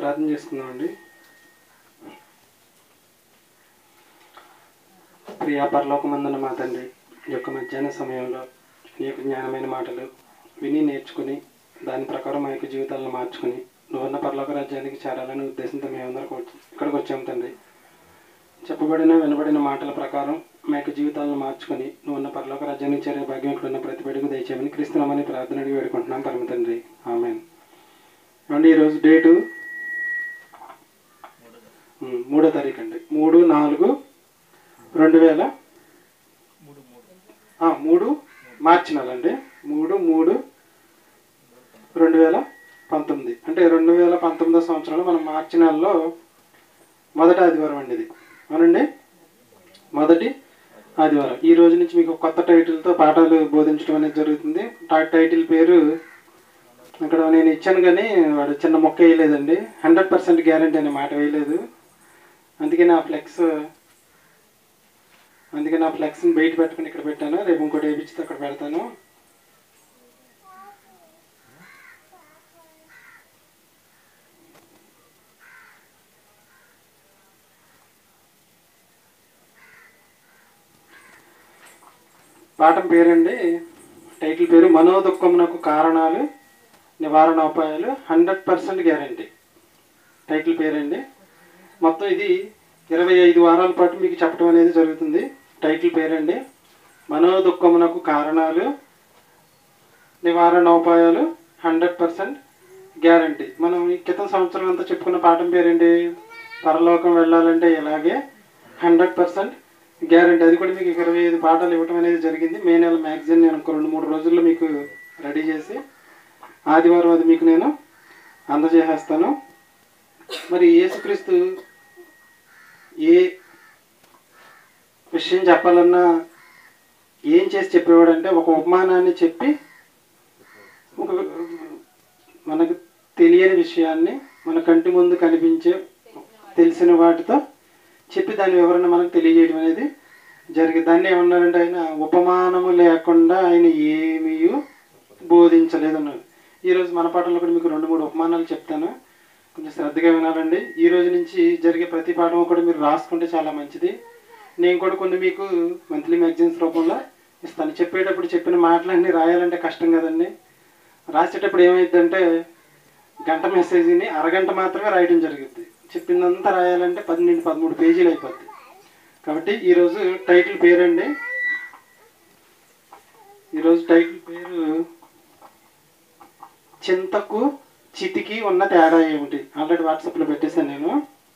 ప్రార్థన చేసుకుందామండి ప్రియా పరలోకమందున మా తండ్రి ఈ యొక్క మధ్యాహ్న సమయంలో నీ యొక్క జ్ఞానమైన మాటలు విని నేర్చుకుని దాని ప్రకారం మా యొక్క జీవితాలను మార్చుకుని నువ్వున్న పరలోక రాజ్యానికి చేరాలనే ఉద్దేశంతో మేమందరం వచ్చి- ఇక్కడికి వచ్చాము తండ్రి చెప్పబడిన వినబడిన మాటల ప్రకారం మా యొక్క జీవితాలను మార్చుకొని నువ్వున్న పరలోక రాజ్యానికి చేరే భాగ్యం ఇక్కడ ఉన్న ప్రతి బిడ్డకు దయచేయమని క్రీస్తునామని ప్రార్థన అడిగి వేడుకుంటున్నాం పరమ తండ్రి ఆమెన్ అండి ఈరోజు డేటు ఉమ్, మూడో తారీఖు అండి మూడు నాలుగు రెండు వేల ఆ, మూడు మార్చి నెల అండి మూడు మూడు రెండు వేల పంతొమ్మిది అంటే రెండు వేల పంతొమ్మిదో సంవత్సరంలో మనం మార్చి నెలలో మొదటి ఆదివారం అండి ఇది అవునండి మొదటి ఆదివారం ఈ రోజు నుంచి మీకు ఒక కొత్త టైటిల్తో పాఠాలు బోధించడం అనేది జరుగుతుంది ఆ టైటిల్ పేరు ఇక్కడ నేను ఇచ్చాను కానీ వాడు చిన్న మొక్క వేయలేదండి హండ్రెడ్ పర్సెంట్ గ్యారంటీ అనే మాట వేయలేదు అందుకే నా ఫ్లెక్స్ అందుకే నా ఫ్లెక్స్ని బయట పెట్టుకుని ఇక్కడ పెట్టాను రేపు ఇంకోటి వేయించితే అక్కడ పెడతాను పాఠం పేరండి టైటిల్ పేరు మనోదుఖమునకు కారణాలు నివారణోపాయాలు హండ్రెడ్ పర్సెంట్ గ్యారంటీ టైటిల్ పేరండి మొత్తం ఇది ఇరవై ఐదు వారాల పాటు మీకు చెప్పడం అనేది జరుగుతుంది టైటిల్ పేరండి మనోదుఖమునకు కారణాలు నివారణోపాయాలు హండ్రెడ్ పర్సెంట్ గ్యారంటీ మనం ఈ క్రితం సంవత్సరం అంతా చెప్పుకున్న పాఠం పేరేంటి పరలోకం వెళ్ళాలంటే ఇలాగే హండ్రెడ్ పర్సెంట్ గ్యారంటీ అది కూడా మీకు ఇరవై ఐదు పాఠాలు ఇవ్వడం అనేది జరిగింది మే నెల మ్యాగజైన్ నేను ఒక రెండు మూడు రోజుల్లో మీకు రెడీ చేసి ఆదివారం అది మీకు నేను అందజేసేస్తాను మరి యేసుక్రీస్తు ఏ విషయం చెప్పాలన్నా ఏం చేసి చెప్పేవాడంటే ఒక ఉపమానాన్ని చెప్పి ఒక మనకు తెలియని విషయాన్ని మన కంటి ముందు కనిపించే తెలిసిన వాటితో చెప్పి దాని వివరణ మనకు తెలియజేయడం అనేది జరిగింది దాన్ని ఏమన్నారంటే ఆయన ఉపమానము లేకుండా ఆయన ఏమీ బోధించలేదు అన్నారు ఈరోజు మన పాఠంలో కూడా మీకు రెండు మూడు ఉపమానాలు చెప్తాను కొంచెం శ్రద్ధగా వినాలండి ఈ రోజు నుంచి జరిగే ప్రతి పాఠం కూడా మీరు రాసుకుంటే చాలా మంచిది నేను కూడా కొన్ని మీకు మంత్లీ మ్యాగజైన్స్ రూపంలో ఇస్తాను చెప్పేటప్పుడు చెప్పిన మాటలన్నీ రాయాలంటే కష్టం కదండి రాసేటప్పుడు ఏమైందంటే గంట మెసేజ్ని అరగంట మాత్రమే రాయడం జరుగుద్ది చెప్పిందంతా రాయాలంటే పన్నెండు పదమూడు పేజీలు అయిపోద్ది కాబట్టి ఈరోజు టైటిల్ పేరండి ఈరోజు టైటిల్ పేరు చింతకు చితికి ఉన్న తేడా ఏమిటి ఆల్రెడీ వాట్సాప్లో పెట్టేశాను నేను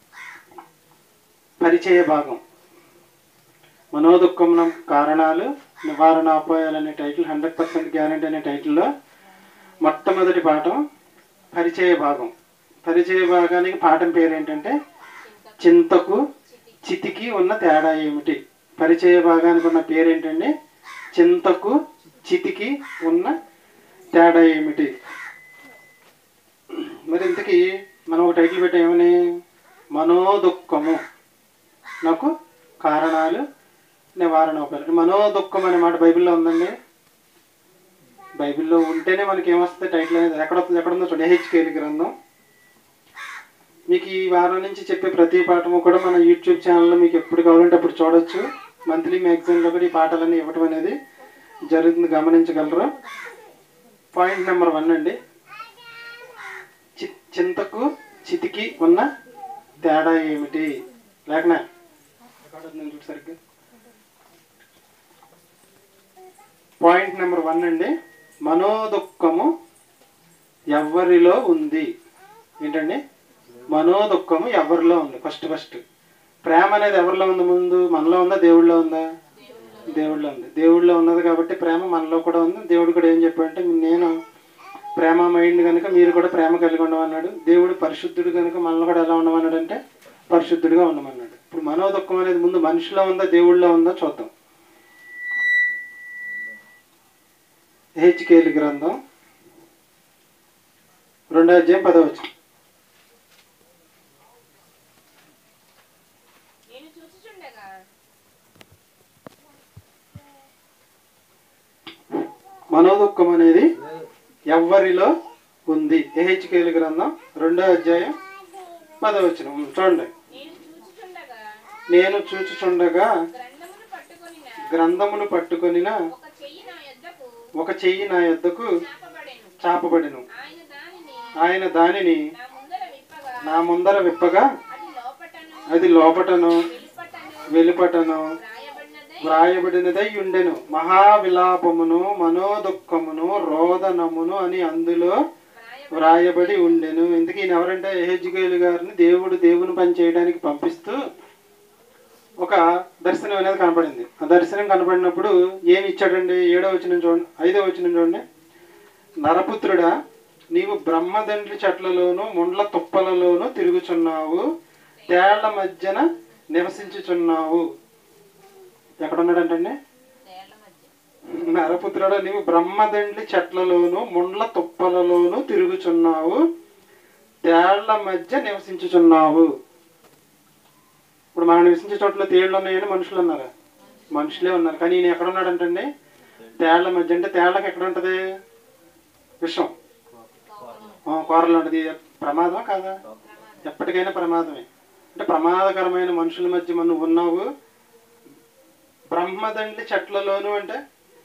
పరిచయ భాగం మనోదుఖం కారణాలు నివారణోపాయాలు అనే టైటిల్ హండ్రెడ్ పర్సెంట్ గ్యారంటీ అనే టైటిల్లో మొట్టమొదటి పాఠం పరిచయ భాగం పరిచయ భాగానికి పాఠం పేరు ఏంటంటే చింతకు చితికి ఉన్న తేడా ఏమిటి పరిచయ భాగానికి ఉన్న పేరు ఏంటండి చింతకు చితికి ఉన్న తేడా ఏమిటి మరి ఇంతకీ మనం ఒక టైటిల్ పెట్టామని మనోదుఖము నాకు కారణాలు నివారణ ఉపాయాలు మనోదుఖం అనే మాట బైబిల్లో ఉందండి బైబిల్లో ఉంటేనే మనకి ఏమొస్తుంది టైటిల్ అనేది ఎక్కడ వస్తుంది ఎక్కడ ఉందో చూడండి హెచ్కేలి గ్రంథం మీకు ఈ వారం నుంచి చెప్పే ప్రతి పాఠము కూడా మన యూట్యూబ్ ఛానల్లో మీకు ఎప్పుడు కావాలంటే అప్పుడు చూడొచ్చు మంత్లీ మ్యాగజైన్లో కూడా ఈ పాఠాలన్నీ ఇవ్వటం అనేది జరుగుతుంది గమనించగలరు పాయింట్ నెంబర్ వన్ అండి చి- చింతకు చితికి ఉన్న తేడా ఏమిటి లేకనా రికార్డ్ అవుతుందని చూడు సరిగ్గా పాయింట్ నెంబర్ వన్ అండి మనోదుఖము ఎవరిలో ఉంది ఏంటండి మనోదుఖము ఎవరిలో ఉంది ఫస్ట్ ఫస్ట్ ప్రేమ అనేది ఎవరిలో ఉంది ముందు మనలో ఉందా దేవుళ్ళలో ఉందా దేవుళ్ళలో ఉంది దేవుళ్ళలో ఉన్నది కాబట్టి ప్రేమ మనలో కూడా ఉంది దేవుడు కూడా ఏం చెప్పాడంటే నేను ప్రేమ మైండ్ కనుక మీరు కూడా ప్రేమ కలిగి ఉండమన్నాడు దేవుడు పరిశుద్ధుడు కనుక మనల్ని కూడా ఎలా ఉండమన్నాడు అంటే పరిశుద్ధుడిగా ఉండమన్నాడు ఇప్పుడు మనోదుఖం అనేది ముందు మనిషిలో ఉందా దేవుళ్ళలో ఉందా చూద్దాం హెచ్కేలి గ్రంథం రెండో అధ్యాయం పదవచ్చు నేను చూచుచుండగా మనోదుఖం అనేది ఎవరిలో ఉంది ఏహెచ్కేలు గ్రంథం రెండో అధ్యాయం పదవచనం ఉమ్, చూడండి నేను చూచుచుండగా నేను చూచుచుండగా గ్రంథమును పట్టుకొనిన గ్రంథమును పట్టుకొనిన ఒక చెయ్యి నా యొద్దకు ఒక చెయ్యి నా యొద్దకు చాపబడెను చాపబడిను ఆయన దానిని ఆయన దానిని నా ముందర విప్పగా నా ముందర విప్పగా అది లోపటను అది లోపటను వెలుపటను వెలుపటను రాయబడినదై వ్రాయబడినదై ఉండెను మహావిలాపమును మనోదుఖమును రోదనమును అని అందులో రాయబడి వ్రాయబడి ఉండెను ఎందుకు ఈయన ఎవరంటే ఎహెజ్కేలు గారిని దేవుడు దేవుని పని చేయడానికి పంపిస్తూ ఒక దర్శనం అనేది కనపడింది ఆ దర్శనం కనపడినప్పుడు ఏమి ఇచ్చాడండి ఏడో వచ్చిన చూడండి ఐదో వచ్చిన చూడండి నరపుత్రుడా నీవు బ్రహ్మదండ్రి చెట్లలోను ముండ్ల తుప్పలలోను తిరుగుచున్నావు తేళ్ల మధ్యన నివసించుచున్నావు ఎక్కడ ఉన్నాడంటండి తేళ్ల మధ్య నరపుత్రుడా నీవు బ్రహ్మదండ్లి చెట్లలోను ముండ్ల తుప్పలలోను తిరుగుచున్నావు తేళ్ల మధ్య నివసించుచున్నావు ఇప్పుడు మనం నివసించే చోట్ల తేళ్లు ఉన్నాయని మనుషులు ఉన్నారా మనుషులే ఉన్నారు కానీ ఈయన ఎక్కడ ఉన్నాడంటండి తేళ్ల మధ్య అంటే తేళ్లకు ఎక్కడ ఉంటది విషం ఆ, కూరలో ఉంటుంది ప్రమాదమా కాదా ఎప్పటికైనా ప్రమాదమే అంటే ప్రమాదకరమైన మనుషుల మధ్య మనం ఉన్నావు బ్రహ్మదండ్లి చెట్లలోను అంటే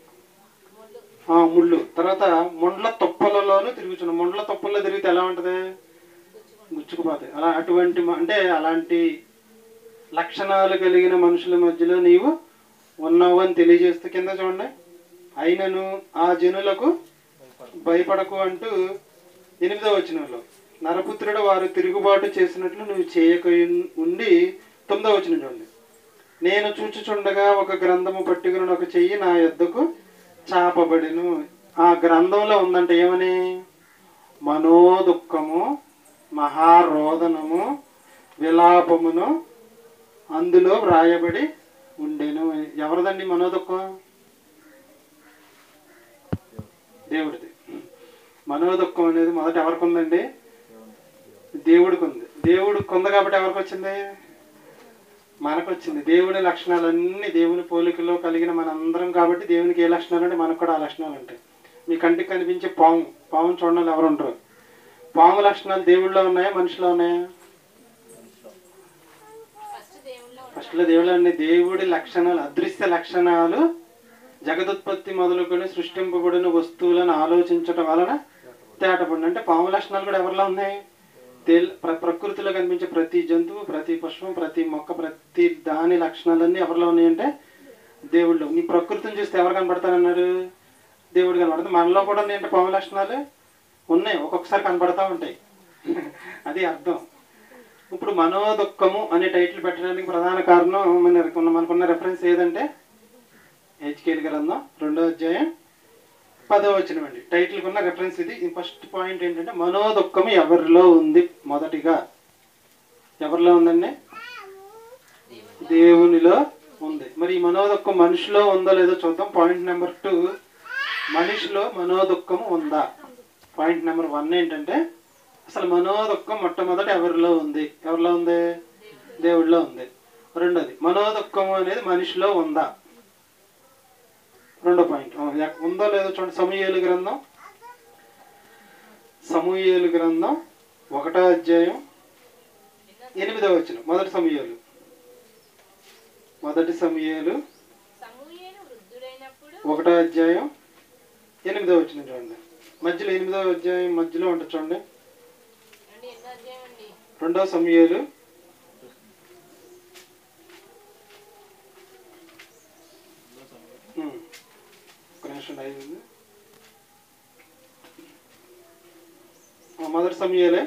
ఆ, ముళ్ళు తర్వాత ముండ్ల తుప్పలలోనూ తిరుగుతున్నాం ముండ్ల తుప్పల్లో తిరిగితే ఎలా ఉంటది గుచ్చుకుపోతాయి అలా అటువంటి మ- అంటే అలాంటి లక్షణాలు కలిగిన మనుషుల మధ్యలో నీవు ఉన్నావు అని తెలియజేస్తూ కింద చూడండి అయినను ఆ జనులకు భయపడకు అంటూ ఎనిమిదో వచనంలో నరపుత్రుడు వారు తిరుగుబాటు చేసినట్లు నువ్వు చేయక ఉండి తొమ్మిదో వచనం చూడండి నేను చూచుచుండగా ఒక గ్రంథము పట్టుకుని ఒక చెయ్యి నా యొద్దకు చాపబడిను ఆ గ్రంథంలో ఉందంటే ఏమని మనోదుఖము మహారోదనము విలాపమును అందులో వ్రాయబడి ఉండెను ఎవరిదండి మనోదుఖం దేవుడిది మనోదుఖం అనేది మొదట ఎవరికి ఉందండి దేవుడికి ఉంది దేవుడికి ఉంది కాబట్టి ఎవరికి వచ్చింది మనకు వచ్చింది దేవుని లక్షణాలన్నీ దేవుని పోలికలో కలిగిన మనందరం కాబట్టి దేవునికి ఏ లక్షణాలు అంటే మనకు కూడా ఆ లక్షణాలు ఉంటాయి మీ కంటికి కనిపించే పాము పాము చూడడం ఎవరు ఉంటారు పాము లక్షణాలు దేవుళ్ళలో ఉన్నాయా మనిషిలో ఉన్నాయా ఫస్ట్ దేవుళ్ళో ఫస్ట్లో దేవుళ్ళు అన్ని దేవుడి లక్షణాలు అదృశ్య లక్షణాలు జగదుత్పత్తి మొదలుకొని సృష్టింపబడిన వస్తువులను ఆలోచించటం వలన తేటపడి అంటే పాము లక్షణాలు కూడా ఎవరిలో ఉన్నాయి తేల్ ప్ర- ప్రకృతిలో కనిపించే ప్రతి జంతువు ప్రతి పుష్పం ప్రతి మొక్క ప్రతి దాని లక్షణాలన్నీ ఎవరిలో ఉన్నాయంటే దేవుళ్ళు నీ ప్రకృతిని చూస్తే ఎవరు కనపడతారన్నారు దేవుడు కనపడతారు మనలో కూడా ఏంటంటే పాము లక్షణాలు ఉన్నాయి ఒక్కొక్కసారి కనపడతా ఉంటాయి అది అర్థం ఇప్పుడు మనోదుఖము అనే టైటిల్ పెట్టడానికి ప్రధాన కారణం మన మనకున్న రెఫరెన్స్ ఏదంటే హెచ్కేల్ గ్రంథం రెండో అధ్యాయం పదో వచనం అండి టైటిల్ ఉన్న రెఫరెన్స్ ఇది ఫస్ట్ పాయింట్ ఏంటంటే మనోదుఖము ఎవరిలో ఉంది మొదటిగా ఎవరిలో ఉందండి దేవునిలో ఉంది మరి ఈ మనోదుఖం మనిషిలో ఉందో లేదో చూద్దాం పాయింట్ నెంబర్ టూ మనిషిలో మనోదుఖము ఉందా పాయింట్ నెంబర్ వన్ ఏంటంటే అసలు మనోదుఖం మొట్టమొదటి ఎవరిలో ఉంది ఎవరిలో ఉంది దేవుడిలో ఉంది రెండోది మనోదుఖము అనేది మనిషిలో ఉందా రెండో పాయింట్ ఆ, ఎక్- ఉందో లేదో చూడండి సమూయేలు గ్రంథం సమూయేలు గ్రంథం ఒకటో అధ్యాయం ఎనిమిదో వచ్చిన మొదటి సమూయేలు మొదటి సమూయేలు సమూయేలు వృద్ధుడైనప్పుడు ఒకటో అధ్యాయం ఎనిమిదో వచ్చిన చూడండి మధ్యలో ఎనిమిదో అధ్యాయం మధ్యలో ఉంటుంది చూడండి అంటే ఎన్నో అధ్యాయం అండి రెండో సమూయేలు ఉమ్. ఒక నిమిషం ఐదు ఉంది. ఆ, మొదటి సమయాలే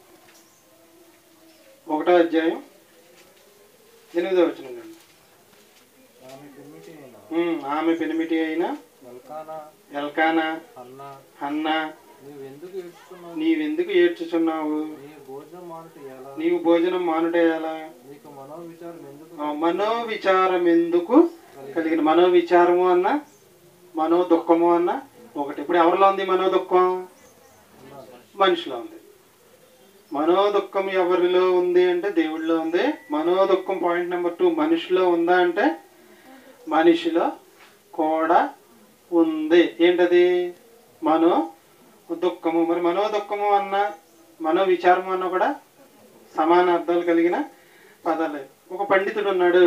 ఒకటో అధ్యాయం ఎనిమిదో వచ్చిన ఆమె పెనిమిటి అయిన ఆమె పెనిమిటి అయిన ఎల్కానా ఎల్కానా అన్న హన్నా నీవెందుకు ఏడ్చుకున్నావు నీవెందుకు ఏడ్చుచున్నావు నీ భోజనం మానుట ఎలా నీవు భోజనం మానుటేయాలా నీకు మనోవిచారం ఎందుకు ఆ, మనోవిచారం ఎందుకు కలిగిన మనోవిచారము అన్న మనో దుఃఖము అన్న ఒకటి ఇప్పుడు ఎవరిలో ఉంది మనో దుఃఖం మనిషిలో ఉంది మనో దుఃఖం ఎవరిలో ఉంది అంటే దేవుడిలో ఉంది మనో దుఃఖం పాయింట్ నెంబర్ టూ మనిషిలో ఉందా అంటే మనిషిలో కూడా ఉంది ఏంటది మనో దుఃఖము మరి మనో దుఃఖము అన్న మనో విచారము అన్న కూడా సమాన అర్థాలు కలిగిన పదాలే ఒక పండితుడు ఉన్నాడు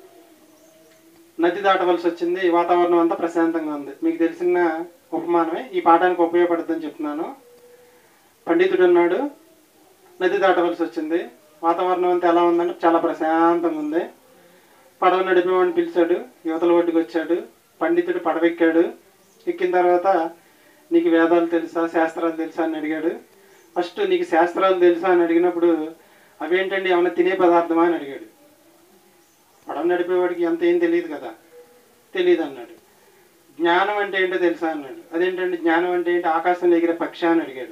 నది దాటవలసి వచ్చింది వాతావరణం అంతా ప్రశాంతంగా ఉంది మీకు తెలిసిన ఉపమానమే ఈ పాఠానికి ఉపయోగపడుతుందని చెప్తున్నాను పండితుడు ఉన్నాడు నది దాటవలసి వచ్చింది వాతావరణం అంతా ఎలా ఉందంటే చాలా ప్రశాంతంగా ఉంది పడవ నడిపేవాడిని పిలిచాడు యువతల ఒడ్డుకు వచ్చాడు పండితుడు పడవెక్కాడు ఎక్కిన తర్వాత నీకు వేదాలు తెలుసా శాస్త్రాలు తెలుసా అని అడిగాడు ఫస్ట్ నీకు శాస్త్రాలు తెలుసా అని అడిగినప్పుడు అవేంటండి ఏమైనా తినే పదార్థమా అని అడిగాడు పడవ నడిపేవాడికి అంత ఏం తెలియదు కదా తెలియదు అన్నాడు జ్ఞానం అంటే ఏంటో తెలుసా అన్నాడు అదేంటండి జ్ఞానం అంటే ఏంటి ఆకాశంలో ఎగిరే పక్ష అని అడిగాడు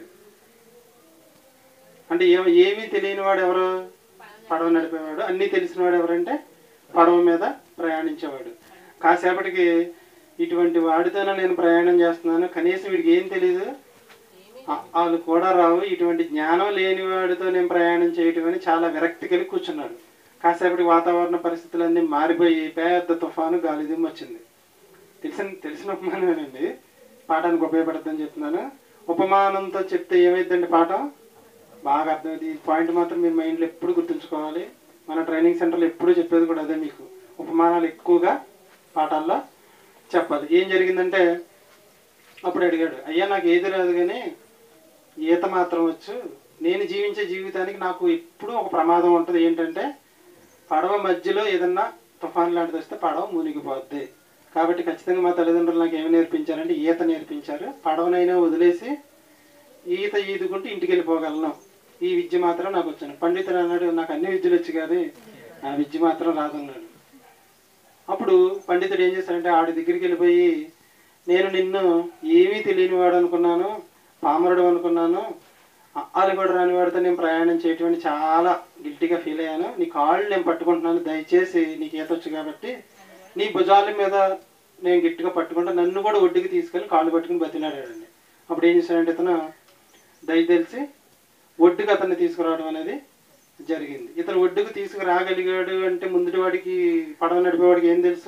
అంటే ఏ ఏమీ తెలియని వాడు ఎవరు పడవ నడిపేవాడు అన్నీ తెలిసిన వాడు ఎవరంటే పడవ మీద ప్రయాణించేవాడు కాసేపటికి ఇటువంటి వాడితోనే నేను ప్రయాణం చేస్తున్నాను కనీసం వీడికి ఏం తెలియదు ఆ- వాళ్ళు కూడా రావు ఇటువంటి జ్ఞానం లేని వాడితో నేను ప్రయాణం చేయటం అని చాలా విరక్తి కలిగి కూర్చున్నాడు కాసేపటి వాతావరణ పరిస్థితులన్నీ మారిపోయి పెద్ద తుఫాను గాలిదుమ్ము వచ్చింది తెలిసిన తెలిసిన ఉపమానమేనండి పాఠానికి ఉపయోగపడుతుందని చెప్తున్నాను ఉపమానంతో చెప్తే ఏమైందండి పాఠం బాగా అర్థమైంది ఈ పాయింట్ మాత్రం మీరు మైండ్లో ఎప్పుడు గుర్తుంచుకోవాలి మన ట్రైనింగ్ సెంటర్లో ఎప్పుడు చెప్పేది కూడా అదే మీకు ఉపమానాలు ఎక్కువగా పాఠాల్లో చెప్పాలి ఏం జరిగిందంటే అప్పుడు అడిగాడు అయ్యా నాకు ఏది రాదు కానీ ఈత మాత్రం వచ్చు నేను జీవించే జీవితానికి నాకు ఎప్పుడూ ఒక ప్రమాదం ఉంటుంది ఏంటంటే పడవ మధ్యలో ఏదన్నా తుఫాన్ లాంటిది వస్తే పడవ మునిగిపోద్ది కాబట్టి ఖచ్చితంగా మా తల్లిదండ్రులు నాకు ఏమి నేర్పించారంటే ఈత నేర్పించారు పడవనైనా వదిలేసి ఈత ఈదుకుంటూ ఇంటికి వెళ్ళిపోగలను ఈ విద్య మాత్రం నాకు వచ్చాను పండితుడు అన్నాడు నాకు అన్ని విద్యలు వచ్చి కానీ ఆ విద్య మాత్రం రాదన్నాడు అప్పుడు పండితుడు ఏం చేశాడంటే ఆడి దగ్గరికి వెళ్ళిపోయి నేను నిన్ను ఏమీ తెలియని వాడు అనుకున్నాను పామరుడు అనుకున్నాను అల్లు కూడా రాని వాడితో నేను ప్రయాణం చేయటం అని చాలా గిల్టీగా ఫీల్ అయ్యాను నీ కాళ్ళు నేను పట్టుకుంటున్నాను దయచేసి నీకు ఈత వచ్చు కాబట్టి నీ భుజాల మీద నేను గట్టిగా పట్టుకుంటా నన్ను కూడా ఒడ్డుకి తీసుకెళ్ళి కాళ్ళు పట్టుకుని బతిలాడాడండి అప్పుడు ఏం చేశాడంటే ఇతను దయ తెలిసి ఒడ్డుకు అతన్ని తీసుకురావడం అనేది జరిగింది ఇతను ఒడ్డుకు తీసుకురాగలిగాడు అంటే ముందుటి వాడికి పడవ నడిపేవాడికి ఏం తెలుసు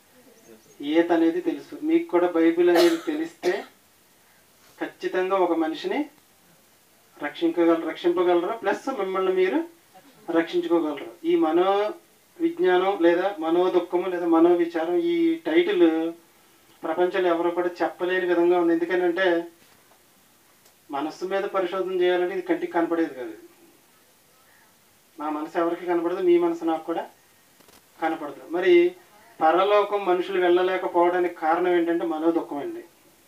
ఈత అనేది తెలుసు మీకు కూడా బైబిల్ అనేది తెలిస్తే ఖచ్చితంగా ఒక మనిషిని రక్షించగలరు రక్షింపగలరు ప్లస్ మిమ్మల్ని మీరు రక్షించుకోగలరు ఈ మనో విజ్ఞానం లేదా మనో దుఃఖము లేదా మనో విచారం ఈ టైటిల్ ప్రపంచంలో ఎవరు కూడా చెప్పలేని విధంగా ఉంది ఎందుకంటే మనస్సు మీద పరిశోధన చేయాలంటే ఇది కంటికి కనపడేది కాదు నా మనసు ఎవరికి కనపడదు మీ మనసు నాకు కూడా కనపడదు మరి పరలోకం మనుషులు వెళ్ళలేకపోవడానికి కారణం ఏంటంటే మనోదుఖం అండి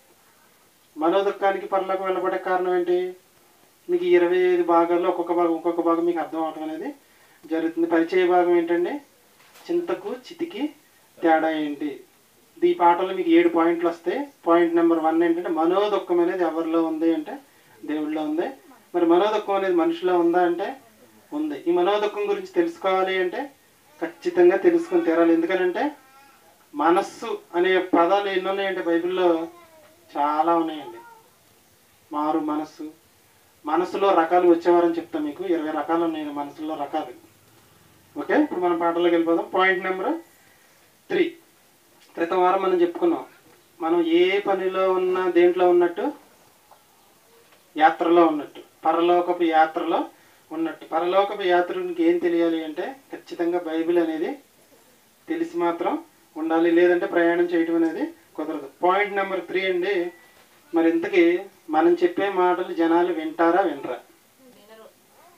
మనోదుఖానికి పరలోకం వెళ్ళబడే కారణం ఏంటి మీకు ఇరవై ఐదు భాగాల్లో ఒక్కొక్క భాగం ఒక్కొక్క భాగం మీకు అర్థం అవటం అనేది జరుగుతుంది పరిచయ భాగం ఏంటండి చింతకు చితికి తేడా ఏంటి ఈ పాటలో మీకు ఏడు పాయింట్లు వస్తాయి పాయింట్ నెంబర్ వన్ ఏంటంటే మనోదుఖం అనేది ఎవరిలో ఉంది అంటే దేవుడిలో ఉంది మరి మనోదుఖం అనేది మనిషిలో ఉందా అంటే ఉంది ఈ మనోదుఖం గురించి తెలుసుకోవాలి అంటే ఖచ్చితంగా తెలుసుకొని తీరాలి ఎందుకనంటే మనస్సు అనే పదాలు ఎన్ని ఉన్నాయంటే బైబిల్లో చాలా ఉన్నాయండి మారు మనస్సు మనసులో రకాలు వచ్చేవారని చెప్తాం మీకు ఇరవై రకాలు ఉన్నాయి మనసులో రకాలు ఓకే ఇప్పుడు మనం పాటలోకి వెళ్ళిపోదాం పాయింట్ నెంబర్ త్రీ క్రితం వారం మనం చెప్పుకున్నాం మనం ఏ పనిలో ఉన్న దేంట్లో ఉన్నట్టు యాత్రలో ఉన్నట్టు పరలోకపు యాత్రలో ఉన్నట్టు పరలోకపు యాత్రికి ఏం తెలియాలి అంటే ఖచ్చితంగా బైబిల్ అనేది తెలిసి మాత్రం ఉండాలి లేదంటే ప్రయాణం చేయటం అనేది కుదరదు పాయింట్ నెంబర్ త్రీ అండి మరి ఇంతకీ మనం చెప్పే మాటలు జనాలు వింటారా వినరా వినరు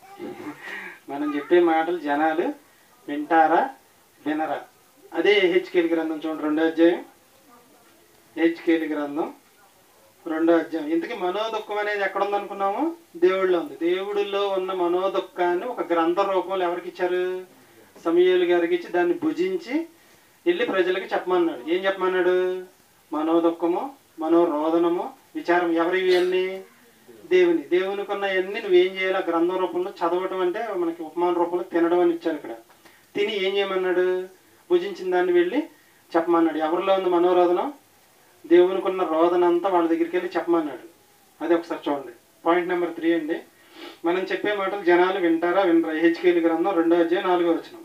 మనం చెప్పే మాటలు జనాలు వింటారా వినరా అదే హెచ్కేలి గ్రంథం చూడండి రెండో అధ్యాయం హెచ్కేలి గ్రంథం రెండో అధ్యాయం ఇంతకీ మనోదుఖం అనేది ఎక్కడ ఉంది అనుకున్నాము దేవుడిలో ఉంది దేవుడిలో ఉన్న మనోదుఖాన్ని ఒక గ్రంథ రూపంలో ఎవరికి ఇచ్చారు సమయలు గారికి ఇచ్చి దాన్ని భుజించి వెళ్ళి ప్రజలకి చెప్పమన్నాడు ఏం చెప్పమన్నాడు మనోదుఖము మనోరోదనము విచారం ఎవరి ఇవన్నీ దేవుని దేవునికి ఉన్న అన్ని నువ్వేం చేయాలి ఆ గ్రంథం రూపంలో చదవటం అంటే మనకి ఉపమాన రూపంలో తినడం అని ఇచ్చారు ఇక్కడ తిని ఏం చేయమన్నాడు భుజించిన దాన్ని వెళ్ళి చెప్పమన్నాడు ఎవరిలో ఉంది మనోరోధనం దేవునికి ఉన్న రోదన అంతా వాళ్ళ దగ్గరికి వెళ్ళి చెప్పమన్నాడు అది ఒకసారి చూడండి పాయింట్ నెంబర్ త్రీ అండి మనం చెప్పే మాటలు జనాలు వింటారా వినరా హెచ్కేలి గ్రంథం రెండో అధ్యాయం నాలుగో వచ్చిన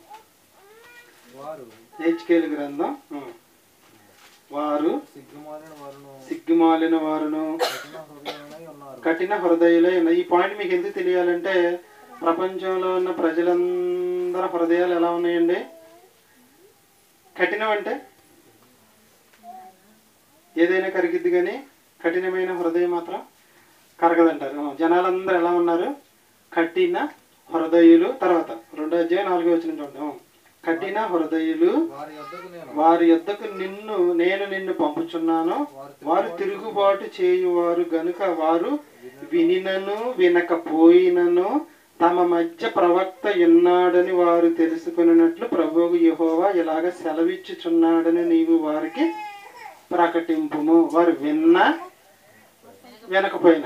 వారు హెచ్కేలి గ్రంథం ఉం. వారు సిగ్గుమాలిన వారును సిగ్గుమాలిన వారును కఠిన హృదయులై ఉన్నారు కఠిన హృదయులై ఉన్నాయి ఈ పాయింట్ మీకు ఎందుకు తెలియాలంటే ప్రపంచంలో ఉన్న ప్రజలందరి హృదయాలు ఎలా ఉన్నాయండి కఠినం అంటే ఏదైనా కరిగిద్ది కానీ కఠినమైన హృదయం మాత్రం కరగదంటారు జనాలందరూ ఎలా ఉన్నారు కఠిన హృదయులు తర్వాత రెండో అధ్యాయం నాలుగో వచ్చిన చూద్దాం కఠిన హృదయులు వారి యొద్దకు నేను వారి యొద్దకు నిన్ను నేను నిన్ను పంపుచున్నాను వారు తిరుగుబాటు చేయువారు గనుక వారు వినినను వినకపోయినను తమ మధ్య ప్రవక్త ఉన్నాడని వారు తెలుసుకున్నట్లు ప్రభువు యెహోవా ఇలాగ సెలవిచ్చుచున్నాడని నీవు వారికి ప్రకటింపుము వారు విన్నా వినకపోయినా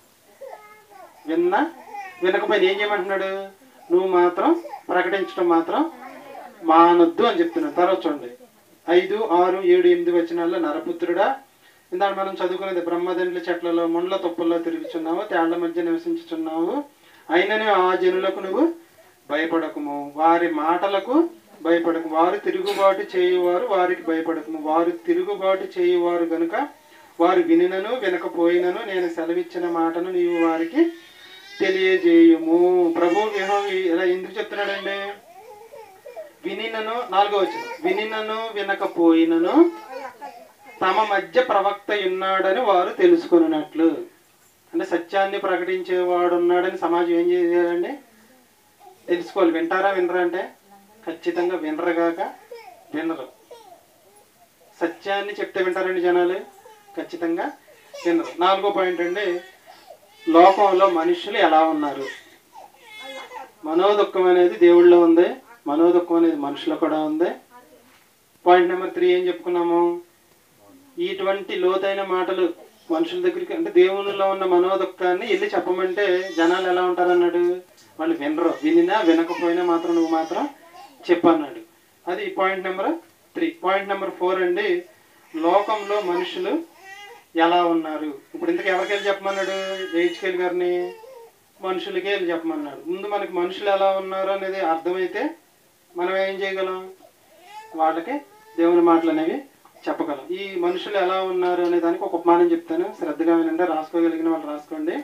విన్నా వినకపోయినా ఏం చేయమంటున్నాడు నువ్వు మాత్రం ప్రకటించడం మాత్రం మానొద్దు అని చెప్తున్నాడు తర్వాత చూడండి ఐదు ఆరు ఏడు ఎనిమిది వచనాల్లో నరపుత్రుడా ఇందాక మనం చదువుకునేది బ్రహ్మదండ్ల చెట్లలో ముండ్ల తుప్పల్లో తిరుగుచున్నావు తేళ్ల మధ్య నివసించుచున్నావు అయిననే ఆ జనులకు నువ్వు భయపడకము వారి మాటలకు భయపడకు వారు తిరుగుబాటు చేయువారు వారికి భయపడకము వారు తిరుగుబాటు చేయువారు గనుక వారు వినినను వినకపోయినను నేను సెలవిచ్చిన మాటను నీవు వారికి తెలియజేయుము ప్రభు విహం ఇలా ఎందుకు చెప్తున్నాడండి వినినను నాలుగో వచ్చిన వినినను వినకపోయినను తమ మధ్య ప్రవక్త ఉన్నాడని వారు తెలుసుకున్నట్లు అంటే సత్యాన్ని ప్రకటించేవాడు ఉన్నాడని సమాజం ఏం చేయాలండి తెలుసుకోవాలి వింటారా వినరా అంటే ఖచ్చితంగా వినరుగాక వినరు సత్యాన్ని చెప్తే వింటారండి జనాలు ఖచ్చితంగా వినరు నాలుగో పాయింట్ అండి లోకంలో మనుషులు ఎలా ఉన్నారు మనోదుఖం అనేది దేవుళ్ళలో ఉంది మనోదుఖం అనేది మనుషులో కూడా ఉంది పాయింట్ నెంబర్ త్రీ ఏం చెప్పుకున్నాము ఇటువంటి లోతైన మాటలు మనుషుల దగ్గరికి అంటే దేవునిలో ఉన్న మనోదుఖాన్ని వెళ్ళి చెప్పమంటే జనాలు ఎలా ఉంటారన్నాడు వాళ్ళు వినరు వినినా వినకపోయినా మాత్రం నువ్వు మాత్రం చెప్పన్నాడు అది point number three point number four అండి లోకంలో మనుషులు ఎలా ఉన్నారు ఇప్పుడు ఇంతకు ఎవరికి వెళ్ళి చెప్పమన్నాడు ఏహెచ్కేల్ గారిని మనుషులకే వెళ్ళి చెప్పమన్నాడు ముందు మనకి మనుషులు ఎలా ఉన్నారు అనేది అర్థమైతే మనం ఏం చేయగలం వాళ్ళకి దేవుని మాటలు అనేవి చెప్పగలం ఈ మనుషులు ఎలా ఉన్నారు అనే దానికి ఒక ఉపమానం చెప్తాను శ్రద్ధగా వినండి రాసుకోగలిగిన వాళ్ళు రాసుకోండి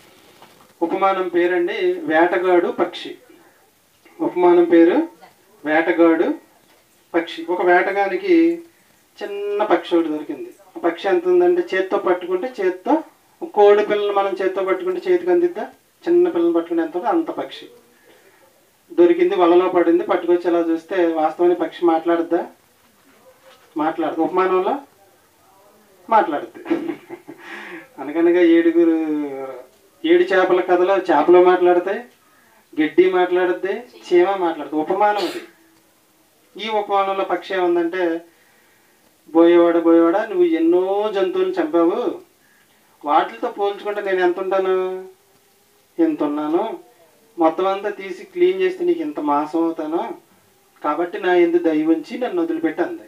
ఉపమానం పేరండి వేటగాడు పక్షి ఉపమానం పేరు వేటగాడు పక్షి ఒక వేటగానికి చిన్న పక్షి ఒకటి దొరికింది ఆ పక్షి ఎంత ఉందంటే చేత్తో పట్టుకుంటే చేత్తో కోడి పిల్లలు మనం చేత్తో పట్టుకుంటే చేతికి అందిద్దా చిన్న పిల్లలు పట్టుకుంటే ఎంత ఉందో అంత పక్షి దొరికింది వలలో పడింది పట్టుకొచ్చి ఎలా చూస్తే వాస్తవానికి పక్షి మాట్లాడుద్దా మాట్లాడదు ఉపమానంలో మాట్లాడుద్ది అనగనగా ఏడుగురు ఏడు చేపల కథలో చేపలు మాట్లాడతాయి గడ్డి మాట్లాడుద్ది చీమ మాట్లాడుతుంది ఉపమానం అది ఈ ఉపమానంలో పక్షి ఏముందంటే బోయేవాడ బోయేవాడ నువ్వు ఎన్నో జంతువులను చంపావు వాటితో పోల్చుకుంటే నేను ఎంత ఉంటాను ఎంత ఉన్నాను మొత్తం అంతా తీసి క్లీన్ చేస్తే నీకు ఇంత మాసం అవుతాను కాబట్టి నా ఎందు దయ ఉంచి నన్ను వదిలిపెట్టి అంది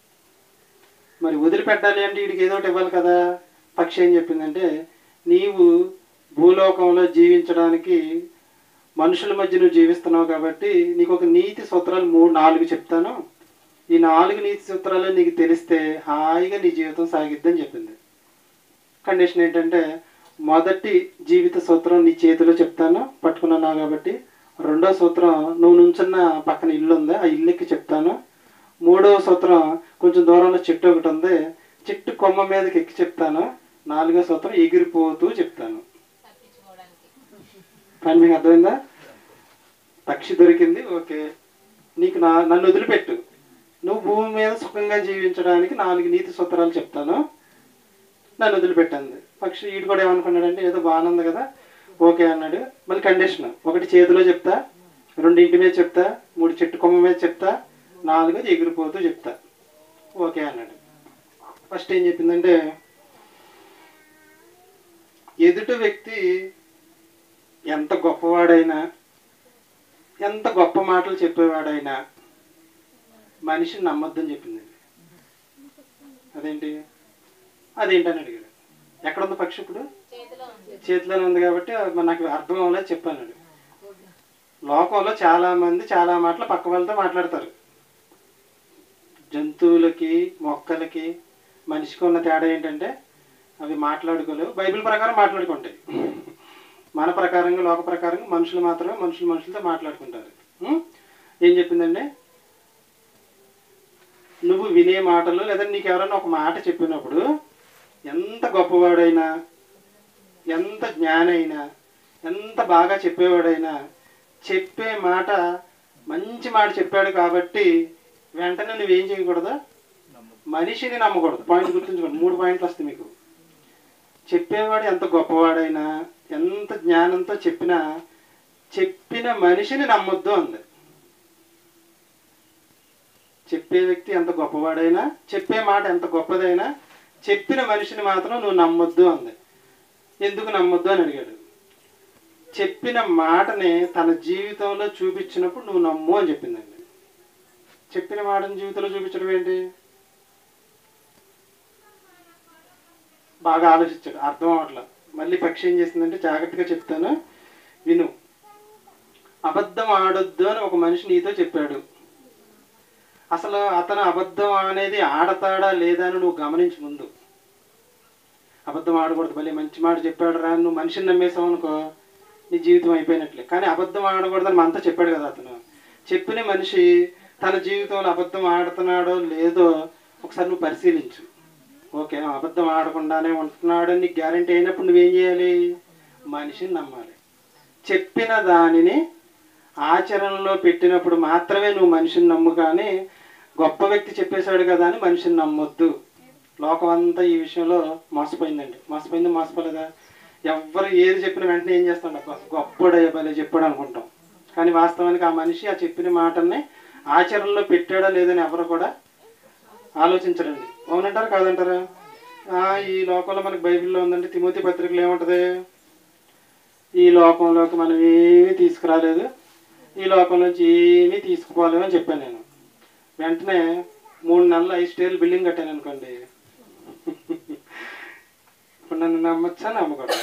మరి వదిలిపెట్టాలి అంటే వీడికి ఏదో ఒకటి ఇవ్వాలి కదా పక్షి ఏం చెప్పిందంటే నీవు భూలోకంలో జీవించడానికి మనుషుల మధ్య నువ్వు జీవిస్తున్నావు కాబట్టి నీకు ఒక నీతి సూత్రాలు మూడు నాలుగు చెప్తాను ఈ నాలుగు నీతి సూత్రాలు నీకు తెలిస్తే హాయిగా నీ జీవితం సాగిద్దని చెప్పింది కండిషన్ ఏంటంటే మొదటి జీవిత సూత్రం నీ చేతిలో చెప్తాను పట్టుకున్నావు కాబట్టి రెండో సూత్రం నువ్వు నుంచున్న పక్కన ఇల్లు ఉంది ఆ ఇల్లుకి చెప్తాను మూడవ సూత్రం కొంచెం దూరంలో చెట్టు ఒకటి ఉంది చెట్టు కొమ్మ మీదకి ఎక్కి చెప్తాను నాలుగో సూత్రం ఎగిరిపోతూ చెప్తాను తప్పించుకోవడానికి కానీ మీకు అర్థమైందా పక్షి దొరికింది ఓకే నీకు నా నన్ను వదిలిపెట్టు నువ్వు భూమి మీద సుఖంగా జీవించడానికి నాలుగు నీతి సూత్రాలు చెప్తాను నన్ను వదిలిపెట్టింది పక్షి ఈడు కూడా ఏమనుకున్నాడంటే ఏదో బాగానే ఉంది కదా ఓకే అన్నాడు మళ్ళీ కండిషన్ ఒకటి చేతిలో చెప్తా రెండు ఇంటి మీద చెప్తా మూడు చెట్టు కొమ్మ మీద చెప్తా నాలుగోది ఎగిరిపోతూ చెప్తా ఓకే అన్నాడు ఫస్ట్ ఏం చెప్పిందంటే ఎదుటి వ్యక్తి ఎంత గొప్పవాడైనా ఎంత గొప్ప మాటలు చెప్పేవాడైనా మనిషిని నమ్మొద్దని చెప్పింది అదేంటి అదేంటని అడిగాడు ఎక్కడ ఉంది పక్షి ఇప్పుడు చేతిలో ఉంది చేతిలోనే ఉంది కాబట్టి అది నాకు అర్థం అవ్వలేదు చెప్పాను లోకంలో చాలా మంది చాలా మాటలు పక్క వాళ్ళతో మాట్లాడతారు జంతువులకి మొక్కలకి మనిషికి ఉన్న తేడా ఏంటంటే అవి మాట్లాడుకోలేవు బైబిల్ ప్రకారం మాట్లాడుకుంటాయి మన ప్రకారంగా లోక ప్రకారంగా మనుషులు మాత్రమే మనుషులు మనుషులతో మాట్లాడుకుంటారు ఉం? ఏం చెప్పిందండి నువ్వు వినే మాటలు లేదా నీకు ఎవరైనా ఒక మాట చెప్పినప్పుడు ఎంత గొప్పవాడైనా ఎంత జ్ఞానైనా ఎంత బాగా చెప్పేవాడైనా చెప్పే మాట మంచి మాట చెప్పాడు కాబట్టి వెంటనే నువ్వేం చేయకూడదు మనిషిని నమ్మకూడదు పాయింట్ గుర్తుంచుకోండి మూడు పాయింట్లు వస్తాయి మీకు చెప్పేవాడు ఎంత గొప్పవాడైనా ఎంత జ్ఞానంతో చెప్పినా చెప్పిన మనిషిని నమ్మొద్దు అంది చెప్పే వ్యక్తి ఎంత గొప్పవాడైనా చెప్పే మాట ఎంత గొప్పదైనా చెప్పిన మనిషిని మాత్రం నువ్వు నమ్మొద్దు అంది ఎందుకు నమ్మొద్దు అని అడిగాడు చెప్పిన మాటని తన జీవితంలో చూపించినప్పుడు నువ్వు నమ్ము అని చెప్పిందండి చెప్పిన మాటని జీవితంలో చూపించడం ఏంటి బాగా ఆలోచించాడు అర్థం అవట్లా మళ్ళీ పక్షి ఏం చేసిందంటే జాగ్రత్తగా చెప్తాను విను అబద్ధం ఆడొద్దు అని ఒక మనిషి నీతో చెప్పాడు అసలు అతను అబద్ధం అనేది ఆడతాడా లేదా అని నువ్వు గమనించు ముందు అబద్ధం ఆడకూడదు భలే మంచి మాట చెప్పాడు రా అని నువ్వు మనిషిని నమ్మేసావు అనుకో నీ జీవితం అయిపోయినట్లే కానీ అబద్ధం ఆడకూడదని మనతో చెప్పాడు కదా అతను చెప్పిన మనిషి తన జీవితంలో అబద్ధం ఆడుతున్నాడో లేదో ఒకసారి నువ్వు పరిశీలించు ఓకే అబద్ధం ఆడకుండానే ఉంటున్నాడని నీకు గ్యారంటీ అయినప్పుడు నువ్వేం చేయాలి మనిషిని నమ్మాలి చెప్పిన దానిని ఆచరణలో పెట్టినప్పుడు మాత్రమే నువ్వు మనిషిని నమ్ము కానీ గొప్ప వ్యక్తి చెప్పేశాడు కదా అని మనిషిని నమ్మొద్దు లోకం అంతా ఈ విషయంలో మోసపోయిందండి మోసపోయింది మోసపోలేదా ఎవ్వరు ఏది చెప్పిన వెంటనే ఏం చేస్తాడు అబ్బా, గొప్పడయ్య భలే చెప్పాడు అనుకుంటాం కానీ వాస్తవానికి ఆ మనిషి ఆ చెప్పిన మాటల్ని ఆచరణలో పెట్టాడా లేదని ఎవరు కూడా ఆలోచించరండి అవునంటారా కాదంటారా ఆ, ఈ లోకంలో మనకి బైబిల్లో ఉందంటే తిమోతి పత్రికలు ఏముంటది ఈ లోకంలోకి మనం ఏమీ తీసుకురాలేదు ఈ లోకం నుంచి ఏమీ తీసుకుపోలేము అని చెప్పాను నేను వెంటనే మూడు నెలలు ఐదు స్టేర్లు బిల్డింగ్ కట్టాను అనుకోండి ఇప్పుడు నన్ను నమ్మచ్చా నమ్మకూడదు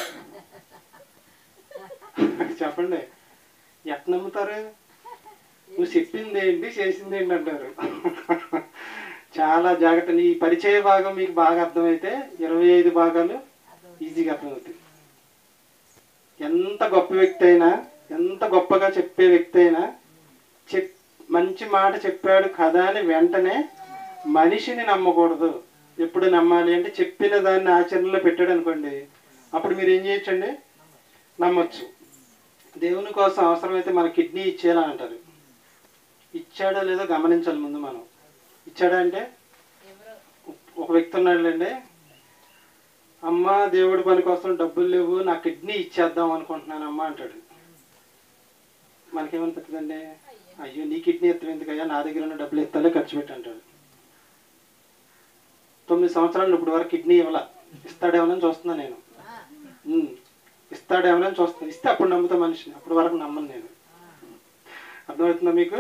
చెప్పండి ఎట్ నమ్ముతారు నువ్వు చెప్పింది ఏంటి చేసింది ఏంటి అంటారు చాలా జాగ్రత్త నీ పరిచయ భాగం మీకు బాగా అర్థమైతే ఇరవై ఐదు భాగాలు ఈజీగా అర్థమవుతాయి ఎంత గొప్ప వ్యక్తి అయినా ఎంత గొప్పగా చెప్పే వ్యక్తి అయినా చెప్ మంచి మాట చెప్పాడు కదా అని వెంటనే మనిషిని నమ్మకూడదు ఎప్పుడు నమ్మాలి అంటే చెప్పిన దాన్ని ఆచరణలో పెట్టాడు అనుకోండి అప్పుడు మీరు ఏం చేయొచ్చండి నమ్మొచ్చు దేవుని కోసం అవసరమైతే మన కిడ్నీ ఇచ్చేయాలని అంటారు ఇచ్చాడో లేదో గమనించాలి ముందు మనం ఇచ్చాడా అంటే ఎవరో ఒక వ్యక్తి ఉన్నాడులేండి అమ్మ దేవుడి పని కోసం డబ్బులు లేవు నా కిడ్నీ ఇచ్చేద్దాం అనుకుంటున్నాను అమ్మ అంటాడు మనకేమనిపిస్తుందండి అయ్యో నీ కిడ్నీ ఎత్తం ఎందుకయ్యా నా దగ్గర ఉన్న డబ్బులు ఎత్తాలే ఖర్చు పెట్టి అంటాడు తొమ్మిది సంవత్సరాలు ఇప్పుడు వరకు కిడ్నీ ఇవ్వాల ఇస్తాడేమోనని చూస్తున్నా నేను ఉమ్, ఇస్తాడేమోనని చూస్తాను ఇస్తే అప్పుడు నమ్ముతా మనిషిని అప్పుడు వరకు నమ్మను నేను అర్థమవుతుందా మీకు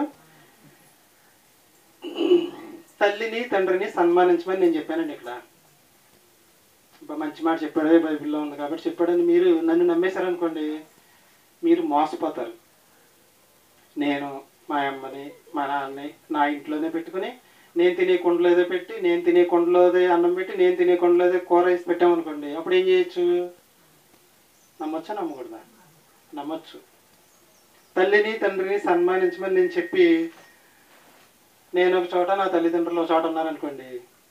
తల్లిని తండ్రిని సన్మానించమని నేను చెప్పానండి ఇక్కడ అబ్బా, మంచి మాట చెప్పాడే బైబిల్లో ఉంది కాబట్టి చెప్పాడని మీరు నన్ను నమ్మేశారనుకోండి మీరు మోసపోతారు నేను మా అమ్మని మా నాన్నని నా ఇంట్లోనే పెట్టుకుని నేను తినే కుండలోదే పెట్టి నేను తినే కుండలోదే అన్నం పెట్టి నేను తినే కుండలోదే కూర వేసి పెట్టామనుకోండి అప్పుడు ఏం చేయొచ్చు నమ్మొచ్చా నమ్మకూడదా నమ్మొచ్చు తల్లిని తండ్రిని సన్మానించమని నేను చెప్పి నేను ఒక చోట నా తల్లిదండ్రులు ఒక చోట ఉన్నారనుకోండి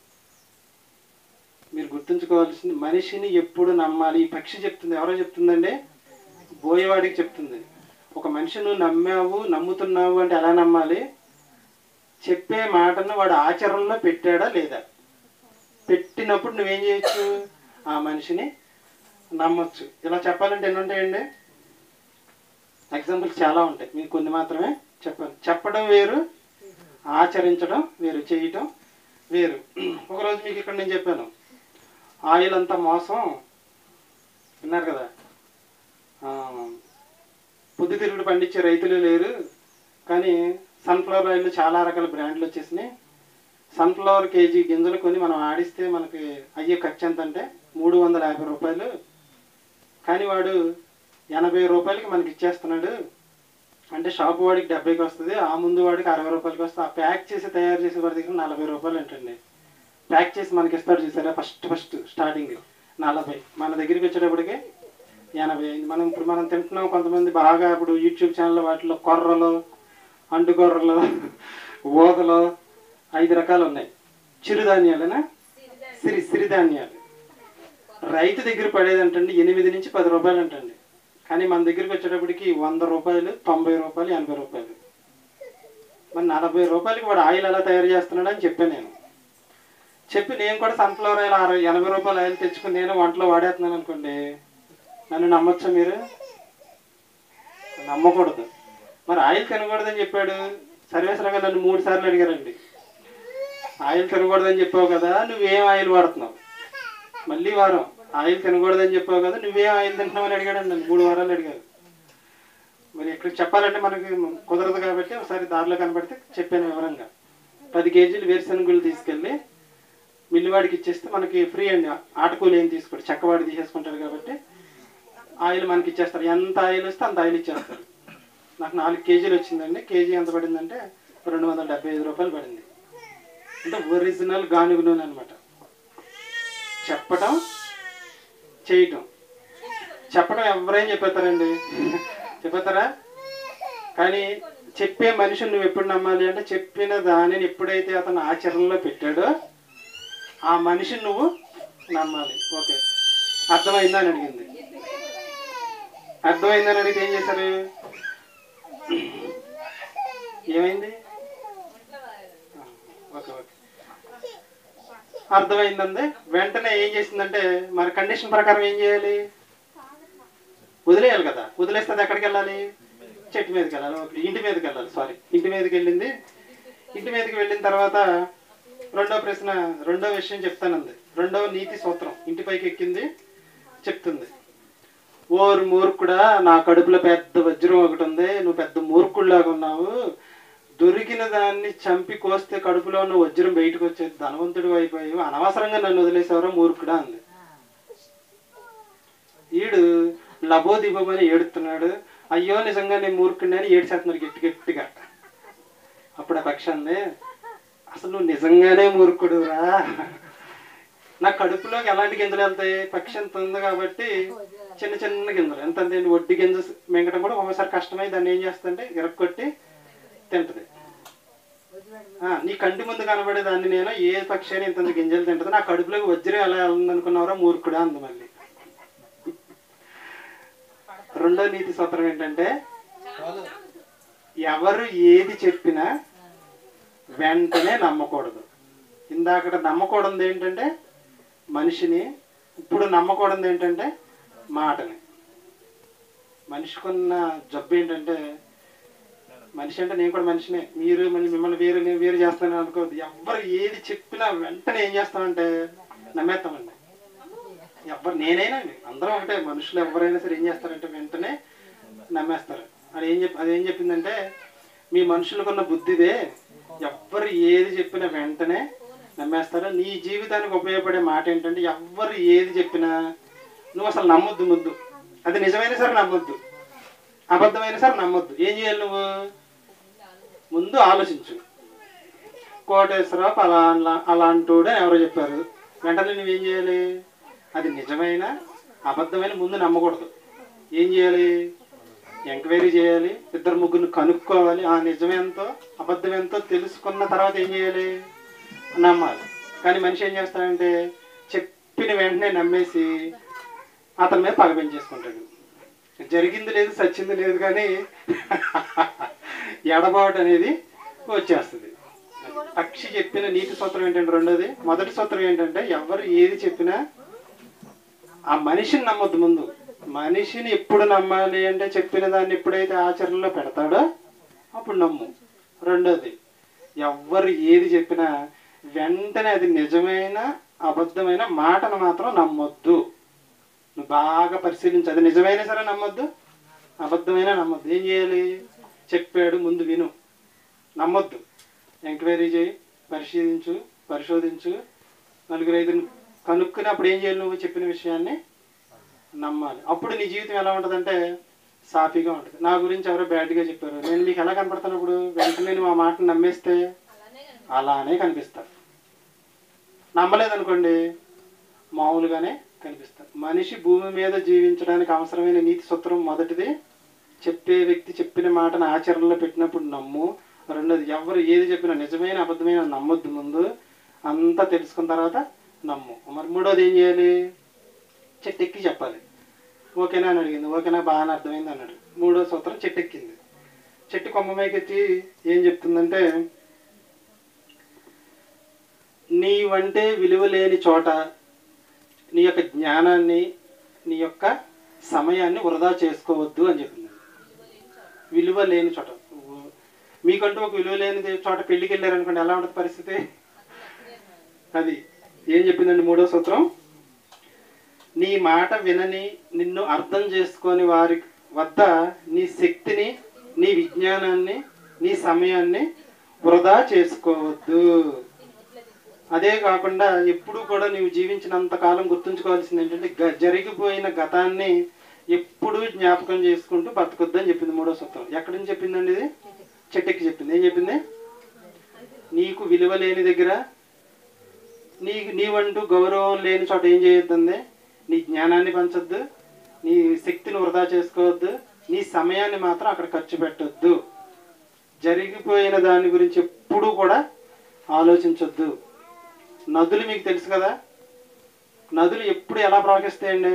మీరు గుర్తుంచుకోవాల్సింది మనిషిని ఎప్పుడు నమ్మాలి ఈ పక్షి చెప్తుంది ఎవరో చెప్తుందండి బోయేవాడికి చెప్తుంది ఒక మనిషి నువ్వు నమ్మావు నమ్ముతున్నావు అంటే ఎలా నమ్మాలి చెప్పే మాటను వాడు ఆచరణలో పెట్టాడా లేదా పెట్టినప్పుడు నువ్వేం చేయొచ్చు ఆ మనిషిని నమ్మొచ్చు ఇలా చెప్పాలంటే ఎన్ని ఉంటాయండి ఎగ్జాంపుల్స్ చాలా ఉంటాయి మీకు కొన్ని మాత్రమే చెప్పాను చెప్పడం వేరు ఆచరించడం వేరు చేయటం వేరు ఒకరోజు మీకు ఇక్కడ నేను చెప్పాను ఆయిల్ అంతా మోసం విన్నారు కదా ఆ, పొద్దుతిరుగుడు పండించే రైతులు లేరు కానీ సన్ఫ్లవర్ ఆయిల్ చాలా రకాల బ్రాండ్లు వచ్చేసినాయి సన్ఫ్లవర్ కేజీ గింజలు కొని మనం ఆడిస్తే మనకి అయ్యే ఖర్చు ఎంత అంటే మూడు వందల యాభై రూపాయలు కానీ వాడు ఎనభై రూపాయలకి మనకి ఇచ్చేస్తున్నాడు అంటే షాప్ వాడికి డెబ్బైకి వస్తుంది ఆ ముందు వాడికి అరవై రూపాయలకి వస్తుంది ఆ ప్యాక్ చేసి తయారు చేసే వాడి దగ్గర నలభై రూపాయలు ఏంటండి ప్యాక్ చేసి మనకి ఇస్తాడు చూసారా ఫస్ట్ ఫస్ట్ స్టార్టింగ్ నలభై మన దగ్గరికి వచ్చేటప్పటికి ఎనభై అయింది మనం ఇప్పుడు మనం తింటున్నాం కొంతమంది బాగా ఇప్పుడు యూట్యూబ్ ఛానల్ వాటిలో కొర్రలు అంటుకొర్రలు ఊదలు ఐదు రకాలు ఉన్నాయి చిరుధాన్యాలేనా సిరి సిరిధాన్యాలు రైతు దగ్గర పడేది అంటండి ఎనిమిది నుంచి పది రూపాయలు అంటండి కానీ మన దగ్గరికి వచ్చేటప్పటికి వంద రూపాయలు తొంభై రూపాయలు ఎనభై రూపాయలు మరి నలభై రూపాయలకి వాడు ఆయిల్ ఎలా తయారు చేస్తున్నాడు అని చెప్పాను నేను చెప్పి నేను కూడా సన్ఫ్లవర్ ఆయిల్ అరవై ఎనభై రూపాయలు ఆయిల్ తెచ్చుకుని నేను వంటలో వాడేస్తున్నాను అనుకోండి నన్ను నమ్మొచ్చా మీరు నమ్మకూడదు మరి ఆయిల్ తినకూడదని చెప్పాడు సర్వేశ్వరంగా నన్ను మూడు సార్లు అడిగారండి ఆయిల్ తినకూడదని చెప్పావు కదా నువ్వేం ఆయిల్ వాడుతున్నావు మళ్ళీ వారం ఆయిల్ తినకూడదని చెప్పావు కదా నువ్వేం ఆయిల్ తింటున్నావు అని అడిగాడు నన్ను మూడు వారాలు అడిగారు మరి ఇక్కడ చెప్పాలంటే మనకి కుదరదు కాబట్టి ఒకసారి దారిలో కనబడితే చెప్పాను వివరంగా పది కేజీలు వేరుశనగుళ్ళు తీసుకెళ్ళి మిల్లివాడికి ఇచ్చేస్తే మనకి ఫ్రీ అండి ఆటకూలు ఏం తీసుకోడు చెక్కవాడి తీసేసుకుంటారు కాబట్టి ఆయిల్ మనకి ఇచ్చేస్తారు ఎంత ఆయిల్ వస్తే అంత ఆయిల్ ఇచ్చేస్తారు నాకు నాలుగు కేజీలు వచ్చిందండి కేజీ ఎంత పడిందంటే రెండు వందల డెబ్బై ఐదు రూపాయలు పడింది అంటే ఒరిజినల్ గానుగ నూనె అనమాట చెప్పటం చేయటం చెప్పడం ఎవరైనా చెప్పేస్తారండి చెప్పేస్తారా కానీ చెప్పే మనిషిని నువ్వు ఎప్పుడు నమ్మాలి అంటే చెప్పిన దానిని ఎప్పుడైతే అతను ఆచరణలో పెట్టాడో ఆ మనిషిని నువ్వు నమ్మాలి ఓకే అర్థమైందా అని అడిగింది అర్థమైందని అడిగితే ఏం చేశారు ఏమైంది ఓకే ఓకే అర్థమైందండి వెంటనే ఏం చేసిందంటే మరి కండిషన్ ప్రకారం ఏం చేయాలి వదిలేయాలి కదా వదిలేస్తే అది ఎక్కడికి వెళ్ళాలి చెట్టు మీదకి వెళ్ళాలి ఓకే ఇంటి మీదకి వెళ్ళాలి సారీ ఇంటి మీదకి వెళ్ళింది ఇంటి మీదకి వెళ్ళిన తర్వాత రెండో ప్రశ్న రెండో విషయం చెప్తానంది రెండవ నీతి సూత్రం ఇంటి పైకి ఎక్కింది చెప్తుంది ఓరు మూర్ఖుడా నా కడుపులో పెద్ద వజ్రం ఒకటి ఉంది నువ్వు పెద్ద మూర్ఖుడిలాగా ఉన్నావు దొరికిన దాన్ని చంపి కోస్తే కడుపులో ఉన్న వజ్రం బయటకు వచ్చేది ధనవంతుడు అయిపోయావు అనవసరంగా నన్ను వదిలేసేవరా మూర్ఖుడా అంది ఈడు లబోదిబోమని ఏడుతున్నాడు అయ్యో నిజంగా నేను మూర్ఖుడిని అని ఏడ్చేస్తున్నాడు గట్టి గట్టిగా అప్పుడు ఆ పక్షి అంది అసలు నువ్వు నిజంగానే మూర్ఖుడురా నా కడుపులోకి ఎలాంటి గింజలు వెళ్తాయి పక్షి ఎంత ఉంది కాబట్టి చిన్న చిన్న గింజలు ఎంత అంతే వడ్డీ గింజ మింగటం కూడా ఒకసారి కష్టమై దాన్ని ఏం చేస్తుందంటే ఇరక్కొట్టి తింటది ఆ, నీ కంటి ముందు కనబడే దాన్ని నేను ఏ పక్షి అయినా ఇంత గింజలు తింటది నా కడుపులోకి వజ్రం ఎలా వెళ్తుంది అనుకున్నావురా మూర్ఖుడా అంది మళ్ళీ రెండో నీతి సూత్రం ఏంటంటే ఎవరు ఏది చెప్పినా వెంటనే నమ్మకూడదు ఇందాకట నమ్మకూడదు ఏంటంటే మనిషిని ఇప్పుడు నమ్మకూడదు ఏంటంటే మాటని మనిషికున్న జబ్బు ఏంటంటే మనిషి అంటే నేను కూడా మనిషినే మీరు మళ్ళీ మిమ్మల్ని వేరు నేను వేరు చేస్తాను అనుకోవద్దు ఎవరు ఏది చెప్పినా వెంటనే ఏం చేస్తామంటే నమ్మేస్తామండి ఎవరు నేనైనా అందరం ఒకటే మనుషులు ఎవరైనా సరే ఏం చేస్తారంటే వెంటనే నమ్మేస్తారు అది ఏం చెప్పి అదేం చెప్పిందంటే మీ మనుషులకున్న బుద్ధిదే ఎవ్వరు ఏది చెప్పినా వెంటనే నమ్మేస్తారు నీ జీవితానికి ఉపయోగపడే మాట ఏంటంటే ఎవ్వరు ఏది చెప్పినా నువ్వు అసలు నమ్మొద్దు ముద్దు అది నిజమైన సరే నమ్మొద్దు అబద్ధమైన సరే నమ్మొద్దు ఏం చేయాలి నువ్వు ముందు ఆలోచించు కోటేశ్వరరావు అలా అలాంటోడు అని ఎవరో చెప్పారు వెంటనే నువ్వేం చేయాలి అది నిజమైన అబద్ధమైన ముందు నమ్మకూడదు ఏం చేయాలి ఎంక్వైరీ చేయాలి ఇద్దరు ముగ్గురు కనుక్కోవాలి ఆ నిజమేంతో అబద్ధమేంతో తెలుసుకున్న తర్వాత ఏం చేయాలి నమ్మాలి కానీ మనిషి ఏం చేస్తాడంటే చెప్పిన వెంటనే నమ్మేసి అతని మీద పగ పెంచేసుకుంటాడు జరిగింది లేదు సచ్చింది లేదు కానీ ఎడబాటు అనేది వచ్చేస్తుంది పక్షి చెప్పిన నీతి సూత్రం ఏంటంటే రెండోది మొదటి సూత్రం ఏంటంటే ఎవరు ఏది చెప్పినా ఆ మనిషిని నమ్మొద్దు ముందు మనిషిని ఎప్పుడు నమ్మాలి అంటే చెప్పిన దాన్ని ఎప్పుడైతే ఆచరణలో పెడతాడో అప్పుడు నమ్ము రెండోది ఎవ్వరు ఏది చెప్పినా వెంటనే అది నిజమైన అబద్ధమైన మాటను మాత్రం నమ్మొద్దు నువ్వు బాగా పరిశీలించు అది నిజమైనా సరే నమ్మొద్దు అబద్ధమైనా నమ్మొద్దు ఏం చేయాలి చెప్పాడు ముందు విను నమ్మొద్దు ఎంక్వైరీ చేయి పరిశీలించు పరిశోధించు నలుగురు ఐదు కనుక్కుని అప్పుడు ఏం చేయాలి నువ్వు చెప్పిన విషయాన్ని నమ్మాలి అప్పుడు నీ జీవితం ఎలా ఉంటుందంటే సాఫీగా ఉంటుంది నా గురించి ఎవరో బ్యాడ్గా చెప్పారు నేను మీకు ఎలా కనపడుతున్నప్పుడు వెంటనే నువ్వు ఆ మాటను నమ్మేస్తే అలానే కనిపిస్తారు నమ్మలేదనుకోండి మామూలుగానే కనిపిస్తారు మనిషి భూమి మీద జీవించడానికి అవసరమైన నీతి సూత్రం మొదటిది చెప్పే వ్యక్తి చెప్పిన మాటను ఆచరణలో పెట్టినప్పుడు నమ్ము రెండోది ఎవరు ఏది చెప్పినా నిజమైన అబద్ధమైన నమ్మొద్దు ముందు అంతా తెలుసుకున్న తర్వాత నమ్ము మరి మూడోది ఏం చేయాలి చెట్టెక్కి చెప్పాలి ఓకేనా అని అడిగింది ఓకేనా బాగానే అర్థమైంది అన్నాడు మూడో సూత్రం చెట్టెక్కింది చెట్టు కొమ్మ మీకెత్తి ఏం చెప్తుందంటే నీవంటే విలువ లేని చోట నీ యొక్క జ్ఞానాన్ని నీ యొక్క సమయాన్ని వృధా చేసుకోవద్దు అని చెప్పింది విలువ లేని చోట మీకంటూ ఒక విలువ లేని చోట పెళ్లికి వెళ్ళారనుకోండి ఎలా ఉంటుంది పరిస్థితి అది ఏం చెప్పిందండి మూడో సూత్రం నీ మాట వినని నిన్ను అర్థం చేసుకొని వారి వద్ద నీ శక్తిని నీ విజ్ఞానాన్ని నీ సమయాన్ని వృధా చేసుకోవద్దు అదే కాకుండా ఎప్పుడు కూడా నీవు జీవించినంత కాలం గుర్తుంచుకోవాల్సింది ఏంటంటే గ- జరిగిపోయిన గతాన్ని ఎప్పుడూ జ్ఞాపకం చేసుకుంటూ బతకొద్దని చెప్పింది మూడో సూత్రం ఎక్కడి నుంచి చెప్పిందండి ఇది చెట్టెక్కి చెప్పింది ఏం చెప్పింది నీకు విలువ లేని దగ్గర నీ నీవంటూ గౌరవం లేని చోట ఏం చేయొద్దండి నీ జ్ఞానాన్ని పంచొద్దు నీ శక్తిని వృధా చేసుకోవద్దు నీ సమయాన్ని మాత్రం అక్కడ ఖర్చు పెట్టొద్దు జరిగిపోయిన దాని గురించి ఎప్పుడూ కూడా ఆలోచించొద్దు నదులు మీకు తెలుసు కదా నదులు ఎప్పుడు ఎలా ప్రవహిస్తాయండి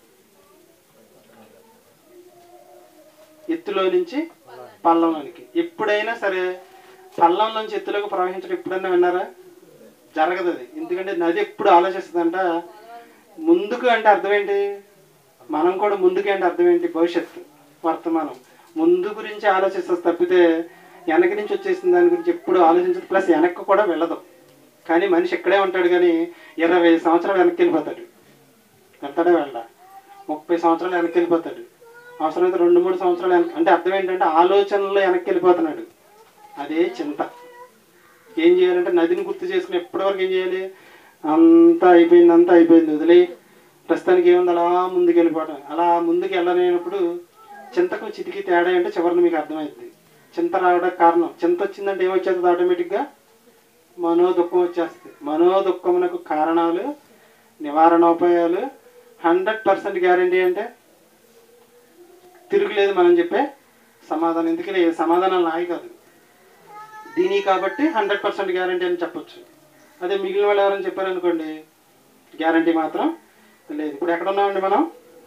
ఎత్తులో నుంచి పల్లంలోనికి ఎప్పుడైనా సరే పల్లం నుంచి ఎత్తులోకి ప్రవహించడం ఎప్పుడైనా విన్నారా జరగదు అది ఎందుకంటే నది ఎప్పుడు ఆలోచిస్తుందంట ముందుకు అంటే అర్థం ఏంటి మనం కూడా ముందుకు అంటే అర్థం ఏంటి భవిష్యత్తు వర్తమానం ముందు గురించి ఆలోచిస్తుంది తప్పితే వెనక నుంచి వచ్చేసిన దాని గురించి ఎప్పుడు ఆలోచించదు ప్లస్ వెనక్కి కూడా వెళ్ళదు కానీ మనిషి ఇక్కడే ఉంటాడు కానీ ఇరవై సంవత్సరాలు వెనక్కి వెళ్ళిపోతాడు వెళ్తాడే వెళ్ళా ముప్పై సంవత్సరాలు వెనక్కి వెళ్ళిపోతాడు అవసరమైతే రెండు మూడు సంవత్సరాలు వెనక్కి అంటే అర్థం ఏంటంటే ఆలోచనలో వెనక్కి వెళ్ళిపోతున్నాడు అదే చింత ఏం చేయాలంటే నదిని గుర్తు చేసుకుని ఎప్పటివరకు ఏం చేయాలి అంతా అయిపోయింది అంతా అయిపోయింది వదిలే ప్రస్తుతానికి ఏముంది అలా ముందుకు వెళ్ళిపోవడం అలా ముందుకు వెళ్ళలేనప్పుడు చింతకు చితికి తేడా అంటే చివరిని మీకు అర్థమైంది చింత రావడానికి కారణం చింత వచ్చిందంటే ఏమొచ్చేస్తుంది ఆటోమేటిక్గా మనో దుఃఖం వచ్చేస్తుంది మనో దుఃఖమునకు కారణాలు నివారణోపాయాలు హండ్రెడ్ పర్సెంట్ గ్యారంటీ అంటే తిరుగులేదు మనం చెప్పే సమాధానం ఎందుకని సమాధానాలు నాయి కాదు దీని కాబట్టి హండ్రెడ్ పర్సెంట్ గ్యారంటీ అని చెప్పొచ్చు అదే మిగిలిన వాళ్ళు ఎవరైనా చెప్పారనుకోండి గ్యారంటీ మాత్రం లేదు ఇప్పుడు ఎక్కడ ఉన్నామండి మనం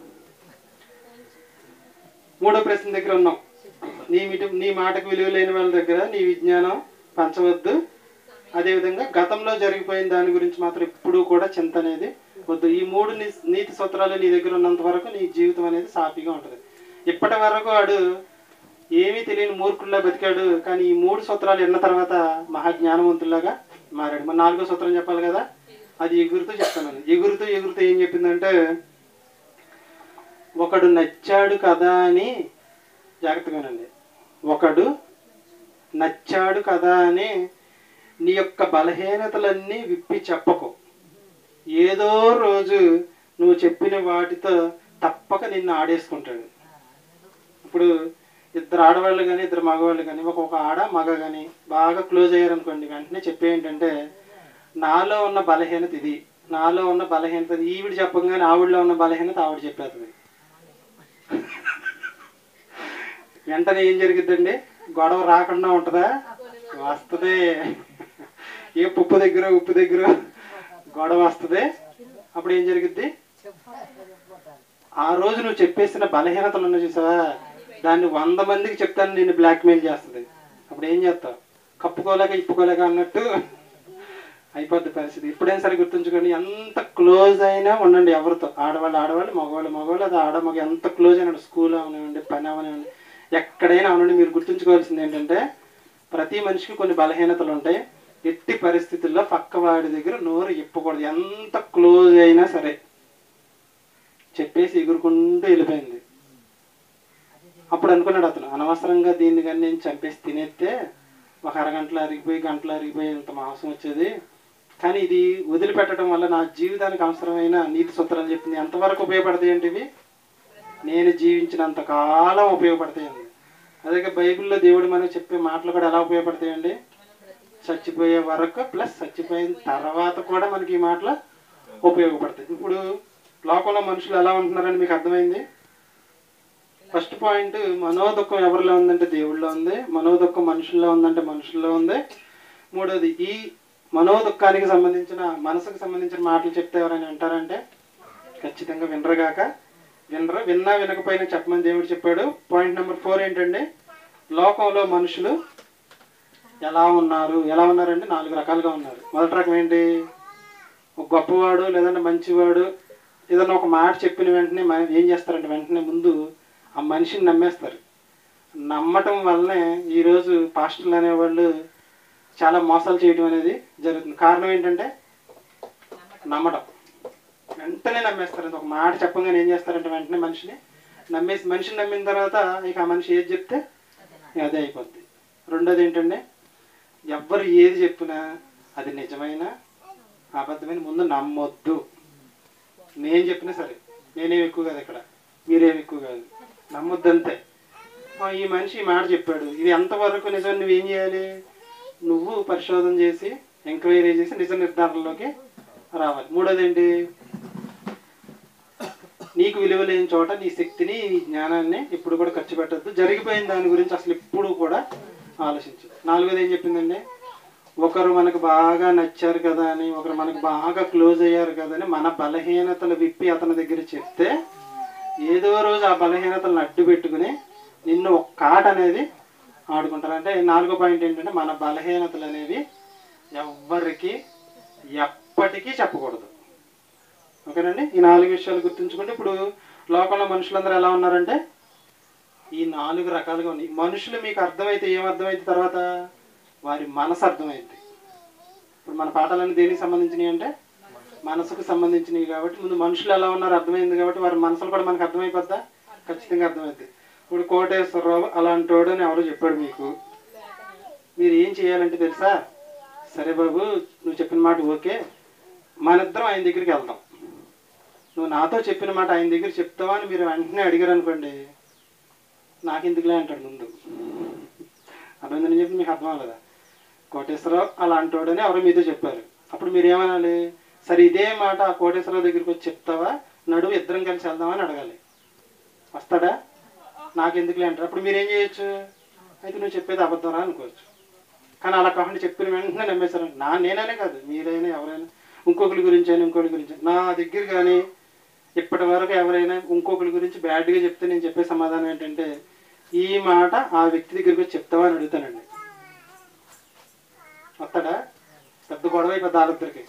మూడో ప్రశ్న దగ్గర ఉన్నాం నీ మిటి నీ మాటకు విలువ లేని వాళ్ళ దగ్గర నీ విజ్ఞానం పంచవద్దు అదేవిధంగా గతంలో జరిగిపోయిన దాని గురించి మాత్రం ఎప్పుడూ కూడా చింత అనేది వద్దు ఈ మూడు నీ- నీతి సూత్రాలు నీ దగ్గర ఉన్నంత వరకు నీ జీవితం అనేది సాఫీగా ఉంటుంది ఇప్పటి వరకు వాడు ఏమీ తెలియని మూర్ఖుల్లా బతికాడు కానీ ఈ మూడు సూత్రాలు విన్న తర్వాత మహాజ్ఞానవంతుల్లాగా మారాడు మరి నాలుగో సూత్రం చెప్పాలి కదా అది ఎగురుతూ చెప్తాను ఎగురుతూ ఎగురుతూ ఏం చెప్పిందంటే ఒకడు నచ్చాడు కదా అని జాగ్రత్తగానండి ఒకడు నచ్చాడు కదా అని నీ యొక్క బలహీనతలన్నీ విప్పి చెప్పకు ఏదో రోజు నువ్వు చెప్పిన వాటితో తప్పక నిన్ను ఆడేసుకుంటాడు ఇప్పుడు ఇద్దరు ఆడవాళ్ళు కానీ ఇద్దరు మగవాళ్ళు కానీ ఒక ఒక ఆడ మగ కానీ బాగా క్లోజ్ అయ్యారనుకోండి వెంటనే చెప్పే ఏంటంటే నాలో ఉన్న బలహీనత ఇది నాలో ఉన్న బలహీనత ఇది. ఈవిడ చెప్పగానే ఆవిడలో ఉన్న బలహీనత ఆవిడ చెప్పేస్తుంది వెంటనే ఏం జరిగిద్దండి గొడవ రాకుండా ఉంటుందా వస్తుంది ఏ ఉప్పు దగ్గర ఉప్పు దగ్గర గొడవ వస్తుంది అప్పుడు ఏం జరిగిద్ది ఆ రోజు నువ్వు చెప్పేసిన బలహీనతలు ఉన్నాయి చూసావా దాన్ని వంద మందికి చెప్తాను నేను బ్లాక్మెయిల్ చేస్తుంది అప్పుడు ఏం చేస్తావు కప్పుకోలేక ఇప్పుకోలేక అన్నట్టు అయిపోద్ది పరిస్థితి ఇప్పుడైనా సరే గుర్తుంచుకోండి ఎంత క్లోజ్ అయినా ఉండండి ఎవరితో ఆడవాళ్ళు ఆడవాళ్ళు మగవాళ్ళు మగవాళ్ళు అది ఆడ మగ ఎంత క్లోజ్ అయినా స్కూల్ అవనివ్వండి పని అవనివ్వండి ఎక్కడైనా అవనండి మీరు గుర్తుంచుకోవాల్సింది ఏంటంటే ప్రతి మనిషికి కొన్ని బలహీనతలు ఉంటాయి ఎట్టి పరిస్థితుల్లో పక్క వాడి దగ్గర నోరు ఇప్పకూడదు ఎంత క్లోజ్ అయినా సరే చెప్పేసి ఎగురుకుంటూ వెళ్ళిపోయింది అప్పుడు అనుకున్నాడు అతను అనవసరంగా దీన్ని కానీ నేను చంపేసి తినేస్తే ఒక అరగంటలో అరిగిపోయి గంటలో అరిగిపోయి ఇంత మాంసం వచ్చేది కానీ ఇది వదిలిపెట్టడం వల్ల నా జీవితానికి అవసరమైన నీతి సూత్రాలు చెప్పింది ఎంతవరకు ఉపయోగపడతాయి అంటే ఇవి నేను జీవించినంత కాలం ఉపయోగపడతాయండి అదే బైబిల్లో దేవుడు మనకు చెప్పే మాటలు కూడా ఎలా ఉపయోగపడతాయండి చచ్చిపోయే వరకు ప్లస్ చచ్చిపోయిన తర్వాత కూడా మనకి ఈ మాటలు ఉపయోగపడతాయి ఇప్పుడు లోకంలో మనుషులు ఎలా ఉంటున్నారని మీకు అర్థమైంది ఫస్ట్ పాయింట్ మనోదుఖం ఎవరిలో ఉందంటే దేవుళ్ళలో ఉంది మనోదుఖం మనుషుల్లో ఉందంటే మనుషుల్లో ఉంది మూడోది ఈ మనోదుఖానికి సంబంధించిన మనసుకు సంబంధించిన మాటలు చెప్తే ఎవరైనా వింటారంటే ఖచ్చితంగా వినరుగాక వినరు విన్నా వినకపోయినా చెప్పమని దేవుడు చెప్పాడు పాయింట్ నెంబర్ ఫోర్ ఏంటంటే లోకంలో మనుషులు ఎలా ఉన్నారు ఎలా ఉన్నారంటే నాలుగు రకాలుగా ఉన్నారు మొదటి రకం ఏంటి ఒక గొప్పవాడు లేదంటే మంచివాడు ఏదైనా ఒక మాట చెప్పిన వెంటనే మ- ఏం చేస్తారంటే వెంటనే ముందు ఆ మనిషిని నమ్మేస్తారు నమ్మటం వల్లనే ఈరోజు పాస్టర్లు అనేవాళ్ళు చాలా మోసాలు చేయడం అనేది జరుగుతుంది కారణం ఏంటంటే నమ్మటం వెంటనే నమ్మేస్తారు ఒక మాట చెప్పగానే ఏం చేస్తారంటే వెంటనే మనిషిని నమ్మేసి మనిషిని నమ్మిన తర్వాత ఇక ఆ మనిషి ఏది చెప్తే ఇక అదే అయిపోద్ది రెండోది ఏంటంటే ఎవ్వరు ఏది చెప్పినా అది నిజమైన అబద్ధమైన ముందు నమ్మొద్దు నేను చెప్పినా సరే నేనేం ఎక్కువ కాదు ఇక్కడ మీరేం ఎక్కువ కాదు నమ్మొద్దు అంతే ఆ, ఈ మనిషి ఈ మాట చెప్పాడు ఇది ఎంతవరకు నిజం నువ్వేం చేయాలి నువ్వు పరిశోధన చేసి ఎంక్వైరీ చేసి నిజ నిర్ధారణలోకి రావాలి మూడోది ఏంటి నీకు విలువ లేని చోట నీ శక్తిని నీ జ్ఞానాన్ని ఇప్పుడు కూడా ఖర్చు పెట్టద్దు జరిగిపోయిన దాని గురించి అసలు ఎప్పుడు కూడా ఆలోచించు నాలుగోది ఏం చెప్పిందండి ఒకరు మనకు బాగా నచ్చారు కదా అని ఒకరు మనకు బాగా క్లోజ్ అయ్యారు కదా అని మన బలహీనతలు విప్పి అతని దగ్గర చెప్తే ఏదో రోజు ఆ బలహీనతలను అడ్డు పెట్టుకుని నిన్ను ఒక కాట అనేది ఆడుకుంటారు అంటే నాలుగో పాయింట్ ఏంటంటే మన బలహీనతలు అనేవి ఎవ్వరికి ఎప్పటికీ చెప్పకూడదు ఓకేనండి ఈ నాలుగు విషయాలు గుర్తుంచుకుంటే ఇప్పుడు లోకంలో మనుషులందరూ ఎలా ఉన్నారంటే ఈ నాలుగు రకాలుగా ఉన్నాయి మనుషులు మీకు అర్థమైతే ఏం అర్థమైతే తర్వాత వారి మనసు అర్థమైంది ఇప్పుడు మన పాఠాలన్నీ దేనికి సంబంధించినవి అంటే మనసుకు సంబంధించినవి కాబట్టి ముందు మనుషులు ఎలా ఉన్నారు అర్థమైంది కాబట్టి వారి మనసులు కూడా మనకు అర్థమైపోద్దా ఖచ్చితంగా అర్థమైంది ఇప్పుడు కోటేశ్వరరావు అలాంటి వాడు అని ఎవరో చెప్పాడు మీకు మీరు ఏం చేయాలంటే తెలుసా సరే బాబు నువ్వు చెప్పిన మాట ఓకే మనిద్దరం ఆయన దగ్గరికి వెళ్దాం నువ్వు నాతో చెప్పిన మాట ఆయన దగ్గర చెప్తావా అని మీరు వెంటనే అడిగారు అనుకోండి నాకు ఎందుకులే అంటాడు ముందు అర్థమైందని చెప్పి మీకు అర్థం అవ్వలేదా కోటేశ్వరరావు అలా అంటాడని ఎవరో మీతో చెప్పారు అప్పుడు మీరు ఏమనాలి సరే ఇదే మాట ఆ కోటేశ్వరరావు దగ్గరికి వచ్చి చెప్తావా నడువు ఇద్దరం కలిసి వెళ్దామని అడగాలి వస్తాడా నాకు ఎందుకులే అంటారు అప్పుడు మీరు ఏం చేయొచ్చు అయితే నువ్వు చెప్పేది అబద్ధం రా అనుకోవచ్చు కానీ అలా కాకుండా చెప్పిన వెంటనే నమ్మేశారు నా నేననే కాదు మీరైనా ఎవరైనా ఇంకొకరి గురించి అయినా ఇంకొకరి గురించి నా దగ్గర కానీ ఇప్పటి వరకు ఎవరైనా ఇంకొకరి గురించి బ్యాడ్గా చెప్తే నేను చెప్పే సమాధానం ఏంటంటే ఈ మాట ఆ వ్యక్తి దగ్గరికి వచ్చి చెప్తావా అని అడుగుతానండి వస్తాడా పెద్ద గొడవ అయిపోద్ది వాళ్ళిద్దరికి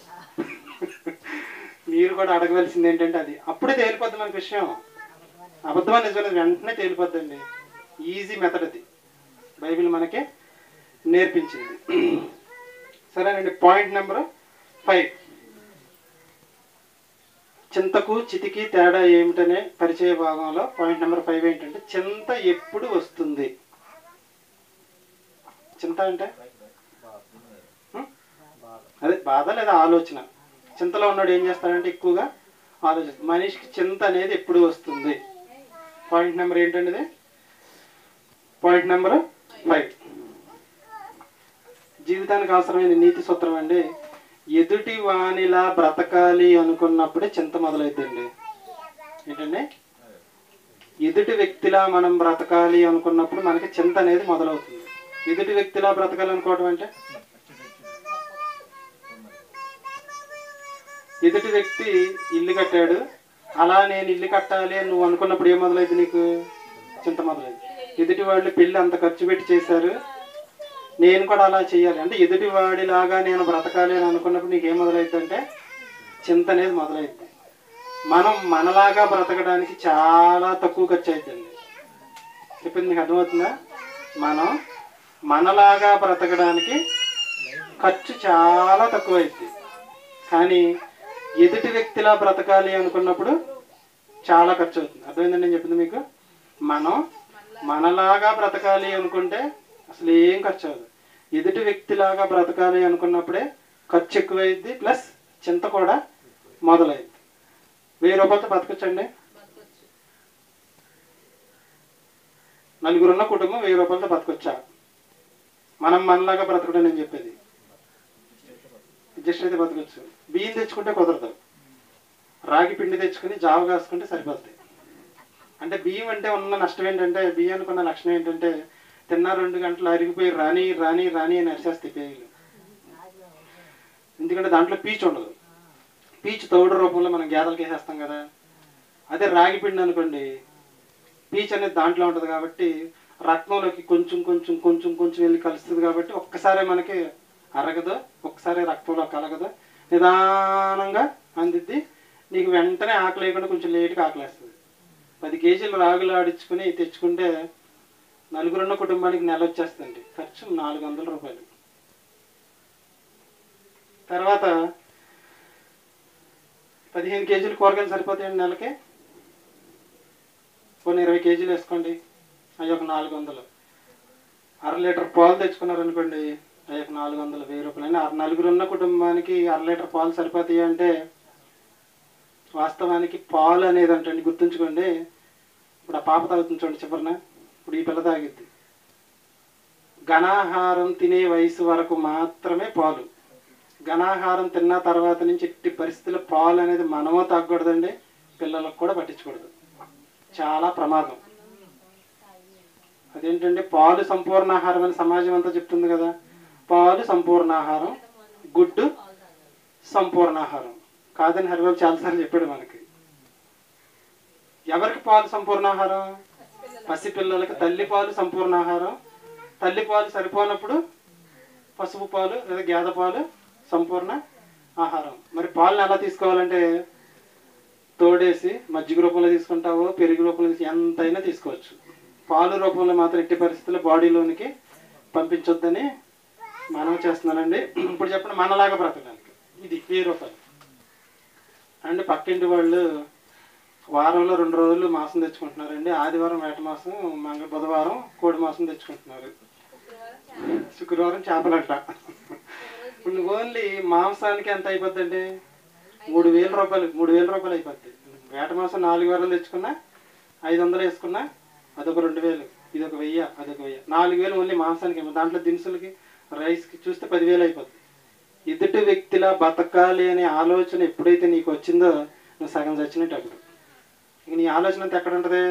మీరు కూడా అడగవలసింది ఏంటంటే అది అప్పుడే తేలిపోద్ది మనకి విషయం అబద్ధం అని నిజం వెంటనే తేలిపోద్దండి ఈజీ మెథడ్ అది బైబిల్ మనకి నేర్పించింది సరేనండి పాయింట్ నెంబర్ ఫైవ్ చింతకు చితికి తేడా ఏమిటనే పరిచయ భాగంలో పాయింట్ నెంబర్ ఫైవ్ ఏంటంటే చింత ఎప్పుడు వస్తుంది చింత అంటే హ్మ్? అదే బాధ లేదా ఆలోచన చింతలో ఉన్నాడు ఏం చేస్తాడంటే ఎక్కువగా ఆలోచిస్తాడు మనిషికి చింత అనేది ఎప్పుడు వస్తుంది పాయింట్ నెంబర్ ఏంటండి ఇది పాయింట్ నెంబర్ ఫైవ్ జీవితానికి అవసరమైన నీతి సూత్రం అండి ఎదుటి వానిలా బ్రతకాలి అనుకున్నప్పుడే చింత మొదలైద్దండి ఏంటండి ఎదుటి వ్యక్తిలా మనం బ్రతకాలి అనుకున్నప్పుడు మనకి చింత అనేది మొదలవుతుంది ఎదుటి వ్యక్తిలా బ్రతకాలి అనుకోవడం అంటే ఎదుటి వ్యక్తి ఇల్లు కట్టాడు అలా నేను ఇల్లు కట్టాలి అని నువ్వు అనుకున్నప్పుడు ఏం మొదలైంది నీకు చింత మొదలైంది ఎదుటి వాళ్ళు పెళ్ళి అంత ఖర్చు పెట్టి చేశారు నేను కూడా అలా చేయాలి అంటే ఎదుటి వాడిలాగా నేను బ్రతకాలి అని అనుకున్నప్పుడు నీకు ఏం మొదలైద్ది అంటే చింత అనేది మొదలైద్ది మనం మనలాగా బ్రతకడానికి చాలా తక్కువ ఖర్చు అవుతుందండి చెప్పింది మీకు అర్థమవుతుందా మనం మనలాగా బ్రతకడానికి ఖర్చు చాలా తక్కువ అవుతుంది కానీ ఎదుటి వ్యక్తిలా బ్రతకాలి అనుకున్నప్పుడు చాలా ఖర్చు అవుతుంది అర్థమైందండి నేను చెప్పింది మీకు మనం మనలాగా బ్రతకాలి అనుకుంటే అసలు ఏం ఖర్చు అవ్వదు ఎదుటి వ్యక్తిలాగా బ్రతకాలి అనుకున్నప్పుడే ఖర్చు ఎక్కువైద్ది ప్లస్ చింత కూడా మొదలైద్ది వెయ్యి రూపాయలతో బతకొచ్చండి బతకొచ్చు నలుగురున్న కుటుంబం వెయ్యి రూపాయలతో బతకొచ్చా మనం మనలాగా బ్రతకడం నేను చెప్పేది అడ్జస్ట్ అయితే బతకొచ్చు బియ్యం తెచ్చుకుంటే కుదరదు రాగి పిండి తెచ్చుకుని జావ కాసుకుంటే సరిపోద్ది అంటే బియ్యం అంటే ఉన్న నష్టం ఏంటంటే బియ్యానికి ఉన్న లక్షణం ఏంటంటే తిన్న రెండు గంటలు అరిగిపోయి రాని రాని రాని అని అరిసేస్తాయి పేగులు ఎందుకంటే దాంట్లో పీచు ఉండదు పీచు తౌడు రూపంలో మనం గేదెలకి వేసేస్తాం కదా అదే రాగి పిండి అనుకోండి పీచ్ అనేది దాంట్లో ఉంటుంది కాబట్టి రక్తంలోకి కొంచెం కొంచెం కొంచెం కొంచెం వెళ్ళి కలుస్తుంది కాబట్టి ఒక్కసారి మనకి అరగదు ఒక్కసారి రక్తంలో కలగదు నిదానంగా అందిద్ది నీకు వెంటనే ఆకలి లేకుండా కొంచెం లేట్గా ఆకలేస్తుంది పది కేజీలు రాగులు ఆడించుకుని తెచ్చుకుంటే నలుగురున్న కుటుంబానికి నెల వచ్చేస్తుంది ఖర్చు నాలుగు వందల రూపాయలు తర్వాత పదిహేను కేజీలు కూరగాయలు సరిపోతాయండి నెలకి కొన్ని ఇరవై కేజీలు వేసుకోండి అవి ఒక నాలుగు వందలు అర లీటర్ పాలు తెచ్చుకున్నారనుకోండి అవి ఒక నాలుగు వందలు వెయ్యి రూపాయలు అయినా అర నలుగురు ఉన్న కుటుంబానికి అర లీటర్ పాలు సరిపోతాయి అంటే వాస్తవానికి పాలు అనేది అంటే గుర్తుంచుకోండి ఇప్పుడు ఆ పాప తాగుతుంది చూడండి చివరిన ఇప్పుడు ఈ పిల్ల తాగిద్ది ఘనాహారం తినే వయసు వరకు మాత్రమే పాలు ఘనాహారం తిన్న తర్వాత నుంచి ఎట్టి పరిస్థితుల్లో పాలు అనేది మనమో తాగకూడదండి పిల్లలకు కూడా పట్టించకూడదు చాలా ప్రమాదం అదేంటంటే పాలు సంపూర్ణాహారం అని సమాజం అంతా చెప్తుంది కదా పాలు సంపూర్ణాహారం గుడ్డు సంపూర్ణాహారం కాదని హరిబాబు చాలాసార్లు చెప్పాడు మనకి ఎవరికి పాలు సంపూర్ణాహారం పసిపిల్లలకి తల్లి పాలు సంపూర్ణాహారం తల్లి పాలు సరిపోనప్పుడు పసుపు పాలు లేదా గేదె పాలు సంపూర్ణ ఆహారం మరి పాలను ఎలా తీసుకోవాలంటే తోడేసి మజ్జిగ రూపంలో తీసుకుంటావో పెరుగు రూపంలో తీసి ఎంతైనా తీసుకోవచ్చు పాలు రూపంలో మాత్రం ఎట్టి పరిస్థితుల్లో బాడీలోనికి పంపించొద్దని మనం చేస్తున్నానండి ఇప్పుడు చెప్పండి మనలాగా బ్రతకడానికి ఇది వెయ్యి రూపాయలు అండ్ పక్కింటి వాళ్ళు వారంలో రెండు రోజులు మాంసం తెచ్చుకుంటున్నారండి ఆదివారం వేట మాసం మంగళ బుధవారం కోడి మాంసం తెచ్చుకుంటున్నారు శుక్రవారం చేపలంట ఇప్పుడు నువ్వు ఓన్లీ మాంసానికి ఎంత అయిపోద్దండి మూడు వేల రూపాయలు మూడు వేల రూపాయలు అయిపోద్ది వేట మాసం నాలుగు వారాలు తెచ్చుకున్నా ఐదు వందలు వేసుకున్నా అదొక రెండు వేలు ఇది ఒక వెయ్యి అదొక వెయ్యి నాలుగు వేలు ఓన్లీ మాంసానికి ఏమో దాంట్లో దినుసులకి రైస్కి చూస్తే పదివేలు అయిపోద్ది ఎదుటి వ్యక్తిలా బతకాలి అనే ఆలోచన ఎప్పుడైతే నీకు వచ్చిందో నువ్వు సగం చచ్చినట్టు అప్పుడు ఇక నీ ఆలోచన అంతా ఎక్కడ ఉంటుంది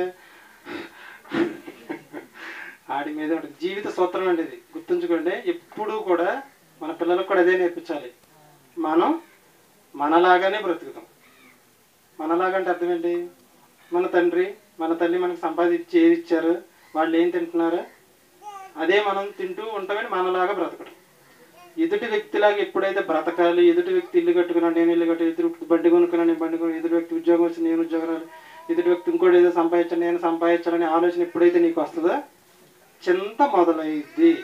ఆడి మీద ఉంటుంది జీవిత సూత్రం అండి ఇది గుర్తుంచుకోండి ఎప్పుడూ కూడా మన పిల్లలకు కూడా అదే నేర్పించాలి మనం మనలాగానే బ్రతుకుతాం మనలాగంటే అర్థం ఏంటి మన తండ్రి మన తల్లి మనకు సంపాదించి ఏది ఇచ్చారు వాళ్ళు ఏం తింటున్నారు అదే మనం తింటూ ఉంటామని మనలాగా బ్రతకడం ఎదుటి వ్యక్తిలాగా ఎప్పుడైతే బ్రతకాలి ఎదుటి వ్యక్తి ఇల్లు కట్టుకున్నాడు నేను ఇల్లు కట్టు ఎదుటి వ్యక్తి బండి కొనుక్కున్నాను నేను బండి కొను ఎదుటి వ్యక్తి ఉద్యోగం వచ్చి నేను ఉద్యోగం రాలి ఎదుటి వ్యక్తి ఇంకోటి ఏదో సంపాదించాను నేను సంపాదించాలనే ఆలోచన ఎప్పుడైతే నీకు వస్తుందో చింత మొదలైద్ది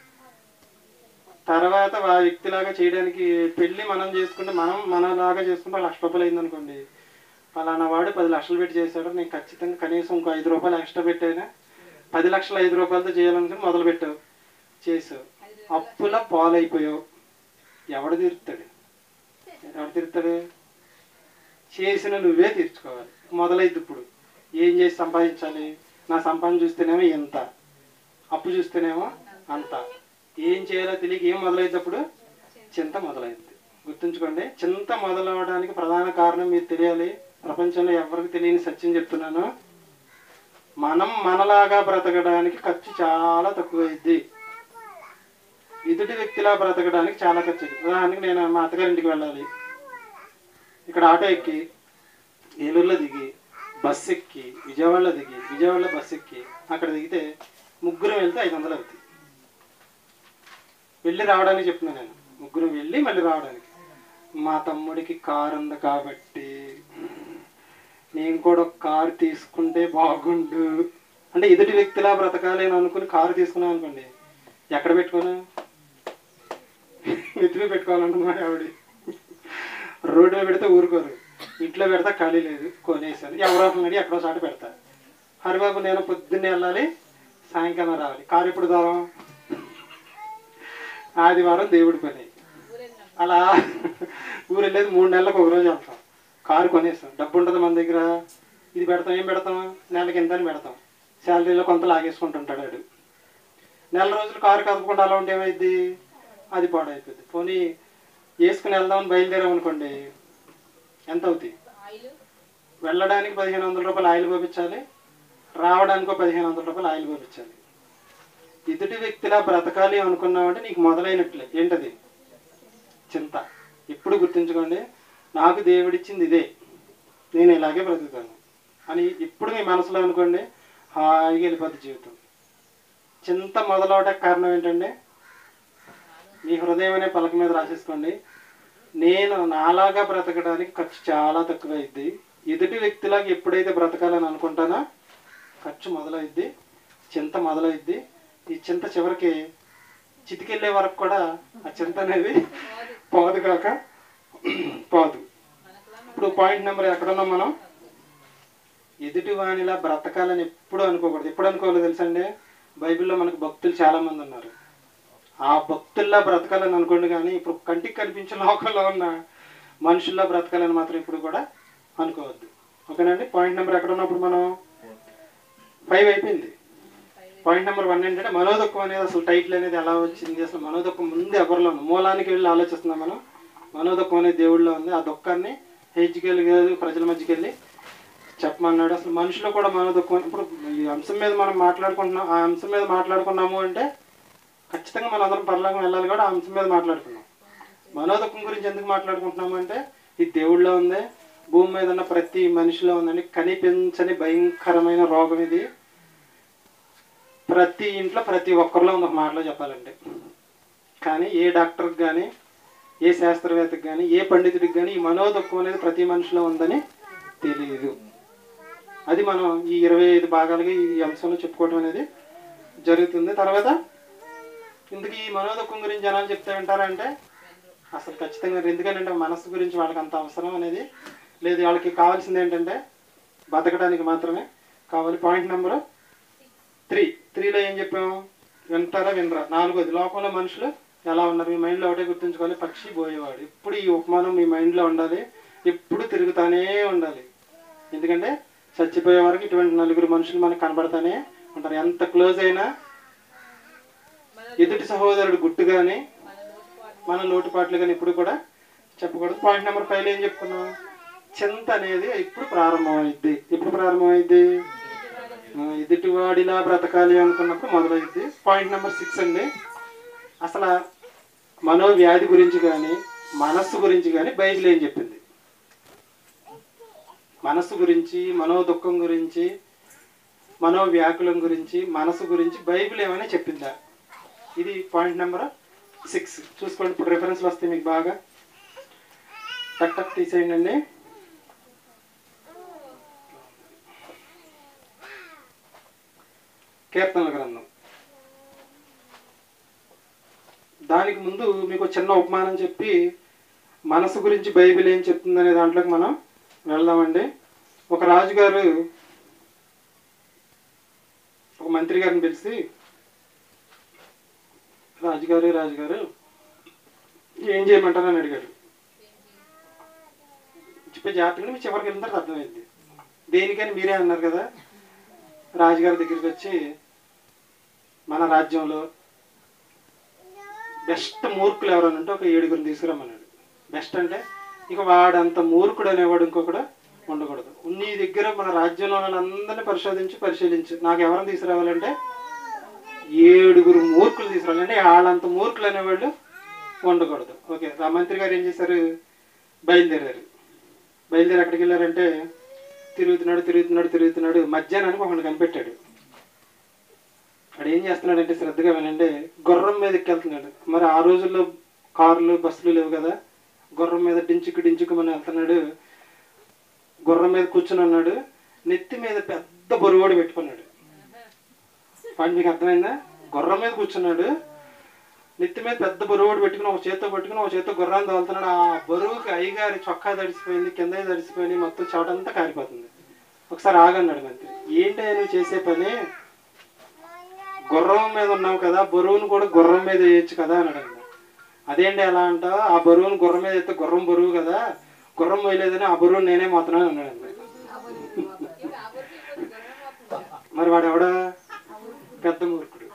తర్వాత ఆ వ్యక్తిలాగా చేయడానికి పెళ్లి మనం చేసుకుంటే మనం మనలాగా చేసుకుంటే లక్ష రూపాయలు అయింది అనుకోండి ఫలానా వాడు పది లక్షలు పెట్టి చేశాడు నేను ఖచ్చితంగా కనీసం ఇంకో ఐదు రూపాయలు ఎక్స్ట్రా పెట్టైనా పది లక్షలు ఐదు రూపాయలతో చేయాలనుకుని మొదలు పెట్టావు చేసావు అప్పుల పాలైపోయావు ఎవడు తీరుతాడు ఎవడు తీరుతాడు చేసిన నువ్వే తీర్చుకోవాలి మొదలైద్ది ఇప్పుడు ఏం చేసి సంపాదించాలి నా సంపాదన చూస్తేనేమో ఎంత అప్పు చూస్తేనేమో అంత ఏం చేయాలో తెలియక ఏం మొదలైనప్పుడు చింత మొదలైంది గుర్తుంచుకోండి చింత మొదలవడానికి ప్రధాన కారణం మీరు తెలియాలి ప్రపంచంలో ఎవరికి తెలియని సత్యం చెప్తున్నాను మనం మనలాగా బ్రతకడానికి ఖర్చు చాలా తక్కువ అయింది ఎదుటి వ్యక్తిలా బ్రతకడానికి చాలా ఖర్చు అయింది ఉదాహరణకి నేను మా అత్తగారింటికి వెళ్ళాలి ఇక్కడ ఆటో ఎక్కి ఏలూరులో దిగి బస్ ఎక్కి విజయవాడలో దిగి విజయవాడలో బస్ ఎక్కి అక్కడ దిగితే ముగ్గురు వెళ్తే ఐదు వందలు అవుతాయి వెళ్ళి రావడానికి చెప్తున్నాను నేను ముగ్గురు వెళ్ళి మళ్ళీ రావడానికి మా తమ్ముడికి కారు ఉంది కాబట్టి నేను కూడా ఒక కారు తీసుకుంటే బాగుండు అంటే ఎదుటి వ్యక్తిలా బ్రతకాలి అని అనుకుని కారు తీసుకున్నాను అనుకోండి ఎక్కడ పెట్టుకోను నెత్తిలో పెట్టుకోవాలంటున్నా ఆవిడ రోడ్డు మీద పెడితే ఊరుకోరు ఇంట్లో పెడతా ఖాళీ లేదు కొనేసాను ఎవరో ఒకరిని అడిగి ఎక్కడో చాటు పెడతా హరిబాబు నేను పొద్దున్నే వెళ్ళాలి సాయంకాలం రావాలి కారు ఎప్పుడు దూరం ఆదివారం దేవుడి పని అలా ఊరు వెళ్ళేది మూడు నెలలకు ఒక రోజు వెళ్తాం కారు కొనేస్తాం డబ్బు ఉంటుంది మన దగ్గర ఇది పెడతాం ఏం పెడతాం నెలకి ఎంత అని పెడతాం శాలరీలో కొంత లాగేసుకుంటుంటాడు వాడు నెల రోజులు కారు కదపకుండా అలా ఉంటే ఏమైద్ది అది పాడైపోద్ది పోనీ వేసుకుని వెళ్దామని బయలుదేరాం అనుకోండి ఎంత అవుతాయి ఆయిల్ వెళ్ళడానికి పదిహేను వందల రూపాయలు ఆయిల్ పంపించాలి రావడానికి ఒక పదిహేను వందల రూపాయలు ఆయిల్ పంపించాలి ఎదుటి వ్యక్తిలా బ్రతకాలి అనుకున్నామంటే నీకు మొదలైనట్లే ఏంటది చింత ఎప్పుడు గుర్తుంచుకోండి నాకు దేవుడిచ్చింది ఇదే నేను ఇలాగే బ్రతుకుతాను అని ఇప్పుడు మీ మనసులో అనుకోండి హాయిగా వెళ్ళిపోద్ది జీవితం చింత మొదలవడానికి కారణం ఏంటండి మీ హృదయం అనే పలక మీద రాసేసుకోండి నేను నాలాగా బ్రతకడానికి ఖర్చు చాలా తక్కువ అయింది ఎదుటి వ్యక్తిలాగా ఎప్పుడైతే బ్రతకాలని అనుకుంటానో ఖర్చు మొదలైద్ది చింత మొదలైద్ది ఈ చింత చివరికి చితికెళ్ళే వరకు కూడా ఆ చింత అనేది పోదు కాక పోదు ఇప్పుడు పాయింట్ నెంబర్ ఎక్కడున్నాం మనం ఎదుటి వానిలా బ్రతకాలని ఎప్పుడు అనుకోకూడదు ఎప్పుడు అనుకోవాలి తెలుసండి బైబిల్లో మనకు భక్తులు చాలా మంది ఉన్నారు ఆ భక్తుల్లా బ్రతకాలని అనుకోండి కానీ ఇప్పుడు కంటికి కనిపించే లోకంలో ఉన్న మనుషుల్లా బ్రతకాలని మాత్రం ఇప్పుడు కూడా అనుకోవద్దు ఓకేనండి పాయింట్ నెంబర్ ఎక్కడ ఉన్నప్పుడు మనం ఫైవ్ అయిపోయింది పాయింట్ నెంబర్ వన్ ఏంటంటే మనోదుఖం అనేది అసలు టైటిల్ అనేది ఎలా వచ్చింది అసలు మనోదుఖం ముందు ఎవరిలో ఉంది మూలానికి వెళ్ళి ఆలోచిస్తున్నాం మనం మనోదుఖం అనేది దేవుడిలో ఉంది ఆ దుఃఖాన్ని హెచ్చుకెళ్ళి కాదు ప్రజల మధ్యకి వెళ్ళి చెప్పమన్నాడు అసలు మనుషులు కూడా మనోదుఖం ఇప్పుడు ఈ అంశం మీద మనం మాట్లాడుకుంటున్నాం ఆ అంశం మీద మాట్లాడుకున్నాము అంటే ఖచ్చితంగా మన అందరం పరలోకం వెళ్ళాలి కూడా ఆ అంశం మీద మాట్లాడుకున్నాం మనోదుఖం గురించి ఎందుకు మాట్లాడుకుంటున్నాము అంటే ఇది దేవుళ్ళో ఉంది భూమి మీద ఉన్న ప్రతి మనిషిలో ఉందండి కనిపించని భయంకరమైన రోగం ఇది ప్రతి ఇంట్లో ప్రతి ఒక్కరిలో ఉంది ఒక మాటలో చెప్పాలంటే కానీ ఏ డాక్టర్కి కానీ ఏ శాస్త్రవేత్తకి కానీ ఏ పండితుడికి కానీ ఈ మనోదుఖం అనేది ప్రతి మనిషిలో ఉందని తెలియదు అది మనం ఈ ఇరవై ఐదు భాగాలుగా ఈ అంశంలో చెప్పుకోవడం అనేది జరుగుతుంది తర్వాత ఇందుకు ఈ మనోదుఖం గురించి జనాలు చెప్తే వింటారంటే అసలు ఖచ్చితంగా ఎందుకంటే మనసు గురించి వాళ్ళకి అంత అవసరం అనేది లేదు వాళ్ళకి కావాల్సింది ఏంటంటే బతకడానికి మాత్రమే కావాలి పాయింట్ నెంబర్ త్రీ త్రీలో ఏం చెప్పాము వింటారా వినరా నాలుగోది లోకంలో మనుషులు ఎలా ఉన్నారు మీ మైండ్లో ఒకటే గుర్తుంచుకోవాలి పక్షి పోయేవాడు ఎప్పుడు ఈ ఉపమానం మీ మైండ్లో ఉండాలి ఎప్పుడు తిరుగుతానే ఉండాలి ఎందుకంటే చచ్చిపోయే వరకు ఇటువంటి నలుగురు మనుషులు మనకు కనబడతానే ఉంటారు ఎంత క్లోజ్ అయినా ఎదుటి సహోదరుడు గుట్టుగానే మన లోటుపాట్లు కానీ ఇప్పుడు కూడా చెప్పకూడదు పాయింట్ నెంబర్ ఫైవ్ ఏం చెప్పుకున్నాం చింత అనేది ఇప్పుడు ప్రారంభమైద్ది ఎప్పుడు ప్రారంభమైద్ది ఆ, ఎదుటివాడిలా బ్రతకాలి అనుకున్నప్పుడు మొదలైద్ది పాయింట్ నెంబర్ సిక్స్ అండి అసలు మనోవ్యాధి గురించి కానీ మనస్సు గురించి కానీ బైబిల్ ఏం చెప్పింది మనస్సు గురించి మనోదుఖం గురించి మనోవ్యాకులం గురించి మనసు గురించి బైబిల్ ఏమైనా చెప్పిందా ఇది పాయింట్ నెంబర్ సిక్స్ చూసుకోండి ఇప్పుడు రిఫరెన్స్లు వస్తాయి మీకు బాగా టక్ టక్ తీసేయండి అండి కీర్తనల గ్రంథం దానికి ముందు మీకు ఒక చిన్న ఉపమానం చెప్పి మనసు గురించి బైబిల్ ఏం చెప్తుందనే దాంట్లోకి మనం వెళ్దామండి ఒక రాజుగారు ఒక మంత్రి గారిని పిలిచి రాజుగారు రాజుగారు ఏం చేయమంటారని అడిగాడు చెప్పే జాగ్రత్తగా మీ చివరికి వెళ్ళిన తర్వాత అర్థమైంది దేనికని మీరే అన్నారు కదా రాజుగారి దగ్గరికి వచ్చి మన రాజ్యంలో బెస్ట్ మూర్ఖులు ఎవరైనా ఉంటే ఒక ఏడుగురిని తీసుకురమ్మన్నాడు బెస్ట్ అంటే ఇక వాడంత మూర్ఖుడు అనేవాడు ఇంకొకడు ఉండకూడదు నీ దగ్గర మన రాజ్యంలో ఉన్న వాళ్ళందరినీ పరిశోధించి పరిశీలించు నాకు ఎవరిని తీసుకురావాలంటే ఏడుగురు మూర్ఖులు తీసుకురావాలి అంటే వాళ్ళంత మూర్ఖులు అనేవాళ్ళు ఉండకూడదు ఓకే ఆ మంత్రి గారు ఏం చేశారు బయలుదేరారు బయలుదేరి ఎక్కడికి వెళ్ళారంటే తిరుగుతున్నాడు తిరుగుతున్నాడు తిరుగుతున్నాడు మధ్యాహ్నానికి ఒకటి కనిపెట్టాడు వాడు ఏం చేస్తున్నాడంటే శ్రద్ధగా వినండి గుర్రం మీదకి వెళ్తున్నాడు మరి ఆ రోజుల్లో కార్లు బస్సులు లేవు కదా గుర్రం మీద డించుకు డించుకుమని వెళ్తున్నాడు గుర్రం మీద కూర్చుని ఉన్నాడు నెత్తి మీద పెద్ద బరువుడు పెట్టుకున్నాడు వాడు మీకు అర్థమైందా గుర్రం మీద కూర్చున్నాడు నెత్తి మీద పెద్ద బరువుడు పెట్టుకుని ఒక చేత్తో పట్టుకుని ఒక చేత్తో గుర్రాన్ని తోలుతున్నాడు ఆ బరువుకి అయ్యగారి చొక్కా తడిసిపోయింది కింద తడిసిపోయింది మొత్తం చెవటంతా కారిపోతుంది ఒకసారి ఆగన్నాడు మంత్రి ఏంటి నువ్వు చేసే పని గుర్రం మీద ఉన్నావు కదా బరువును కూడా గుర్రం మీద వేయచ్చు కదా అన్నాడు ఆయన. అదేంటి ఎలా అంటావు ఆ బరువును గుర్రం మీద ఎత్తే గుర్రం బరువు కదా గుర్రం వేయలేదని ఆ బరువు నేనే మోతున్నాను అన్నాడు ఆయన. మరి వాడు ఎవడా పెద్ద మూర్ఖుడు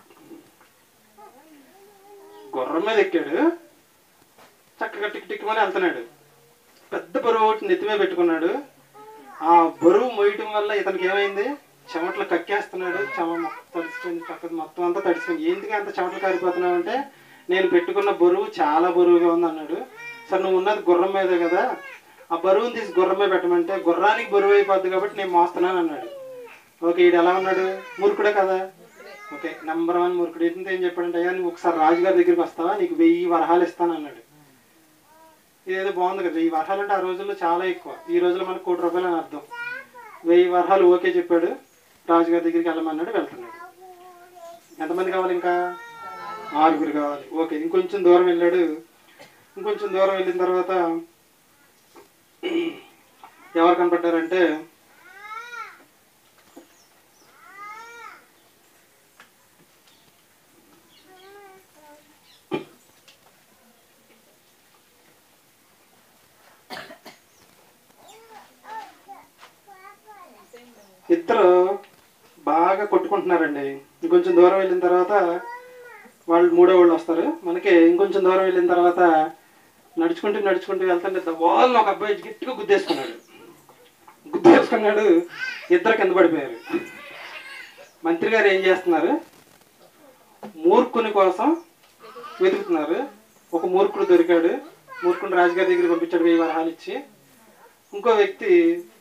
గుర్రం మీద ఎక్కాడు చక్కగా టిక్ టిక్ అని వెళ్తున్నాడు పెద్ద బరువు ఒకటి నెత్తి మీద పెట్టుకున్నాడు ఆ బరువు మోయటం వల్ల ఇతనికి ఏమైంది చెమటలు కక్కేస్తున్నాడు చెమ మొత్తం తడిసిపోయింది పక్కన మొత్తం అంతా తడిసిపోయింది ఎందుకు అంత చెమటలు కారిపోతున్నావు అంటే నేను పెట్టుకున్న బరువు చాలా బరువుగా ఉంది అన్నాడు సరే నువ్వు ఉన్నది గుర్రం మీదే కదా ఆ బరువుని తీసి గుర్రం మీద పెట్టమంటే గుర్రానికి బరువు అయిపోద్ది కాబట్టి నేను మోస్తున్నాను అన్నాడు ఓకే ఈడు ఎలా ఉన్నాడు మూర్ఖుడే కదా ఓకే నెంబర్ వన్ మూర్ఖుడు ఏంటంటే ఏం చెప్పాడంటే అయ్యా నువ్వు ఒకసారి రాజుగారి దగ్గరికి వస్తావా నీకు వెయ్యి వరహాలు ఇస్తాను అన్నాడు ఇదేదో బాగుంది కదా వెయ్యి వరహాలు అంటే ఆ రోజుల్లో చాలా ఎక్కువ ఈ రోజుల్లో మనకు కోటి రూపాయలు అని అర్థం వెయ్యి వరహాలు ఓకే చెప్పాడు రాజుగారి దగ్గరికి వెళ్ళమన్నాడు వెళ్తున్నాడు ఎంతమంది కావాలి ఇంకా ఆరుగురు కావాలి ఓకే ఇంకొంచెం దూరం వెళ్ళాడు ఇంకొంచెం దూరం వెళ్ళిన తర్వాత ఎవరు కనపడ్డారంటే ఇద్దరు బాగా కొట్టుకుంటున్నారండి ఇంకొంచెం దూరం వెళ్ళిన తర్వాత వాళ్ళు మూడో వాళ్ళు వస్తారు మనకి ఇంకొంచెం దూరం వెళ్ళిన తర్వాత నడుచుకుంటూ నడుచుకుంటూ వెళ్తుంటే వాళ్ళని ఒక అబ్బాయి గట్టిగా గుద్దేసుకున్నాడు గుద్దేసుకున్నాడు ఇద్దరు కింద పడిపోయారు మంత్రి గారు ఏం చేస్తున్నారు మూర్ఖుని కోసం వెతుకుతున్నారు ఒక మూర్ఖుడు దొరికాడు మూర్ఖుని రాజుగారి దగ్గర పంపించాడు వెయ్యి వరహాలు ఇచ్చి ఇంకో వ్యక్తి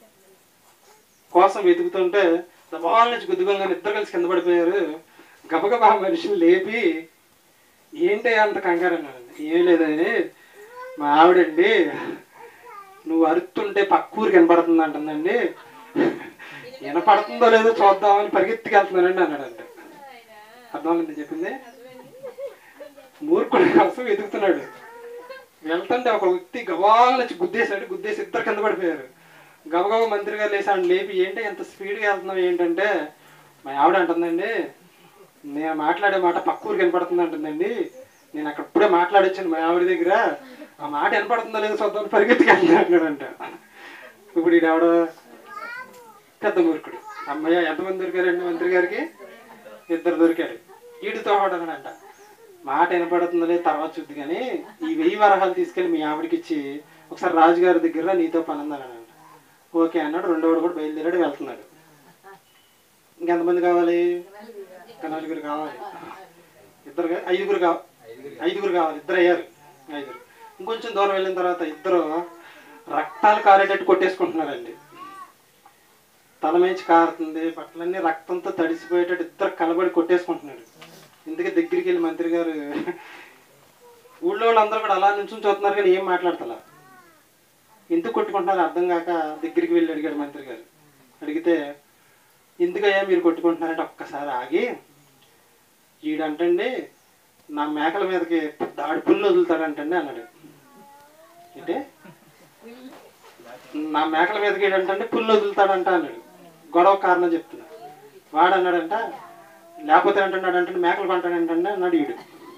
కోసం వెతుకుతుంటే వాళ్ళ నుంచి గుద్దుకోగానే ఇద్దరు కలిసి కింద పడిపోయారు గబగబా ఆ మనిషిని లేపి ఏంటి అంత కంగారు అన్నాడు ఏం లేదని మా ఆవిడండి నువ్వు అరుతుంటే పక్క ఊరికి వినపడుతుంది అంటుందండి వినపడుతుందో లేదో చూద్దామని పరిగెత్తికెళ్తున్నానండి అన్నాడంట అర్థమైంది చెప్పింది మూర్ఖుడి కోసం వెతుకుతున్నాడు వెళ్తుంటే ఒక వ్యక్తి గబాల నుంచి గుద్దేశాడు గుద్దేసి ఇద్దరు కింద పడిపోయారు గబగబా మంత్రి గారు లేసాడు లేపి ఏంటి ఎంత స్పీడ్గా వెళ్తున్నావు ఏంటంటే మా ఆవిడ అంటుందండి నేను మాట్లాడే మాట పక్క ఊరికి వినపడుతుంది అంటుందండి నేను అక్కడ ఇప్పుడే మాట్లాడొచ్చాను మా ఆవిడ దగ్గర ఆ మాట వినపడుతుందో లేదో చూద్దాం పరిగెత్తికి అన్నాడంట ఇప్పుడు ఈడు ఆవిడ పెద్ద మూర్ఖుడు అమ్మయ్య ఎంతమంది దొరికారండి మంత్రి గారికి ఇద్దరు దొరికారు ఈడితో అన్నాడంట మాట వినపడుతుందో లేదు తర్వాత చూద్ది కానీ ఈ వెయ్యి వరహాలు తీసుకెళ్ళి మీ ఆవిడకి ఇచ్చి ఒకసారి రాజుగారి దగ్గర నీతో పని ఉందన్నాడంట ఓకే అన్నాడు రెండోడు కూడా బయలుదేరాడు వెళ్తున్నాడు ఇంకెంతమంది కావాలి ఇంకా నలుగురు కావాలి ఇద్దరు కా- ఐదుగురు కావాలి ఐదుగురు కావాలి ఇద్దరు అయ్యారు ఐదుగురు ఇంకొంచెం దూరం వెళ్ళిన తర్వాత ఇద్దరు రక్తాలు కారేటట్టు కొట్టేసుకుంటున్నారండి తల మించి కారుతుంది బట్టలన్నీ రక్తంతో తడిసిపోయేటట్టు ఇద్దరు కలబడి కొట్టేసుకుంటున్నాడు ఇందుకే దగ్గరికి వెళ్ళి మంత్రి గారు ఊళ్ళో వాళ్ళందరూ కూడా అలా నుంచి చూస్తున్నారు కానీ ఏం మాట్లాడతలా ఎందుకు కొట్టుకుంటున్నారో అర్థం కాక దగ్గరికి వెళ్ళి అడిగాడు మంత్రి గారు అడిగితే ఎందుకయ్యా మీరు కొట్టుకుంటున్నారంటే ఒక్కసారి ఆగి ఈడంటండి నా మేకల మీదకి దాడి పుల్లు వదులుతాడంటండి అన్నాడు అంటే నా మేకల మీదకి ఏంటంటే పుల్లు వదులుతాడంట అన్నాడు గొడవ కారణం చెప్తున్నా వాడు అన్నాడంట లేకపోతే అంటున్నాడు అంటే మేకలు కొంటాడంటే అన్నాడు ఈడు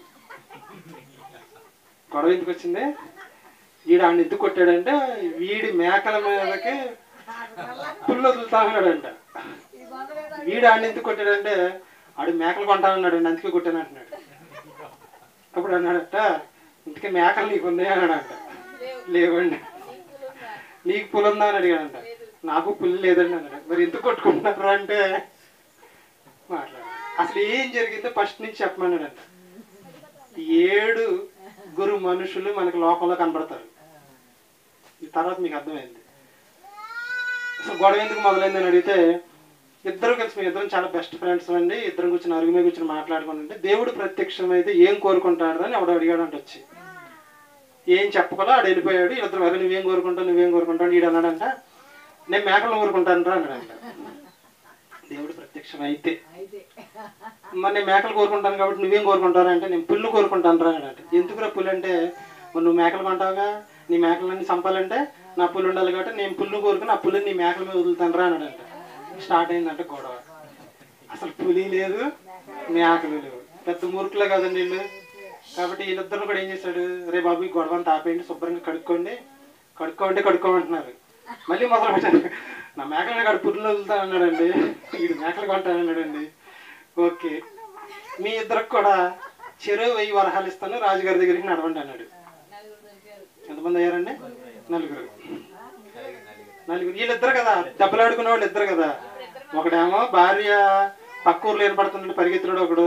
గొడవ ఎందుకు వచ్చింది వీడు ఆడిని ఎందుకు కొట్టాడంటే వీడి మేకల మీదకి పుల్లు వదులుతామన్నాడంట వీడు ఆడిని ఎందుకు కొట్టాడంటే ఆడు మేకలు కొంటానన్నాడు అందుకే కొట్టాను అంటున్నాడు అప్పుడు అన్నాడట ఇంతకీ మేకలు నీకు ఉన్నాయా అన్నాడంట లేవండి నీకు పుల్ ఉందా అని అడిగాడంట నాకు పుల్లు లేదండి అన్నాడు మరి ఎందుకు కొట్టుకుంటున్నారు అంటే మాట్లాడు అసలు ఏం జరిగిందో ఫస్ట్ నుంచి చెప్పమన్నాడంట ఏడు గురు మనుషులు మనకి లోకంలో కనబడతారు ఈ తర్వాత మీకు అర్థమైంది అసలు గొడవ ఎందుకు మొదలైందని అడిగితే ఇద్దరు కలిసి మీ ఇద్దరం చాలా బెస్ట్ ఫ్రెండ్స్ అండి ఇద్దరం కూర్చొని అరుగు మీద కూర్చొని మాట్లాడుకుంటుంటే దేవుడు ప్రత్యక్షమైతే ఏం కోరుకుంటాడు అని ఎవడు అడిగాడు అంటే వచ్చి ఏం చెప్పకుండా ఆడు వెళ్ళిపోయాడు ఇద్దరు అరే నువ్వేం కోరుకుంటావు నువ్వేం కోరుకుంటావు ఈడు అన్నాడంట నేను మేకలను కోరుకుంటాను రా అన్నాడంట దేవుడు ప్రత్యక్షమైతే మరి నేను మేకలు కోరుకుంటాను కాబట్టి నువ్వేం కోరుకుంటావు అంటే నేను పుల్లు కోరుకుంటాను రా అన్నాడంట ఎందుకురా పుల్లు అంటే మరి నువ్వు మేకలు కొంటావుగా నీ మేకలన్నీ చంపాలంటే నా పుల్లు ఉండాలి కాబట్టి నేను పుల్లు కోరుకుని ఆ పుల్లని నీ మేకల మీద వదులుతాను రా అన్నాడంట స్టార్ట్ అయిందంట గొడవ అసలు పులి లేదు మేకలు లేవు పెద్ద మూర్ఖులే కదండి వీళ్ళు కాబట్టి వీళ్ళిద్దరు కూడా ఏం చేశాడు రే బాబు ఈ గొడవ అంతా ఆపేయండి శుభ్రంగా కడుక్కోండి కడుక్కోమంటే కడుక్కోమంటున్నారు మళ్ళీ మొదలు పెట్టారు నా మేకలను కాడు పుల్లు వదులుతాను అన్నాడండి వీడు మేకలు కొంటానన్నాడండి ఓకే మీ ఇద్దరికి కూడా చెరువు వెయ్యి వరహాలు ఇస్తాను రాజుగారి దగ్గరికి నడవండి అన్నాడు నలుగురు దొరికారు ఎంతమంది అయ్యారండి నలుగురు నలుగురు వీళ్ళిద్దరు కదా దెబ్బలు ఆడుకునే వాళ్ళు ఇద్దరు కదా ఒకడేమో భార్య పక్క ఊర్లో ఏర్పడుతున్నాడు పరిగెత్తుడు ఒకడు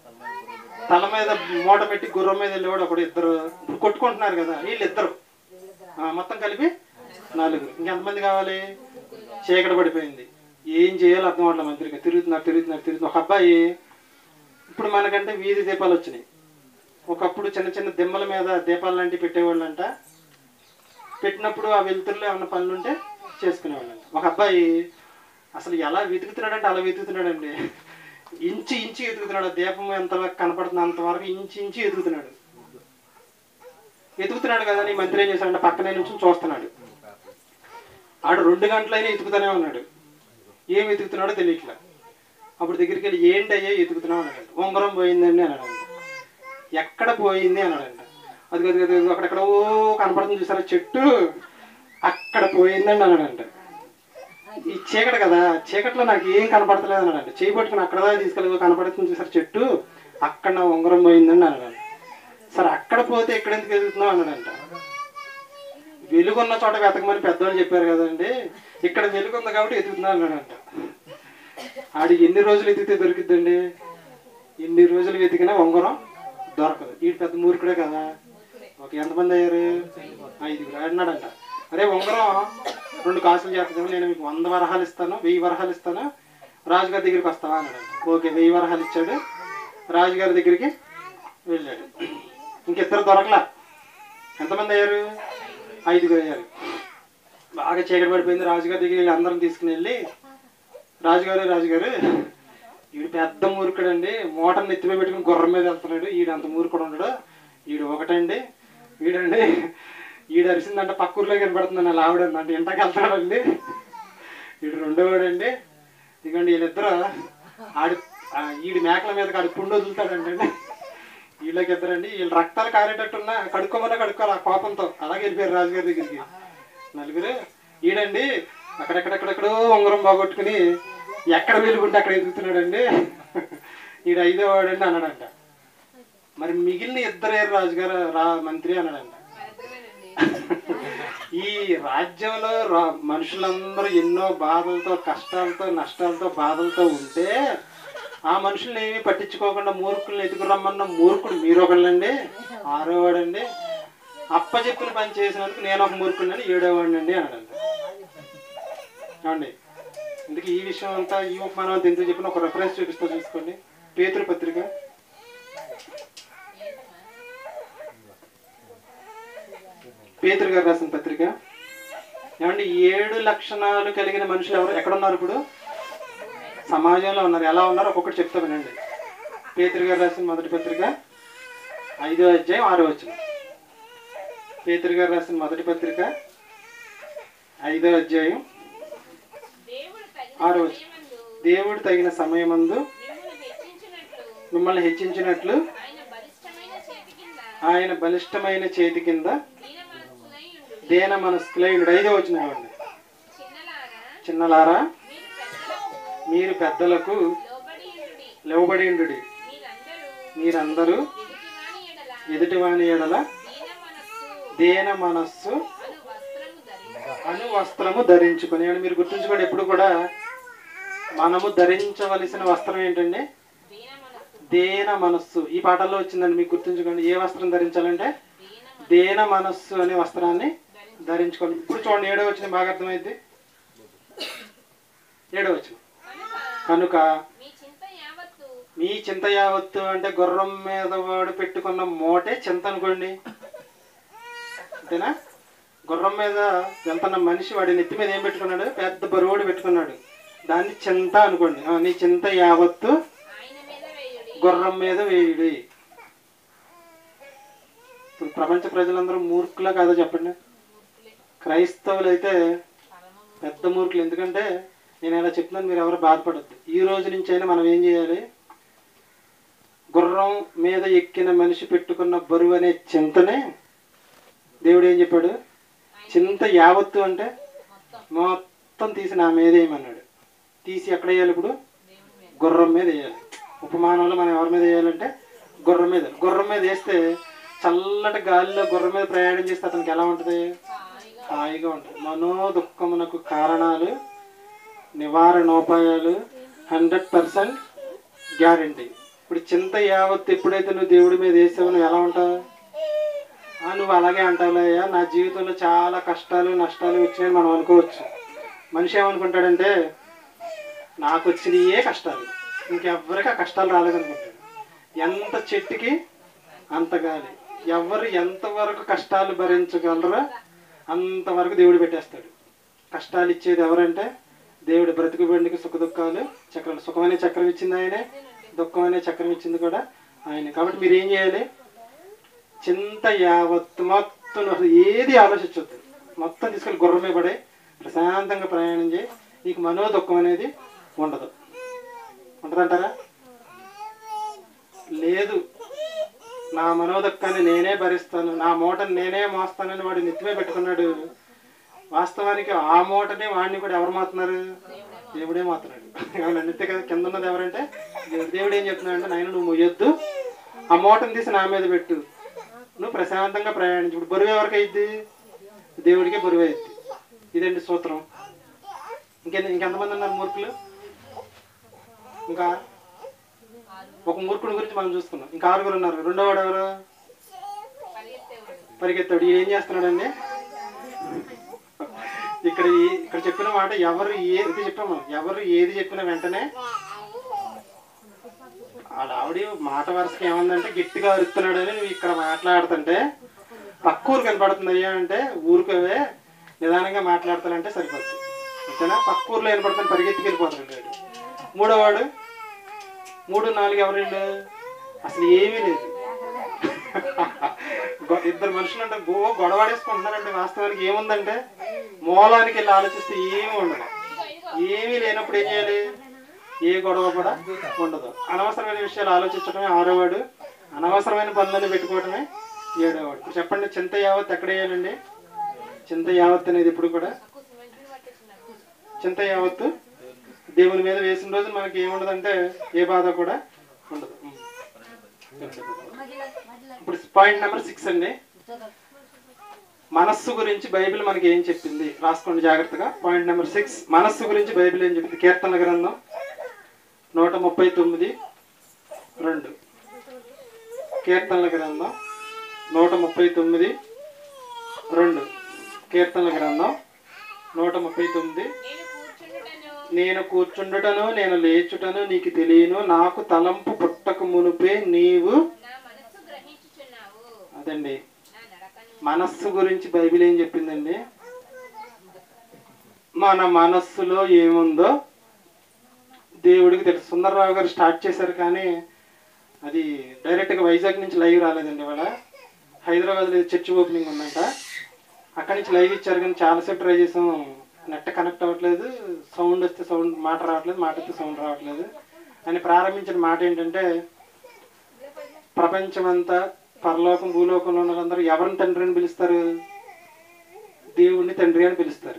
తల మీద మూట పెట్టి గుర్రం మీద వెళ్ళేవాడు ఒకడు ఇద్దరు ఇప్పుడు కొట్టుకుంటున్నారు కదా వీళ్ళిద్దరు ఆ, మొత్తం కలిపి నలుగురు ఇంకెంతమంది కావాలి చీకటి పడిపోయింది ఏం చేయాలో అర్థం అవట్లేదు మంత్రిగా తిరుగుతున్నారు తిరుగుతున్నారు తిరుగుతున్నారు ఒక అబ్బాయి ఇప్పుడు మనకంటే వీధి దీపాలు వచ్చినాయి ఒకప్పుడు చిన్న చిన్న దిమ్మల మీద దీపాలు లాంటివి పెట్టేవాళ్ళంట పెట్టినప్పుడు ఆ వెలుతురులో ఏమన్నా పనులు ఉంటే చేసుకునేవాళ్ళంట ఒక అబ్బాయి అసలు ఎలా వెతుకుతున్నాడంటే అలా వెతుకుతున్నాడండి ఇంచి ఇంచి ఎదుగుతున్నాడు ఆ దీపం ఎంత కనపడుతుంది అంతవరకు ఇంచి ఇంచి ఎదుగుతున్నాడు ఎదుగుతున్నాడు కదా నీ మంత్రి ఏం చేశాడంటే పక్కనే నుంచి చూస్తున్నాడు ఆడు రెండు గంటలైనా ఎతుకుతూనే ఉన్నాడు ఏం ఎతుకుతున్నాడో తెలియట్లే అప్పుడు దగ్గరికి వెళ్ళి ఏంటి అయ్యా ఎతుకుతున్నావు అన్నాడంట ఉంగరం పోయిందండి అన్నాడంట ఎక్కడ పోయింది అన్నాడంట అది అది అది అక్కడెక్కడ ఓ కనపడుతుంది చూసారా చెట్టు అక్కడ పోయిందండి అన్నాడంట ఈ చీకటి కదా చీకట్లో నాకు ఏం కనపడతలేదు అన్నాడంట చేయి పట్టుకుని అక్కడ దాకా తీసుకెళ్ళి కనపడుతుంది చూసారు చెట్టు అక్కడ నా ఉంగరం పోయిందండి అన్నాడంట సరే అక్కడ పోతే ఎక్కడ ఎందుకు ఎదుగుతున్నావు అన్నాడంట వెలుగున్న చోట వెతకమని పెద్దవాళ్ళు చెప్పారు కదండి ఇక్కడ వెలుగు ఉంది కాబట్టి ఎదుగుతున్నా అన్నాడంట ఆడి ఎన్ని రోజులు ఎతికితే దొరికిద్దండి ఎన్ని రోజులు వెతికినా ఉంగరం దొరకదు వీడు పెద్ద మూర్ఖుడే కదా ఒక ఎంతమంది అయ్యారు ఐదుగురు అన్నాడంట అరే ఉంగరం రెండు కాసులు చేస్తాను నేను మీకు వంద వరహాలు ఇస్తాను వెయ్యి వరహాలు ఇస్తాను రాజుగారి దగ్గరికి వస్తావా అన్నాడంట ఓకే వెయ్యి వరహాలు ఇచ్చాడు రాజుగారి దగ్గరికి వెళ్ళాడు ఇంకిద్దరు దొరకలా ఎంతమంది అయ్యారు ఐదుగురు అయ్యారు బాగా చీకటి పడిపోయింది రాజుగారి దగ్గరికి వెళ్ళి అందరం తీసుకుని వెళ్ళి రాజుగారు రాజుగారు ఈడు పెద్ద మూర్ఖుడండి మోటార్ నెత్తిమే పెట్టుకుని గుర్రం మీద వెళ్తున్నాడు ఈడు అంత మూర్ఖుడు ఉండడు ఈడు ఒకటండి ఈడండి ఈడు అరిసిందంటే పక్క ఊర్లో కనబడుతుందండి అలా ఆవిడండి అంటే ఇంటకి వెళ్తాడండి ఈడు రెండో వాడండి ఇదిగోండి వీళ్ళిద్దరు ఆడి ఆ ఈడి మేకల మీద ఆడి పుండు వదులుతాడండి వీళ్ళకి ఇద్దరండి వీళ్ళు రక్తాలు కారేటట్టున్నా కడుక్కోమన్నా కడుక్కోవాలి ఆ కోపంతో అలాగే వెళ్ళిపోయారు రాజుగారి దగ్గరికి నలుగురు ఈడండి అక్కడెక్కడెక్కడెక్కడో ఉంగరం బాగొట్టుకుని ఎక్కడ వెలుగుంటే అక్కడ ఎదుగుతున్నాడండి ఈడు ఐదో వాడండి అన్నాడంట మరి మిగిలిన ఇద్దరే రాజుగారు రా మంత్రి అన్నాడంట ఈ రాజ్యంలో రా- మనుషులందరూ ఎన్నో బాధలతో కష్టాలతో నష్టాలతో బాధలతో ఉంటే ఆ మనుషుల్ని ఏమీ పట్టించుకోకుండా మూర్ఖుల్ని ఎదుగురమ్మన్న మూర్ఖుడు మీరు ఒకళ్ళండి ఆరోవాడండి అప్ప చెప్పిన పని చేసినందుకు నేను ఒక మూర్ఖుడిని ఏడోవాడిని అండి అన్నాడంట ఏమండి ఇందుకు ఈ విషయం అంతా ఈ ఉపమానం అంతా ఎందుకు చెప్పిన ఒక రెఫరెన్స్ చూపిస్తా చూసుకోండి పేతురు పత్రిక పేతురు గారు రాసిన పత్రిక ఏమండి ఏడు లక్షణాలు కలిగిన మనుషులు ఎవరు ఎక్కడున్నారు ఇప్పుడు సమాజంలో ఉన్నారు ఎలా ఉన్నారు ఒక్కొక్కటి చెప్తా వినండి పేతురు గారు రాసిన మొదటి పత్రిక ఐదో అధ్యాయం ఆరో వచ్చిన పేతురు గారు రాసిన మొదటి పత్రిక ఐదో అధ్యాయం దేవుడు తగిన ఆరో వచ్చి సమయమందు దేవుడు తగిన సమయమందు మిమ్మల్ని హెచ్చించినట్లు మిమ్మల్ని హెచ్చించినట్లు ఆయన బలిష్టమైన చేతి కింద ఆయన బలిష్టమైన చేతి కింద దీన మనస్సులై ఉండు దేన మనస్కులైనడు ఐదో వచ్చిన చూడండి చిన్నలారా చిన్నలారా మీరు పెద్దలకు మీరు పెద్దలకు లోబడి ఉండుడి లేవబడి ఉండు మీరందరూ మీరందరూ ఎదుటివాని ఎడల ఎదుటివాని ఎడల దీన మనస్సు దేన మనస్సు అను అను వస్త్రము ధరించు వస్త్రము ధరించుకొని అని మీరు గుర్తుంచుకోండి ఎప్పుడు కూడా మనము ధరించవలసిన వస్త్రం ఏంటండి దీన మనస్సు దేన మనస్సు ఈ పాటల్లో వచ్చిందండి మీకు గుర్తుంచుకోండి ఏ వస్త్రం ధరించాలంటే దీన దేన మనస్సు అనే వస్త్రాన్ని ధరించుకోండి ఇప్పుడు చూడండి ఏడో వచ్చిన బాగా అర్థమైంది ఏడో వచ్చిన కనుక కనుక మీ చింత యావత్తు మీ చింత యావత్తు అంటే గుర్రం మీద వాడు పెట్టుకున్న మోటే చింత అనుకోండి అంతేనా గుర్రం మీద వెళ్తున్న మనిషి వాడి నెత్తి మీద ఏం పెట్టుకున్నాడు పెద్ద బరువుడు పెట్టుకున్నాడు దాన్ని చింత అనుకోండి ఆ, నీ చింత యావత్తు ఆయన మీద వేయుడి గుర్రం మీద వేయుడి ఇప్పుడు ప్రపంచ ప్రజలందరూ మూర్ఖులా కాదో చెప్పండి క్రైస్తవులు అయితే పెద్ద మూర్ఖులు ఎందుకంటే నేను ఎలా చెప్తున్నాను మీరు ఎవరు బాధపడద్దు ఈ రోజు నుంచి అయినా మనం ఏం చేయాలి గుర్రం మీద ఎక్కిన మనిషి పెట్టుకున్న బరువు అనే చింతనే దేవుడు ఏం చెప్పాడు చింత యావత్తు అంటే మొత్తం తీసి నా మీద వేయమన్నాడు తీసి ఎక్కడ వేయాలి ఇప్పుడు గుర్రం మీద వేయాలి ఉపమానంలో మనం ఎవరి మీద వేయాలంటే గుర్రం మీద గుర్రం మీద వేస్తే చల్లటి గాలిలో గుర్రం మీద ప్రయాణం చేస్తే అతనికి ఎలా ఉంటుంది హాయిగా ఉంటుంది మనో దుఃఖమునకు కారణాలు నివారణోపాయాలు హండ్రెడ్ పర్సెంట్ గ్యారంటీ ఇప్పుడు చింత యావత్ ఎప్పుడైతే నువ్వు దేవుడి మీద వేసావు నువ్వు ఎలా ఉంటావు ఆ, నువ్వు అలాగే అంటావులయ్యా నా జీవితంలో చాలా కష్టాలు నష్టాలు వచ్చినాయని మనం అనుకోవచ్చు మనిషి ఏమనుకుంటాడంటే నాకు వచ్చినయే కష్టాలు ఇంకెవ్వరికి ఆ కష్టాలు రాలేదనుకుంటాడు ఎంత చెట్టుకి అంత గాలి ఎవరు ఎంతవరకు కష్టాలు భరించగలరో అంతవరకు దేవుడు పెట్టేస్తాడు కష్టాలు ఇచ్చేది ఎవరంటే దేవుడు బ్రతుకు బండికి సుఖ దుఃఖాలు చక్రాలు సుఖమనే చక్రం ఇచ్చింది ఆయనే దుఃఖం అనే చక్రం ఇచ్చింది కూడా ఆయనే కాబట్టి మీరు ఏం చేయాలి చింత యావత్తు మొత్తం అసలు ఏది ఆలోచించొద్దు మొత్తం తీసుకెళ్ళి గుర్రమే పడే ప్రశాంతంగా ప్రయాణం చేయి నీకు మనో దుఃఖం అనేది ఉండదు ఉంటుందంటారా లేదు నా మనోదుఖాన్ని నేనే భరిస్తాను నా మూటని నేనే మోస్తానని వాడు నెత్తిమే పెట్టుకున్నాడు వాస్తవానికి ఆ మూటని వాడిని కూడా ఎవరు మోస్తున్నారు దేవుడే మోస్తున్నాడు అవునా నెత్తి కదా కింద ఉన్నది ఎవరంటే దేవుడు దేవుడు ఏం చెప్తున్నాడు అంటే నాయన నువ్వు మొయ్యొద్దు ఆ మూటను తీసి నా మీద పెట్టు నువ్వు ప్రశాంతంగా ప్రయాణించు ఇప్పుడు బరువు ఎవరికి అయింది దేవుడికి బరువు అయింది ఇదండి సూత్రం ఇంకెంత ఇంకెంతమంది ఉన్నారు మూర్ఖులు ఇంకా ఒక మూర్ఖుడి గురించి మనం చూసుకున్నాం ఇంకా ఆరుగురు ఉన్నారు రెండో వాడు ఎవరు పరిగెత్తేవాడు పరిగెత్తాడు ఈయన ఏం చేస్తున్నాడండి ఇక్కడ ఈ- ఇక్కడ చెప్పిన మాట ఎవరు ఏది చెప్పాము ఎవరు ఏది చెప్పిన వెంటనే ఆడ ఆవిడ మాట వరుసకి ఏమందంటే గట్టిగా అరుస్తున్నాడని నువ్వు ఇక్కడ మాట్లాడుతుంటే పక్క ఊరు కనపడుతుంది అయ్యా అంటే ఊరుకోవే నిదానంగా మాట్లాడతానంటే సరిపోద్ది ఓకేనా పక్క ఊర్లో వినపడుతుంది పరిగెత్తికి వెళ్ళిపోతాడు వాడు. మూడో వాడు మూడు నాలుగు ఎవరు వీళ్ళు? అసలు ఏమీ లేదు గొ- ఇద్దరు మనుషులు అంటే గో గొడవాడేసుకుంటున్నారంటే వాస్తవానికి ఏముందంటే మూలానికి వెళ్ళి ఆలోచిస్తే ఏమీ ఉండదు ఏమీ లేనప్పుడు ఏం చేయాలి ఏ గొడవ కూడా ఉండదు అనవసరమైన విషయాలు ఆలోచించడమే ఆరోవాడు అనవసరమైన పనులను పెట్టుకోవడమే ఏడోవాడు ఇప్పుడు చెప్పండి చింత యావత్ ఎక్కడ వేయాలండి చింత యావత్ అనేది ఇప్పుడు కూడా చింత యావత్తు దేవుని మీద వేసిన రోజు మనకి ఏముండదంటే ఏ బాధ కూడా ఉండదు ఉం. ఇప్పుడు పాయింట్ నెంబర్ సిక్స్ అండి మనస్సు గురించి బైబిల్ మనకి ఏం చెప్పింది రాసుకోండి జాగ్రత్తగా పాయింట్ నెంబర్ సిక్స్ మనస్సు గురించి బైబిల్ ఏం చెప్పింది కీర్తన గ్రంథం నూట ముప్పై తొమ్మిది రెండు కీర్తనల గ్రంథం నూట ముప్పై తొమ్మిది రెండు కీర్తనల గ్రంథం నూట ముప్పై తొమ్మిది నేను కూర్చుండుటను నేను కూర్చుండుటను నేను లేచుటను నీకు తెలియను నాకు తలంపు పుట్టక మునుపే నీవు నా మనస్సు గ్రహించుచున్నావు అదండి నా నడకను మనస్సు గురించి బైబిల్ ఏం చెప్పిందండి మన మనస్సులో ఏముందో దేవుడికి తెలుసు సుందరరావు గారు స్టార్ట్ చేశారు కానీ అది డైరెక్ట్గా వైజాగ్ నుంచి లైవ్ రాలేదండి ఇవాళ హైదరాబాద్లో చర్చ్ ఓపెనింగ్ ఉందంట అక్కడి నుంచి లైవ్ ఇచ్చారు కానీ చాలాసేపు ట్రై చేసాం నెట్ కనెక్ట్ అవ్వట్లేదు సౌండ్ వస్తే సౌండ్ మాట రావట్లేదు మాట వస్తే సౌండ్ రావట్లేదు అని ప్రారంభించిన మాట ఏంటంటే ప్రపంచమంతా పరలోకం భూలోకంలో ఉన్న వాళ్ళందరూ ఎవరిని తండ్రి అని పిలుస్తారు దేవుణ్ణి తండ్రి అని పిలుస్తారు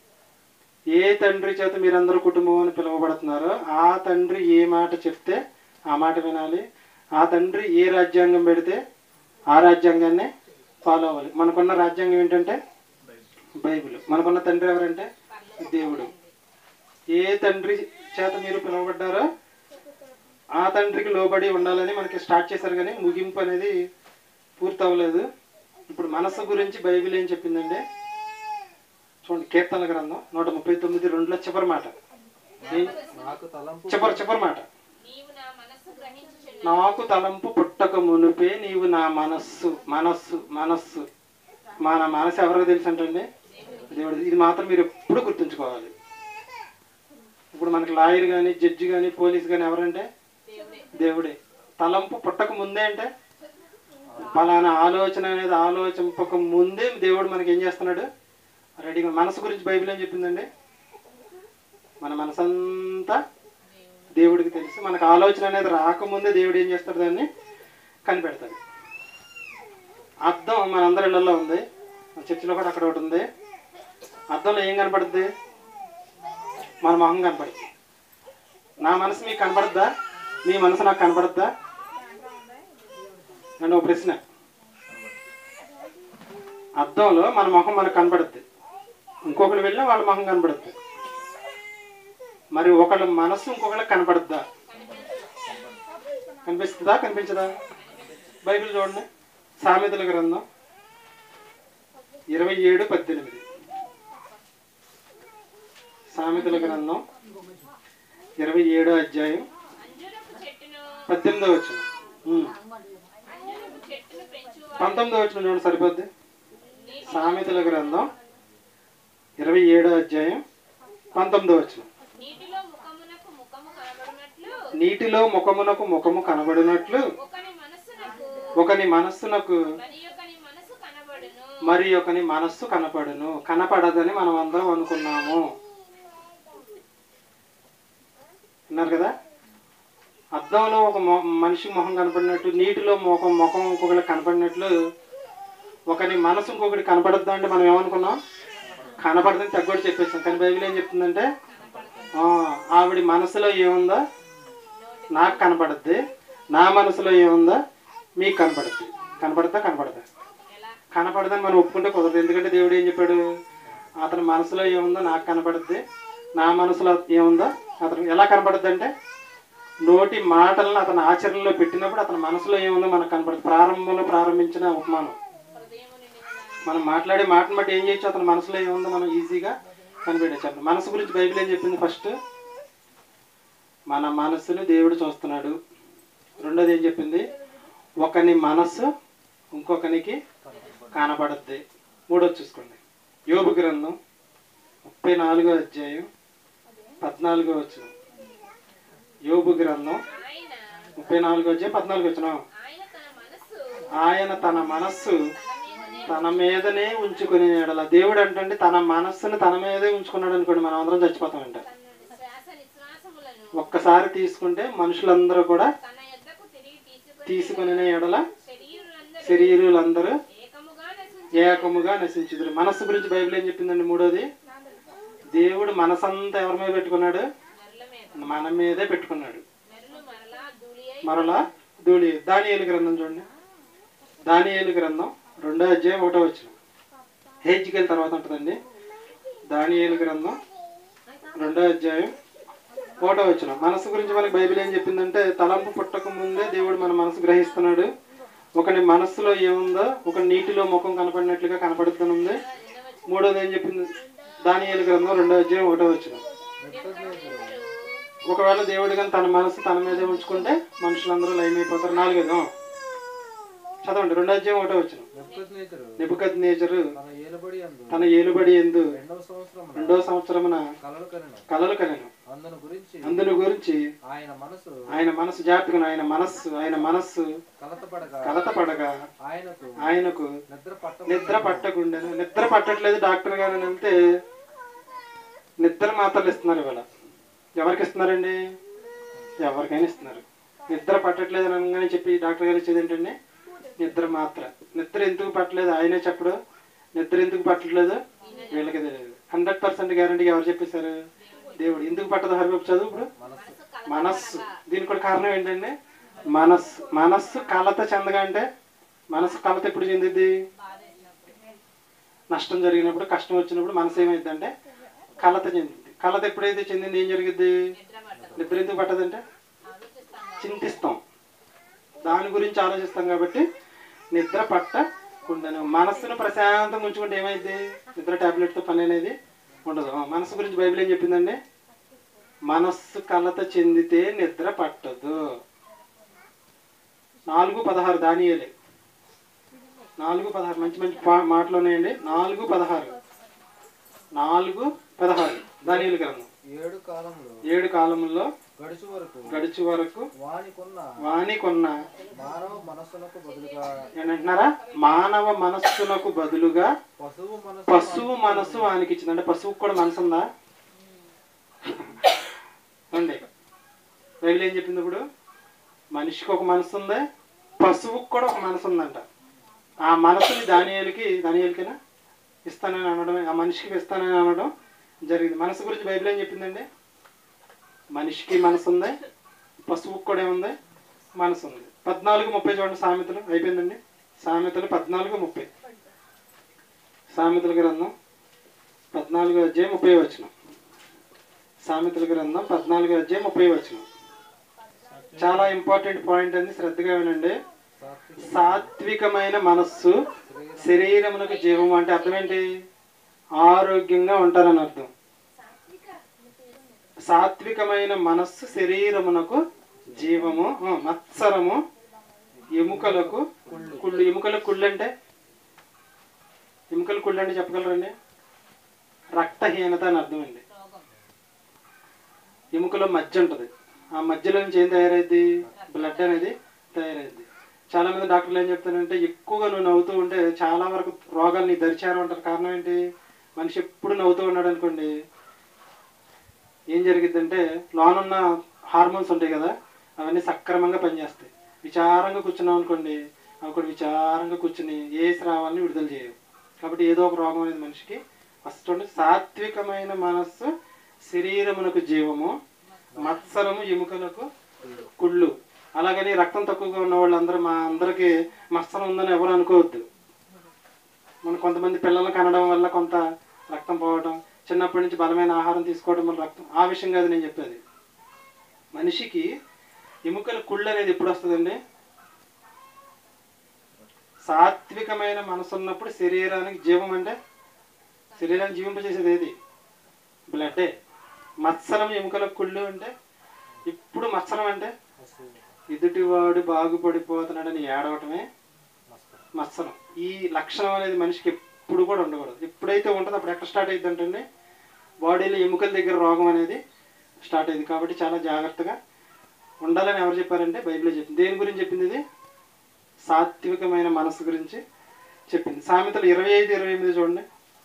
ఏ తండ్రి చేత మీరందరూ కుటుంబం అని పిలువబడుతున్నారో ఆ తండ్రి ఏ మాట చెప్తే ఆ మాట వినాలి ఆ తండ్రి ఏ రాజ్యాంగం పెడితే ఆ రాజ్యాంగాన్నే ఫాలో అవ్వాలి మనకున్న రాజ్యాంగం ఏంటంటే బైబిల్ మనకున్న తండ్రి ఎవరంటే దేవుడు ఏ తండ్రి చేత మీరు పిలువబడ్డారో ఆ తండ్రికి లోబడి ఉండాలని మనకి స్టార్ట్ చేశారు కానీ ముగింపు అనేది పూర్తి అవ్వలేదు ఇప్పుడు మనస్సు గురించి బైబిల్ ఏం చెప్పిందంటే చూడండి కీర్తన గ్రంథం నూట ముప్పై తొమ్మిది రెండులో చివరి మాట ఏం- నాకు తలంపు చివరి చివరి మాట నీవు నా మనస్సు గ్రహించుచున్నావు నాకు తలంపు పుట్టక మునుపే నీవు నా మనస్సు మనస్సు మనస్సు మన మనసు ఎవరికి తెలుసు అంటండి దేవుడు ఇది మాత్రం మీరు ఎప్పుడు గుర్తుంచుకోవాలి ఇప్పుడు మనకి లాయర్ కానీ జడ్జి కానీ పోలీస్ కానీ ఎవరంటే దేవుడే దేవుడే తలంపు పుట్టక ముందే అంటే పలానా ఆలోచన అనేది ఆలోచింపక ముందే దేవుడు మనకి ఏం చేస్తున్నాడు రెడీగా మనసు గురించి బైబిల్ ఏం చెప్పిందండి మన మనసంతా దేవుడికి తెలుసు మనకు ఆలోచన అనేది రాకముందే దేవుడు ఏం చేస్తాడు దాన్ని కనిపెడతాడు అద్దం మనందరి ఇళ్ళల్లో ఉంది మన చర్చిలో కూడా అక్కడ ఒకటి ఉంది అద్దంలో ఏం కనపడుద్ది మన మొహం కనపడుద్ది నా మనసు మీకు కనపడద్దా మీ మనసు నాకు కనపడద్దా అండ్ ఒక ప్రశ్న అద్దంలో మన మొహం మనకు కనపడుద్ది ఇంకొకరు వెళ్ళినా వాళ్ళ మొహం కనపడుద్ది మరి ఒకళ్ళ మనస్సు ఇంకొకళ్ళకి కనపడుద్దా కనిపిస్తుందా కనిపించదా బైబిల్ చూడండి సామెతల గ్రంథం ఇరవై ఏడు పద్దెనిమిది సామెతల గ్రంథం ఇరవై ఏడో అధ్యాయం అంజూరపు చెట్టును పద్దెనిమిదో వచ్చిన అంజూరపు చెట్టును పెంచువాడు పంతొమ్మిదో వచ్చిన చూడండి సరిపోద్ది సామెతల గ్రంథం ఇరవై ఏడో అధ్యాయం పంతొమ్మిదో వచ్చిన నీటిలో ముఖమునకు ముఖము కనబడినట్లు నీటిలో ముఖమునకు ముఖము కనబడినట్లు ఒకని మనస్సునకు ఒకని మనస్సునకు మరి ఒకని మనసు కనబడును మరి ఒకని మనస్సు కనపడును కనపడదని మనం అందరం అనుకున్నాము విన్నారు కదా అద్దంలో ఒక మొ- మనిషి మొహం కనపడినట్టు నీటిలో ముఖం ముఖం ఇంకొకటి కనపడినట్లు ఒకని మనసు ఇంకొకటి కనపడద్దు అంటే మనం ఏమనుకున్నాం కనపడదని తగ్గొట్టి చెప్పేస్తాం కానీ బైబిల్ ఏం చెప్తుందంటే ఆ, ఆవిడ మనసులో ఏముందో నాకు కనపడద్ది నా మనసులో ఏముందో మీకు కనపడద్ది కనపడతా కనపడదా ఎలా కనపడదని మనం ఒప్పుకుంటే కుదరదు ఎందుకంటే దేవుడు ఏం చెప్పాడు అతని మనసులో ఏముందో నాకు కనపడుద్ది నా మనసులో ఏముందో అతను ఎలా కనపడుద్ది అంటే నోటి మాటలను అతని ఆచరణలో పెట్టినప్పుడు అతని మనసులో ఏముందో మనకు కనపడుతుంది ప్రారంభంలో ప్రారంభించిన ఉపమానం హృదయము నిండిన మనం మాట్లాడే మాటను బట్టి ఏం చేయొచ్చు అతని మనసులో ఏముందో మనం ఈజీగా కనిపెట్టచ్చు మనసు గురించి బైబిల్ ఏం చెప్పింది ఫస్ట్ మన మనసుని దేవుడు చూస్తున్నాడు రెండోది ఏం చెప్పింది ఒకని మనస్సు ఇంకొకనికి కనపడద్ది మూడోది చూసుకోండి యోబు గ్రంథం ముప్పై నాలుగో అధ్యాయం పద్నాలుగో వచ్చిన యోబు గ్రంథం ఆయన ముప్పై నాలుగో అధ్యాయం పద్నాలుగు వచ్చిన ఆయన తన మనస్సు ఆయన తన మనస్సు తన మీదనే తన మీదనే ఉంచుకునే ఎడల దేవుడు అంటే తన మనస్సును తన మీదే ఉంచుకున్నాడు అనుకోండి మనం అందరం చచ్చిపోతామంట తన శ్వాస నిశ్వాసములను ఒక్కసారి తీసుకుంటే మనుషులందరూ కూడా తన యొద్దకు తిరిగి తీసుకుని తీసుకునే ఎడల శరీరులందరూ శరీరులందరూ ఏకముగా నశించి ఏకముగా నశించుదురు మనస్సు గురించి బైబిల్ ఏం చెప్పిందండి మూడోది దేవుడు మనసంతా ఎవరి మీద పెట్టుకున్నాడు నరుల మీద మన మీదే పెట్టుకున్నాడు నరులు మరలా ధూళి అయి మరలా ధూళి దానియేలు గ్రంథం చూడండి దానియేలు గ్రంథం రెండో అధ్యాయం ఒకటో వచ్చిన హేజ్కెళ్ళి తర్వాత ఉంటుందండి దానియేలు గ్రంథం రెండో అధ్యాయం ఒకటో వచ్చిన మనసు గురించి మనకి బైబిల్ ఏం చెప్పిందంటే తలంపు పుట్టక ముందే దేవుడు మన మనసు గ్రహిస్తున్నాడు ఒకని మనస్సులో ఏముందో ఒక నీటిలో ముఖం కనపడినట్లుగా కనపడుతుంది మూడోది ఏం చెప్పింది దానియేలు గ్రంథం రెండో అధ్యాయం ఒకటో వచ్చిన ఒకవేళ దేవుడు కానీ తన మనసు తన మీదే ఉంచుకుంటే మనుషులందరూ లైన్ అయిపోతారు నాలుగోది ఆ. చదవండి రెండో అధ్యాయం ఒకటో వచ్చిన నెప్పుకొద్నేతరు నిపుకత్ నేచరు తన ఏలుబడి అందు తన ఏలుబడి ఎందు రెండవ సంవత్సరం రెండో సంవత్సరమున కలలు కనెను కలలు కనెను అందును గురించి అందుని గురించి ఆయన మనసు ఆయన మనసు జాతకును ఆయన మనస్సు ఆయన మనస్సు కలతపడగా కలతపడగా ఆయనకు ఆయనకు నిద్ర పట్ట నిద్ర పట్టకుండాను నిద్ర పట్టట్లేదు డాక్టర్ గారు అని వెళ్తే నిద్ర మాత్రలు ఇస్తున్నారు ఇవాళ ఎవరికి ఇస్తున్నారండి ఎవరికైనా ఇస్తున్నారు నిద్ర పట్టట్లేదు అని అనగానే చెప్పి డాక్టర్ గారు ఇచ్చేది ఏంటండి నిద్ర మాత్ర నిద్ర ఎందుకు పట్టలేదు ఆయనే చెప్పడు నిద్ర ఎందుకు పట్టట్లేదు వీళ్ళకి తెలియదు హండ్రెడ్ పర్సెంట్ గ్యారంటీ ఎవరు చెప్పేశారు దేవుడు ఎందుకు పట్టదు హరిబాబు చదువు ఇప్పుడు మనస్సు దీనికి కూడా కారణం ఏంటండి మనస్సు మనస్సు కలత చెందగా అంటే మనస్సు కలత ఎప్పుడు చెందిద్ది నష్టం జరిగినప్పుడు కష్టం వచ్చినప్పుడు మనసు ఏమైంది అంటే కలత చెందింది కలత ఎప్పుడైతే చెందింది ఏం జరిగిద్ది నిద్ర పట్టదు నిద్ర ఎందుకు పట్టదంటే ఆలోచిస్తాం చింతిస్తాం దాని గురించి ఆలోచిస్తాం కాబట్టి నిద్ర పట్టకుండాను మనస్సును ప్రశాంతంగా ఉంచుకుంటే ఏమైంది నిద్ర టాబ్లెట్తో పని అనేది ఉండదు ఆ, మనస్సు గురించి బైబిల్ ఏం చెప్పిందండి మనస్సు కలత చెందితే నిద్ర పట్టదు నాలుగు పదహారు దానియలే నాలుగు పదహారు మంచి మంచి పా- మాటలు ఉన్నాయండి నాలుగు పదహారు నాలుగు పదహారు దానియలు గ్రంథం ఏడు కాలంలో ఏడు కాలంలో గడుచు వరకు గడిచి వరకు వానికున్న వాణి కొన్న మానవ మనస్సులకు బదులుగా ఏంటంటున్నారా మానవ మనస్సునకు బదులుగా పశువు మనస్సు పశువు మనస్సు వానికి ఇచ్చింది అంటే పశువుకు కూడా మనసు ఉందా అండి బైబిల్ ఏం చెప్పింది ఇప్పుడు మనిషికి ఒక మనసు ఉంది పశువుకు కూడా ఒక మనసు ఉందంట ఆ మనసుని దానియాలకి దానియాలకినా ఇస్తానని అనడం ఆ మనిషికి ఇస్తానని అనడం జరిగింది మనసు గురించి బైబిల్ ఏం చెప్పిందండి మనిషికి మనసు ఉంది పశువుకు కూడా ఏముంది మనసు ఉంది పద్నాలుగు ముప్పై చూడండి సామెతలు అయిపోయిందండి సామెతలు పద్నాలుగు ముప్పై సామెతల గ్రంథం పద్నాలుగో అధ్యాయం ముప్పై వచనం సామెతల గ్రంథం పద్నాలుగో అధ్యాయం ముప్పై వచనం చాలా ఇంపార్టెంట్ పాయింట్ అండి శ్రద్ధగా వినండి సాత్విక సాత్వికమైన మనస్సు శరీరమునకు జీవం అంటే అర్థం ఏంటి ఆరోగ్యంగా ఉంటారని అర్థం సాత్వికమైన మనస్సు శరీరమునకు జీవము ఆ, మత్సరము ఎముకలకు కుళ్ళు ఎముకలకు కుళ్ళు అంటే ఎముకలు కుళ్ళు అంటే చెప్పగలరండి రక్తహీనత అని అర్థం అండి రోగం ఎముకలో మధ్య ఉంటుంది ఆ మధ్యలో నుంచి ఏం తయారైద్ది బ్లడ్ అనేది తయారైద్ది చాలా మంది డాక్టర్లు ఏం చెప్తారంటే ఎక్కువగా నువ్వు నవ్వుతూ ఉంటే చాలా వరకు రోగాలు నీ దరిచారు అంటారు కారణం ఏంటి మనిషి ఎప్పుడు నవ్వుతూ ఉన్నాడు అనుకోండి ఏం జరిగిద్దంటే లోనున్న హార్మోన్స్ ఉంటాయి కదా అవన్నీ సక్రమంగా పనిచేస్తాయి విచారంగా కూర్చున్నాం అనుకోండి అవి కూడా విచారంగా కూర్చుని ఏ స్రావాలని విడుదల చేయవు కాబట్టి ఏదో ఒక రోగం అనేది మనిషికి వస్తుంది సాత్వికమైన మనస్సు శరీరమునకు జీవము మత్సరము ఎముకలకు కుళ్ళు అలాగని రక్తం తక్కువగా ఉన్న వాళ్ళందరూ మా అందరికీ మత్సరం ఉందని ఎవరు అనుకోవద్దు మన కొంతమంది పిల్లలు కనడం వల్ల కొంత రక్తం పోవడం చిన్నప్పటి నుంచి బలమైన ఆహారం తీసుకోవడం వల్ల రక్తం ఆ విషయం కాదు నేను చెప్పేది మనిషికి ఎముకల కుళ్ళు అనేది ఎప్పుడు వస్తుందండి సాత్వికమైన మనసు ఉన్నప్పుడు శరీరానికి జీవం అంటే శరీరాన్ని జీవింపజేసేది ఏది బ్లడ్డే మత్సరం ఎముకల కుళ్ళు అంటే ఇప్పుడు మత్సరం అంటే ఎదుటివాడు బాగుపడిపోతున్నాడని ఏడవటమే మత్సరం ఈ లక్షణం అనేది మనిషికి ఎప్పుడు కూడా ఉండకూడదు ఎప్పుడైతే ఉంటుందో అప్పుడు ఎక్కడ స్టార్ట్ అయ్యింది అంటే బాడీలో ఎముకల దగ్గర రోగం అనేది స్టార్ట్ అయింది కాబట్టి చాలా జాగ్రత్తగా ఉండాలని ఎవరు చెప్పారంటే బైబిల్లో చెప్పింది దేని గురించి చెప్పింది ఇది సాత్వికమైన మనసు గురించి చెప్పింది సామెతలు ఇరవై ఐదు ఇరవై ఎనిమిది చూడండి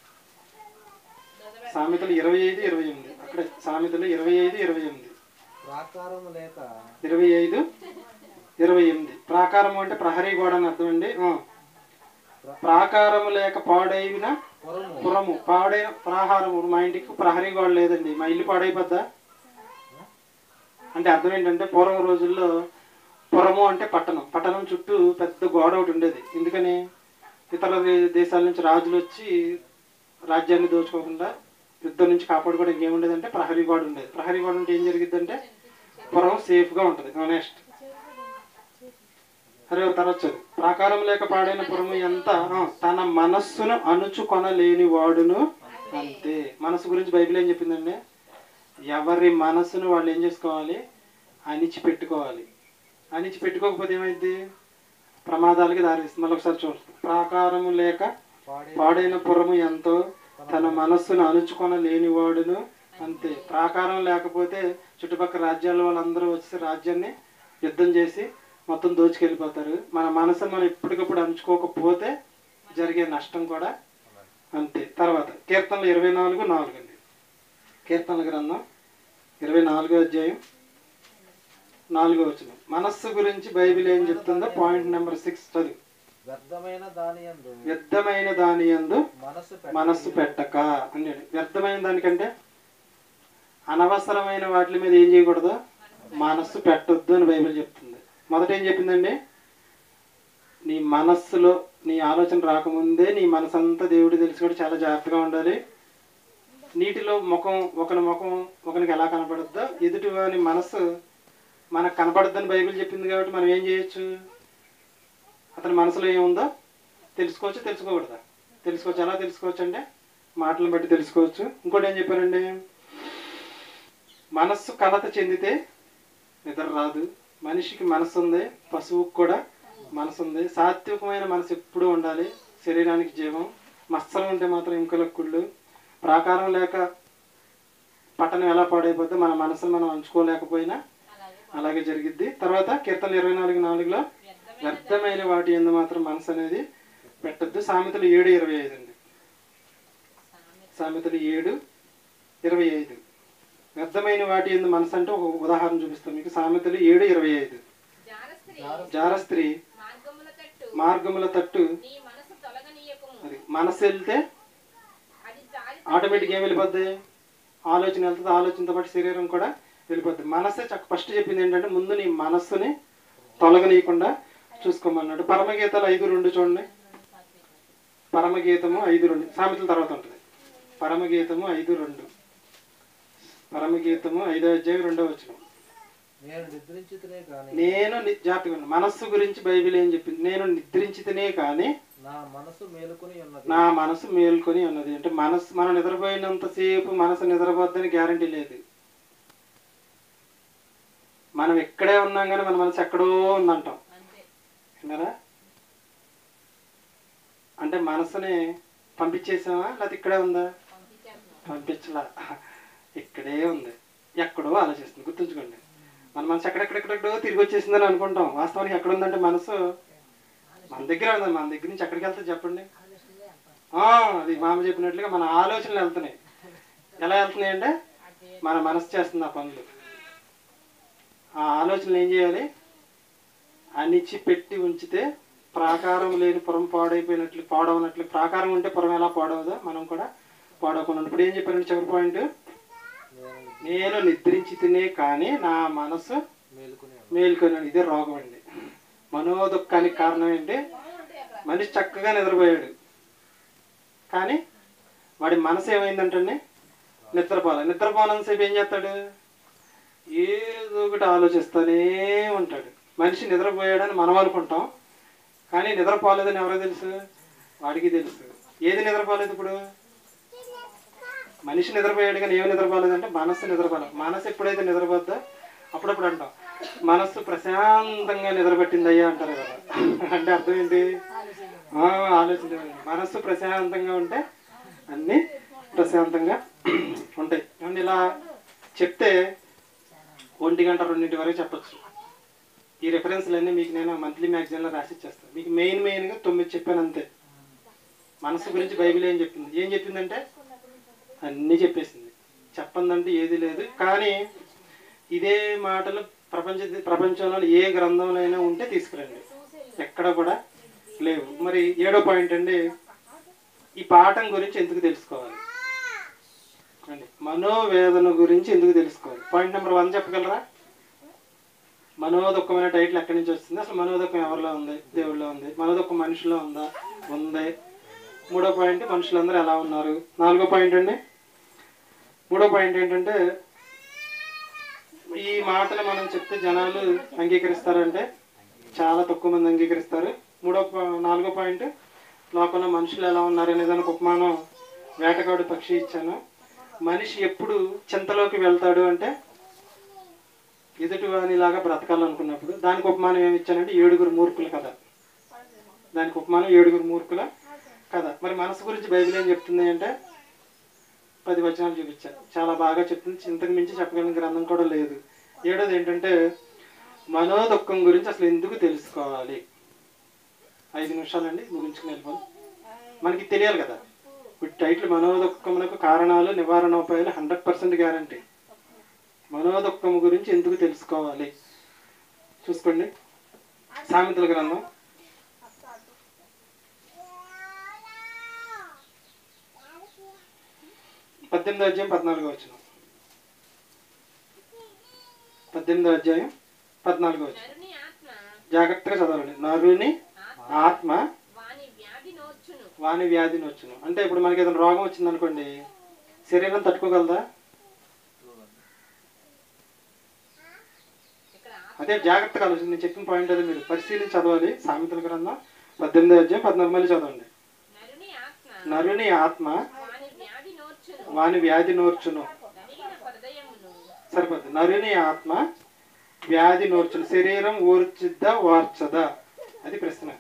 సామెతలు ఇరవై ఐదు ఇరవై ఎనిమిది అక్కడే సామెతలు ఇరవై ఐదు ఇరవై ఎనిమిది ప్రాకారం లేక ఇరవై ఐదు ఇరవై ఎనిమిది ప్రాకారం అంటే ప్రహరీ గోడ అని అర్థం అండి ఆ. ప్రాకారము లేక పాడైన పొరము పురము పాడైన ప్రాహారము మా ఇంటికి ప్రహరీ గోడ లేదండి మా ఇల్లు పాడైపోద్దా అంటే అర్థం ఏంటంటే పూర్వం రోజుల్లో పురము అంటే పట్టణం పట్టణం చుట్టూ పెద్ద గోడ ఒకటి ఉండేది ఎందుకని ఇతర దే- దేశాల నుంచి రాజులు వచ్చి రాజ్యాన్ని దోచుకోకుండా యుద్ధం నుంచి కాపాడుకోవడానికి ఏముండేదంటే ప్రహరీ గోడ ఉండేది ప్రహరీ గోడ ఉంటే ఏం జరిగిద్దంటే పురం సేఫ్గా ఉంటుంది నెక్స్ట్ అరే తర్వాత చదువు ప్రాకారం లేక పాడైన పురము ఎంత ఆ, తన మనస్సును అణుచుకొనలేని వాడును అంతే మనసు గురించి బైబిల్ ఏం చెప్పిందండి ఎవరి మనసును వాళ్ళు ఏం చేసుకోవాలి అణిచి పెట్టుకోవాలి అణిచి పెట్టుకోకపోతే ఏమైంది ప్రమాదాలకి దారిస్తుంది మళ్ళీ ఒకసారి చూడండి ప్రాకారము లేక పాడే పాడైన పురము ఎంతో తన మనస్సును అణుచుకొన లేనివాడును అంతే ప్రాకారం లేకపోతే చుట్టుపక్కల రాజ్యాల వాళ్ళందరూ వచ్చి రాజ్యాన్ని యుద్ధం చేసి మొత్తం దోచుకెళ్ళిపోతారు మన మనసును మనం ఎప్పటికప్పుడు అణుచుకోకపోతే జరిగే నష్టం కూడా అంతే తర్వాత కీర్తనలు ఇరవై నాలుగు నాలుగు అండి కీర్తనల గ్రంథం ఇరవై నాలుగో అధ్యాయం నాలుగో వచ్చిన మనస్సు గురించి బైబిల్ ఏం చెప్తుందో పాయింట్ నెంబర్ సిక్స్ చదువు వ్యర్థమైన దాని యందు వ్యర్థమైన దాని యందు మనస్సు మనస్సు పెట్టక అన్నాడు వ్యర్థమైన దానికంటే అనవసరమైన వాటి మీద ఏం చేయకూడదు మనస్సు పెట్టొద్దు అని బైబిల్ చెప్తుంది మొదట ఏం చెప్పిందండి నీ మనస్సులో నీ ఆలోచన రాకముందే నీ మనసు అంతా దేవుడు తెలిసి కూడా చాలా జాగ్రత్తగా ఉండాలి నీటిలో ముఖం ఒకని ముఖం ఒకనికి ఎలా కనపడుద్దో ఎదుటి వాని మనసు మనకు కనపడద్దని బైబిల్ చెప్పింది కాబట్టి మనం ఏం చేయొచ్చు అతని మనసులో ఏముందో తెలుసుకోవచ్చు తెలుసుకోకూడదా తెలుసుకోవచ్చు ఎలా తెలుసుకోవచ్చు అంటే మాటలను బట్టి తెలుసుకోవచ్చు ఇంకోటి ఏం చెప్పారండి మనస్సు కలత చెందితే నిద్ర రాదు మనిషికి మనసు ఉంది పశువుకు కూడా మనసు ఉంది సాత్వికమైన మనసు ఎప్పుడూ ఉండాలి శరీరానికి జీవం మత్సరం ఉంటే మాత్రం ఇంకలకు కుళ్ళు ప్రాకారం లేక పట్టణం ఎలా పాడైపోతే మన మనసును మనం అంచుకోలేకపోయినా అలాగే అలాగే జరిగిద్ది తర్వాత కీర్తన ఇరవై నాలుగు నాలుగులో వ్యర్థమైన వ్యర్థమైన వాటి ఎందు మాత్రం మనసు అనేది పెట్టద్దు సామెతలు ఏడు ఇరవై ఐదు అండి సామెత సామెతలు ఏడు ఇరవై ఐదు వ్యర్థమైన వాటి ఎందు మనసు అంటే ఒక ఉదాహరణ చూపిస్తాం మీకు సామెతలు ఏడు ఇరవై ఐదు జారస్త్రీ జారస్త్రీ మార్గముల తట్టు మార్గముల తట్టు నీ మనసు తొలగనీయకము అది మనసు వెళ్తే అది జారి ఆటోమేటిక్ ఏం వెళ్ళిపోద్ది ఆలోచన వెళ్తుంది ఆలోచనతో పాటు శరీరం కూడా వెళ్ళిపోద్ది మనసే చక్క ఫస్ట్ చెప్పింది ఏంటంటే ముందు నీ మనస్సుని తొలగనీయకుండా చూసుకోమన్నాడు పరమగీతాలు ఐదు రెండు చూడండి పరమగీతము ఐదు రెండు సామెతల తర్వాత ఉంటుంది పరమగీతము ఐదు రెండు పరమగీతము ఐదో అధ్యాయం రెండో వచనం నేను నిద్రించితేనే కానీ నేను ని- జాగ్రత్తగా ఉండు. మనస్సు గురించి బైబిల్ ఏం చెప్పింది నేను నిద్రించితేనే కానీ నా మనసు మేలుకొని ఉన్నది నా మనసు మేల్కొని ఉన్నది అంటే మనసు మనం నిద్రపోయినంతసేపు మనసు నిద్రపోద్దని గ్యారంటీ లేదు మనం ఎక్కడే ఉన్నాం కానీ మన మనసు ఎక్కడో ఉందంటాం అంతే విన్నారా అంటే మనసుని పంపించేసామా లేకపోతే ఇక్కడే ఉందా పంపించేస్తున్నాం పంపించలా ఇక్కడే ఉంది ఎక్కడో ఆలోచిస్తుంది గుర్తుంచుకోండి మన మనసు ఎక్కడెక్కడెక్కడెక్కడో తిరిగి వచ్చేసిందని అనుకుంటాం వాస్తవానికి ఎక్కడ ఉందంటే మనసు మన దగ్గర ఉంది మన దగ్గర నుంచి ఎక్కడికి వెళ్తుంది చెప్పండి ఆ, అది మామ చెప్పినట్లుగా మన ఆలోచనలు వెళ్తున్నాయి ఎలా వెళ్తున్నాయి అంటే అదే మన మనసు చేస్తుంది ఆ పనులు ఆ ఆలోచనలు ఏం చేయాలి అణిచి పెట్టి ఉంచితే ప్రాకారం లేని పురం పాడైపోయినట్లు పాడవనట్లు ప్రాకారం ఉంటే పురం ఎలా పాడవదో మనం కూడా పాడవకుండా ఇప్పుడు ఏం చెప్పారంటే చివరి పాయింట్ నేను నేను నిద్రించి తినే కానీ నా మనసు మేలుకొని ఉన్నది మేల్కొన్నాను ఇదే రోగం అండి మనోదుఖానికి కారణం ఏంటి మనిషి చక్కగా నిద్రపోయాడు కానీ వాడి మనసు ఏమైందంటే నిద్రపోలే నిద్రపోనంతసేపు ఏం చేస్తాడు ఏదో ఒకటి ఆలోచిస్తూనే ఉంటాడు మనిషి నిద్రపోయాడని మనం అనుకుంటాం కానీ నిద్రపోలేదని ఎవరో తెలుసు వాడికి తెలుసు ఏది నిద్రపోలేదు ఇప్పుడు మనిషి నిద్రపోయాడు కానీ ఏమి నిద్రపోలేదంటే మనస్సు నిద్రపోలేదు మనసు ఎప్పుడైతే నిద్రపోద్దో అప్పుడప్పుడు అంటాం మనస్సు ప్రశాంతంగా నిద్రపట్టిందయ్యా అంటారు కదా అంటే అర్థం ఏంటి ఆ, ఆలోచన మనస్సు ప్రశాంతంగా ఉంటే అన్నీ ప్రశాంతంగా ఉంటాయి ఏమంటే ఇలా చెప్తే ఒంటి గంట రెండింటి వరకు చెప్పొచ్చు ఈ రెఫరెన్స్లన్నీ మీకు నేను మంత్లీ మ్యాగజైన్లో రాసి ఇచ్చేస్తాను మీకు మెయిన్ మెయిన్గా తొమ్మిది చెప్పాను అంతే మనసు గురించి బైబిల్ ఏం చెప్పింది ఏం చెప్పిందంటే అన్నీ చెప్పేసింది చెప్పందంటే ఏది లేదు కానీ ఇదే మాటలు ప్రపంచ ప్రపంచంలో ఏ గ్రంథంలో అయినా ఉంటే తీసుకురండి ఎక్కడ కూడా లేవు మరి ఏడో పాయింట్ అండి ఈ పాఠం గురించి ఎందుకు తెలుసుకోవాలి అండి మనోవేదన గురించి ఎందుకు తెలుసుకోవాలి పాయింట్ నెంబర్ వన్ చెప్పగలరా మనోదుఖమైన టైటిల్ ఎక్కడి నుంచి వస్తుంది అసలు మనోదుఖం ఎవరిలో ఉంది దేవుళ్ళలో ఉంది మనోదుఖం మనిషిలో ఉందా ఉంది మూడో పాయింట్ మనుషులందరూ ఎలా ఉన్నారు నాలుగో పాయింట్ అండి మూడో పాయింట్ ఏంటంటే ఈ మాటలు మనం చెప్తే జనాలు అంగీకరిస్తారంటే చాలా తక్కువ మంది అంగీకరిస్తారు మూడో పా- నాలుగో పాయింట్ లోకంలో మనుషులు ఎలా ఉన్నారు అనే దానికి ఉపమానం వేటగాడు పక్షి ఇచ్చాను మనిషి ఎప్పుడు చింతలోకి వెళ్తాడు అంటే ఎదుటి వానిలాగా బ్రతకాలనుకున్నప్పుడు దానికి ఉపమానం ఏమి ఇచ్చానంటే ఏడుగురు మూర్ఖుల కథ దానికి ఉపమానం ఏడుగురు మూర్ఖుల కథ మరి మనసు గురించి బైబిల్ ఏం చెప్తుంది అంటే పది వచనాలు చూపించారు చాలా బాగా చెప్తుంది ఇంతకు మించి చెప్పగలిగిన గ్రంథం కూడా లేదు ఏడోది ఏంటంటే మనోదుఖం గురించి అసలు ఎందుకు తెలుసుకోవాలి ఐదు నిమిషాలండి ముగించుకుని వెళ్ళిపోయి మనకి తెలియాలి కదా ఇప్పుడు టైటిల్ మనోదుఖమునకు కారణాలు నివారణోపాయాలు హండ్రెడ్ పర్సెంట్ గ్యారంటీ మనోదుఖం గురించి ఎందుకు తెలుసుకోవాలి చూసుకోండి సామెతల గ్రంథం పద్దెనిమిదో అధ్యాయం పద్నాలుగో వచ్చిన పద్దెనిమిదో అధ్యాయం పద్నాలుగో వచ్చిన నరుని ఆత్మ జాగ్రత్తగా చదవండి నరుని ఆత్మ ఆత్మ వాని వ్యాధి నోర్చును వాని వ్యాధిని వచ్చును అంటే ఇప్పుడు మనకి ఏదైనా రోగం వచ్చింది అనుకోండి శరీరం తట్టుకోగలదా ఇక్కడ అదే జాగ్రత్తగా ఆలోచించి నేను చెప్పిన పాయింట్ అదే మీరు పరిశీలించి చదవాలి సామెతల గ్రంథం పద్దెనిమిది అధ్యాయం పద్నాలుగు మళ్ళీ చదవండి నరుని ఆత్మ నరుని ఆత్మ వాని వ్యాధి నోర్చును వాని వ్యాధి నోర్చును కలిగిన హృదయమును సరిపోతుంది నరుని ఆత్మ వ్యాధి నోర్చును శరీరం ఓర్చిద్దా వార్చదా అది ప్రశ్న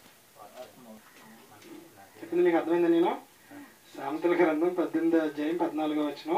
చెప్పింది మీకు అర్థమైందా నేను సామెతల గ్రంథం పద్దెనిమిది అధ్యాయం పద్నాలుగో వచ్చిన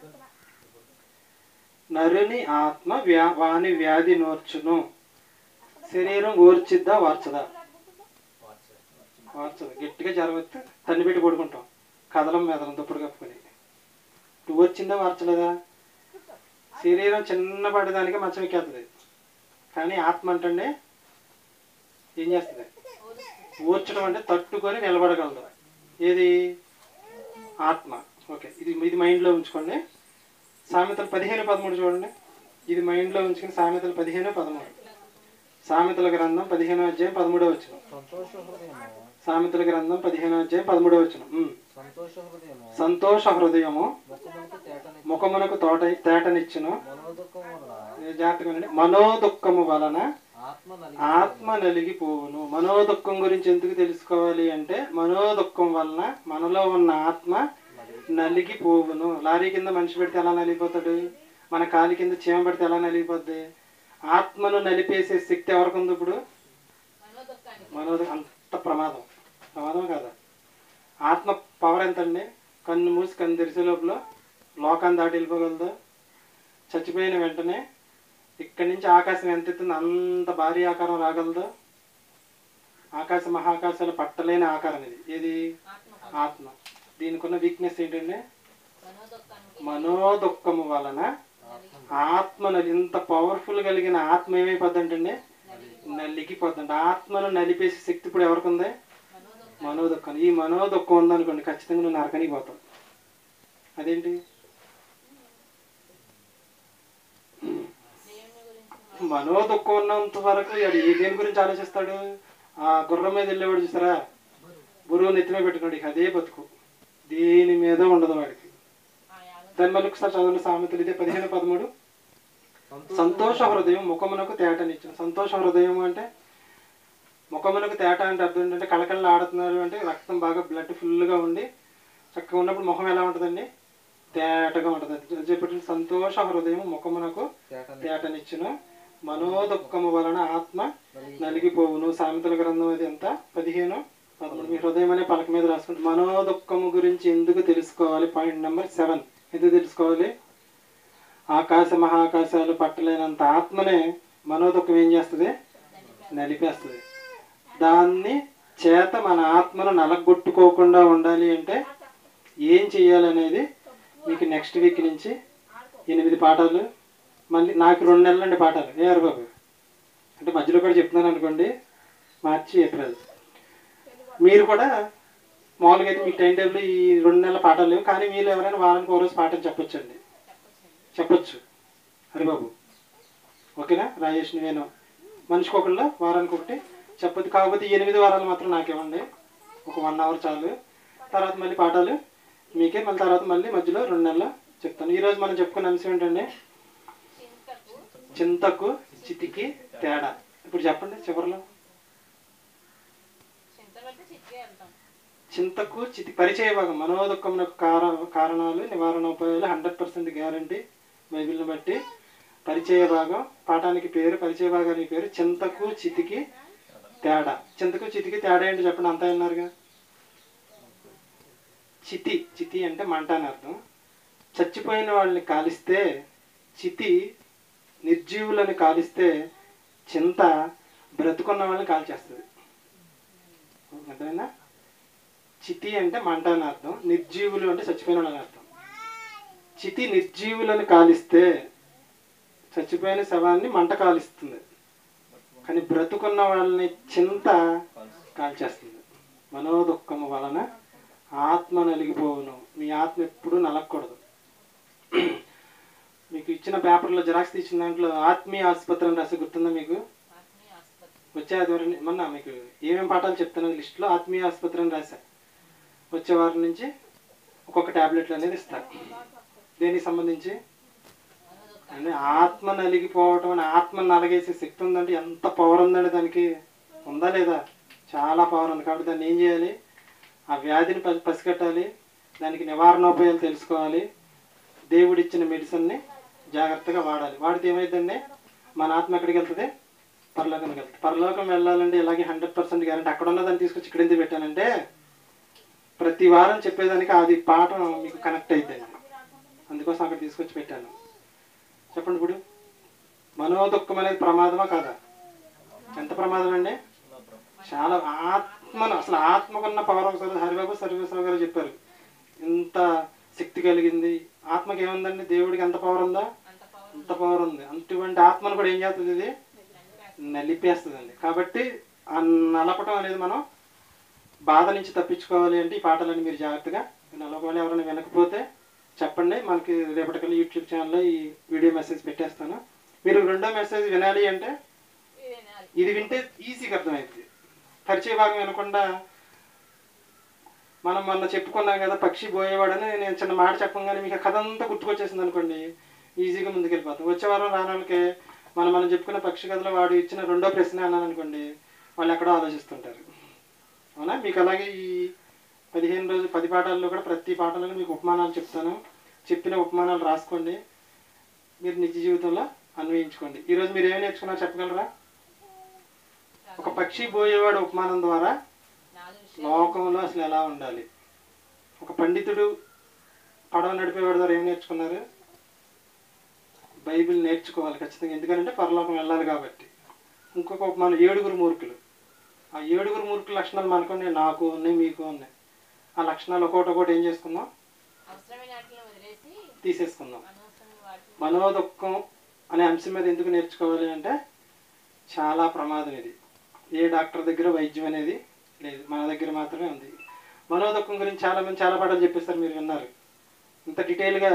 నరుని ఆత్మ వ్యా వాని వ్యాధి నోర్చును శరీరం ఓర్చిద్దా వార్చదా వార్చదు గట్టిగా జరగచ్చు తన్ని పెట్టి పడుకుంటాం కదలం మెదలం దుప్పుడు కప్పుకొని నువ్వు వచ్చిందా వార్చలేదా శరీరం చిన్నపాటి దానికి మంచం ఎక్కేస్తుంది కానీ ఆత్మ అంటే ఏం చేస్తుంది ఊర్చడం అంటే తట్టుకొని నిలబడగలదు ఏది ఆత్మ ఓకే ఇది ఇది మైండ్లో ఉంచుకోండి సామెతలు పదిహేను పదమూడు చూడండి ఇది మైండ్లో ఉంచుకుని సామెతలు పదిహేను పదమూడు సామెతల గ్రంథం పదిహేను అధ్యాయం పదమూడో వచ్చిన సంతోష హృదయము సామెతల గ్రంథం పదిహేను అధ్యాయం పదమూడో వచ్చిన సంతోష హృదయము సంతోష హృదయము ముఖమునకు తేటని ముఖమునకు తోట తేటనిచ్చును మనోదుఖం వలన ఏ జాగ్రత్తగా వినండి. మనోదుఖము వలన ఆత్మ నలిగి ఆత్మ నలిగిపోవును మనోదుఖం గురించి ఎందుకు తెలుసుకోవాలి అంటే మనోదుఖం వలన మనలో ఉన్న ఆత్మ నలిగిపోవును లారీ కింద మనిషి పెడితే ఎలా నలిగిపోతాడు మన కాలి కింద చీమ పెడితే ఎలా నలిగిపోద్ది ఆత్మను నలిపేసే శక్తి ఎవరికి ఉంది ఇప్పుడు మనోదుఖానికి మనోది అంత ప్రమాదం ప్రమాదం కాదా ఆత్మ పవర్ ఎంత అండి కన్ను మూసి కన్ను తెరిసే లోపల లోకాన్ని దాటి వెళ్ళిపోగలదు చచ్చిపోయిన వెంటనే ఇక్కడి నుంచి ఆకాశం ఎంత ఎత్తుంది అంత భారీ ఆకారం రాగలదు ఆకాశ మహాకాశాలు పట్టలేని ఆకారం ఇది ఏది ఆత్మ ఆత్మ దీనికి ఉన్న వీక్నెస్ ఏంటంటే మనోదుఖానికి మనోదుఖము వలన ఆత్మను ఇంత పవర్ఫుల్ కలిగిన ఆత్మ ఏమైపోద్ది అంటే నలిగిపోద్దండి ఆత్మను నలిపేసే శక్తి ఇప్పుడు ఎవరికి ఉంది మనోదుఖం మనోదుఖం ఈ మనోదుఖం ఉందనుకోండి ఖచ్చితంగా నువ్వు నరకనికి పోతావు అదేంటి దేవుని గురించి మనోదుఖం ఉన్నంత వరకు వాడు ఏ దేని గురించి ఆలోచిస్తాడు ఆ గుర్రం మీద వెళ్ళేవాడు చూసారా గురువు నెత్తిమే పెట్టుకోండి ఇక అదే బతుకు దేని మీద ఉండదు వాడికి ఆ యాగం దాని మళ్ళీ ఒకసారి చదవండి సామెతలు ఇదే పదిహేను పదమూడు సంతోష హృదయం ముఖమునకు తేటనిచ్చిన సంతోష హృదయం అంటే ముఖమునకు తేట అంటే అర్థం ఏంటంటే కళకళలు ఆడుతున్నారు అంటే రక్తం బాగా బ్లడ్ ఫుల్గా ఉండి చక్కగా ఉన్నప్పుడు ముఖం ఎలా ఉంటుందండి తేటగా ఉంటుంది అది చెప్పిన సంతోష హృదయం ముఖమునకు తేటని తేటనిచ్చిన మనోదుఖము వలన ఆత్మ నలిగిపోవును సామెతల గ్రంథం అది ఎంత పదిహేను పదమూడు మీ హృదయం అనే పలక మీద రాసుకుంటే మనోదుఖము గురించి ఎందుకు తెలుసుకోవాలి పాయింట్ నెంబర్ సెవెన్ ఎందుకు తెలుసుకోవాలి ఆకాశ మహాకాశాలు పట్టలేనంత ఆత్మనే మనోదుఖం ఏం చేస్తుంది నలిపేస్తుంది దాన్ని చేత మన ఆత్మను నలగొట్టుకోకుండా ఉండాలి అంటే ఏం చేయాలనేది మీకు నెక్స్ట్ వీక్ నుంచి ఎనిమిది పాఠాలు మళ్ళీ నాకు రెండు నెలలు అండి పాఠాలు ఏ బాబు అంటే మధ్యలో కూడా చెప్తున్నాను అనుకోండి మార్చి ఏప్రిల్ మీరు కూడా మామూలుగా అయితే మీకు టైం టేబుల్ ఈ రెండు నెలల పాఠాలు లేవు కానీ మీరు ఎవరైనా వారానికి ఒక రోజు పాఠం చెప్పొచ్చండి చెప్పొచ్చు హరిబాబు ఓకేనా రాజేష్ నేను మనిషికి ఒకళ్ళు వారానికి ఒకటి చెప్పొద్దు కాకపోతే ఈ ఎనిమిది వారాలు మాత్రం నాకేమండి ఒక వన్ అవర్ చాలు తర్వాత మళ్ళీ పాఠాలు మీకే మళ్ళీ తర్వాత మళ్ళీ మధ్యలో రెండు నెలలు చెప్తాను ఈరోజు మనం చెప్పుకున్న అంశం ఏంటండి చింతకు చింతకు చితికి తేడా ఇప్పుడు చెప్పండి చివరిలో చింత పడితే చిట్కే వెళ్తాం చింతకు చితి పరిచయ భాగం మనోదుఖమునకు కార కారణాలు నివారణోపాయాలు హండ్రెడ్ పర్సెంట్ గ్యారంటీ బైబిల్ని బట్టి పరిచయ భాగం పాఠానికి పేరు పరిచయ భాగానికి పేరు చింతకు చితికి తేడా చింతకు చితికి తేడా ఏంటి చెప్పండి అంతా విన్నారుగా చితి చితి అంటే మంట అని అర్థం చచ్చిపోయిన వాళ్ళని కాలిస్తే చితి నిర్జీవులను కాలిస్తే చింత బ్రతుకున్న వాళ్ళని కాల్చేస్తుంది అర్థమైందా చితి అంటే మంట అని అర్థం నిర్జీవులు అంటే చచ్చిపోయిన వాళ్ళని అర్థం చితి నిర్జీవులను కాలిస్తే చచ్చిపోయిన శవాన్ని మంట కాలిస్తుంది కానీ బ్రతుకున్న వాళ్ళని చింత కాల్చేస్తుంది మనోదుఖము వలన ఆత్మ నలిగిపోవును మీ ఆత్మ ఎప్పుడూ నలగకూడదు మీకు ఇచ్చిన పేపర్లో జిరాక్స్ తీసిన దాంట్లో ఆత్మీయ ఆసుపత్రి అని రాసి గుర్తుందా మీకు ఆత్మీయ ఆసుపత్రి వచ్చే ఆదివారం ని- మొన్న మీకు ఏమేమి పాఠాలు చెప్తున్నా లిస్టులో ఆత్మీయ ఆసుపత్రి అని రాశా వచ్చే వారం నుంచి ఒక్కొక్క టాబ్లెట్లు అనేది ఇస్తారు దేనికి సంబంధించి అంటే ఆత్మ నలిగిపోవటం అని ఆత్మ నలగేసే శక్తి ఉందంటే ఎంత పవర్ ఉందండి దానికి ఉందా లేదా చాలా పవర్ ఉంది కాబట్టి దాన్ని ఏం చేయాలి ఆ వ్యాధిని పసి పసిగట్టాలి దానికి నివారణోపాయాలు తెలుసుకోవాలి దేవుడిచ్చిన మెడిసిన్ని జాగ్రత్తగా వాడాలి వాడితే ఏమైందండి మన ఆత్మ ఎక్కడికి వెళ్తుంది పరలోకానికి వెళ్తుంది పరలోకం వెళ్ళాలంటే ఇలాగే హండ్రెడ్ పర్సెంట్ గ్యారంటీ అక్కడ ఉన్న దాన్ని తీసుకొచ్చి ఇక్కడ ఎందుకు పెట్టానంటే ప్రతి వారం చెప్పేదానికి అది పాఠం మీకు కనెక్ట్ అయిద్దండి అందుకోసం అక్కడ తీసుకొచ్చి పెట్టాను చెప్పండి ఇప్పుడు మనోదుఖం అనేది ప్రమాదమా కాదా ఎంత ప్రమాదం అండి చాలా ఆత్మను అసలు ఆత్మకున్న పవర్ ఒకసారి హరిబాబు సర్వేశ్వర గారు చెప్పారు ఇంత శక్తి కలిగింది ఆత్మకి ఏముందండి దేవుడికి ఎంత పవర్ ఉందా అంత పవర్ అంత పవర్ ఉంది అటువంటి ఆత్మను కూడా ఏం చేస్తుంది ఇది నలిపేస్తుందండి కాబట్టి ఆ నలపటం అనేది మనం బాధ నుంచి తప్పించుకోవాలి అంటే ఈ పాటలన్నీ మీరు జాగ్రత్తగా వినాలి ఒకవేళ ఎవరైనా వినకపోతే చెప్పండి మనకి రేపటికల్లా యూట్యూబ్ ఛానల్లో ఈ వీడియో మెసేజ్ పెట్టేస్తాను మీరు రెండో మెసేజ్ వినాలి అంటే వినాలి ఇది వింటే ఈజీగా అర్థమైంది పరిచయ భాగం వినకుండా మనం మొన్న చెప్పుకున్నాం కదా పక్షి పోయేవాడని నేను చిన్న మాట చెప్పగానే మీకు ఆ కథ అంతా గుర్తుకొచ్చేసింది అనుకోండి ఈజీగా ముందుకెళ్ళిపోతాం వచ్చే వారం రాని వాళ్ళకి మనం మనం చెప్పుకున్న పక్షి కథలో వాడు ఇచ్చిన రెండో ప్రశ్న అన్నాను అనుకోండి వాళ్ళు ఎక్కడో ఆలోచిస్తుంటారు అవునా మీకు అలాగే ఈ పదిహేను రోజు పది పాఠాల్లో కూడా ప్రతి పాఠంలో మీకు ఉపమానాలు చెప్తాను చెప్పిన ఉపమానాలు రాసుకోండి మీరు నిజ జీవితంలో అన్వయించుకోండి ఈరోజు మీరు ఏమి నేర్చుకున్నారు చెప్పగలరా ఒక పక్షి పోయేవాడు ఉపమానం ద్వారా నాలుగు విషయాలు లోకంలో అసలు ఎలా ఉండాలి ఒక పండితుడు పడవ నడిపేవాడి ద్వారా ఏం నేర్చుకున్నారు బైబిల్ నేర్చుకోవాలి ఖచ్చితంగా ఎందుకంటే పరలోకం వెళ్ళాలి కాబట్టి ఇంకొక ఉపమానం ఏడుగురు మూర్ఖులు ఆ ఏడుగురు మూర్ఖుల లక్షణాలు మనకు ఉన్నాయి నాకు ఉన్నాయి మీకు ఉన్నాయి ఆ లక్షణాలు ఒకటి ఒకటి ఏం చేసుకుందాం అవసరమైన వాటిని వదిలేసి తీసేసుకుందాం అనవసరమైన వాటిని మనోదుఖం అనే అంశం మీద ఎందుకు నేర్చుకోవాలి అంటే చాలా ప్రమాదం ఇది ఏ డాక్టర్ దగ్గర వైద్యం అనేది లేదు మన దగ్గర మాత్రమే ఉంది మనోదుఖం గురించి చాలా మంది చాలా పాటలు చెప్పేస్తారు మీరు విన్నారు ఇంత డీటెయిల్గా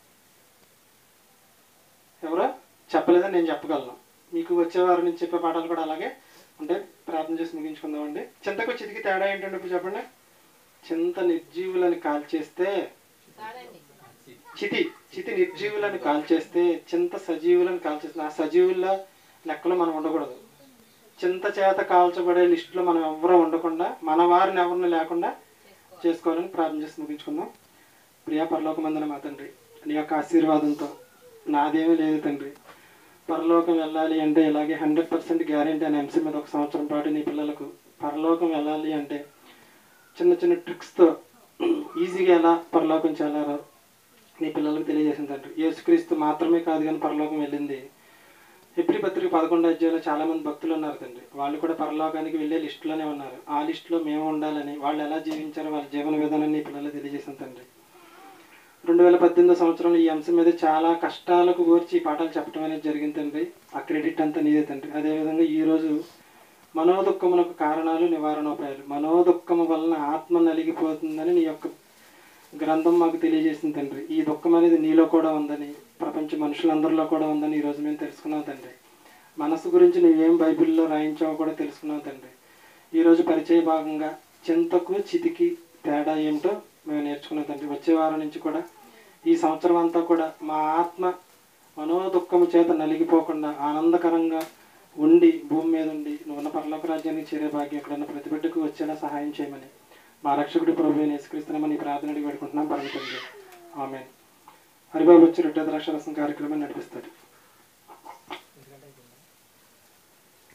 ఎవరో చెప్పలేదని నేను చెప్పగలను మీకు వచ్చే వారి నుంచి చెప్పే పాఠాలు కూడా అలాగే ఉంటే ప్రార్థన చేసి ముగించుకుందామండి చింతకు చితికి తేడా ఏంటంటే ఇప్పుడు చెప్పండి చింత నిర్జీవులని కాల్చేస్తే కాదండి చితి చితి నిర్జీవులను కాల్చేస్తే చింత సజీవులను కాల్చేస్తుంది ఆ సజీవుల లెక్కలో మనం ఉండకూడదు చింత చేత కాల్చబడే లిస్టులో మనం ఎవరూ ఉండకుండా మన వారిని ఎవరిని లేకుండా చేసుకోవాలని ప్రార్థన చేసి ముగించుకుందాం ప్రియా పరలోకమందన మా తండ్రి నీ యొక్క ఆశీర్వాదంతో నాదేమీ లేదు తండ్రి పరలోకం వెళ్ళాలి అంటే ఇలాగే హండ్రెడ్ పర్సెంట్ గ్యారెంటీ అనే అంశం మీద ఒక సంవత్సరం పాటు నీ పిల్లలకు పరలోకం వెళ్ళాలి అంటే చిన్న చిన్న ట్రిక్స్తో ఈజీగా ఎలా పరలోకం చేయాలో నీ పిల్లలకు తెలియజేసింది తండ్రి యేసుక్రీస్తు మాత్రమే కాదు కానీ పరలోకం వెళ్ళింది ఎప్రి పత్రిక పదకొండు అధ్యాయంలో చాలా మంది భక్తులు ఉన్నారు తండ్రి వాళ్ళు కూడా పరలోకానికి వెళ్ళే లిస్టులోనే ఉన్నారు ఆ లిస్టులో మేము ఉండాలని వాళ్ళు ఎలా జీవించారో వాళ్ళ జీవన విధానాన్ని నీ పిల్లలకు తెలియజేసింది తండ్రి రెండు వేల పద్దెనిమిదో సంవత్సరంలో ఈ అంశం మీద చాలా కష్టాలకు కోర్చి ఈ పాఠాలు చెప్పడం అనేది జరిగింది తండ్రి ఆ క్రెడిట్ అంతా నీదే తండ్రి అదేవిధంగా ఈరోజు మనోదుఖమునకు కారణాలు నివారణోపాయాలు మనోదుఖము వలన ఆత్మ నలిగిపోతుందని నీ యొక్క గ్రంథం మాకు తెలియజేసింది తండ్రి ఈ దుఃఖం అనేది నీలో కూడా ఉందని ప్రపంచ మనుషులందరిలో కూడా ఉందని ఈరోజు మేము తెలుసుకున్నాం తండ్రి మనసు గురించి నువ్వేం బైబిల్లో రాయించావో కూడా తెలుసుకున్నాం తండ్రి ఈరోజు పరిచయ భాగంగా చింతకు చితికి తేడా ఏమిటో మేము నేర్చుకున్నాం తండ్రి వచ్చే వారం నుంచి కూడా ఈ సంవత్సరం అంతా కూడా మా ఆత్మ మనోదుఖము చేత నలిగిపోకుండా ఆనందకరంగా ఉండి భూమి మీద ఉండి నువ్వు ఉన్న పరలోక రాజ్యానికి చేరే భాగ్యం ఎక్కడన్నా ప్రతి బిడ్డకు వచ్చేలా సహాయం చేయమని మా రక్షకుడి ప్రభు నేసుక్రీస్తున్నామని ప్రార్థన అడిగి పెట్టుకుంటున్నాం పరమతండ్రి ఆమె హరిబాబు వచ్చి రొట్టె ద్రాక్షరసం కార్యక్రమాన్ని నడిపిస్తాడు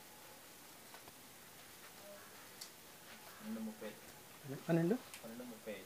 రెండు ముప్పై పన్నెండు పన్నెండు ముప్పై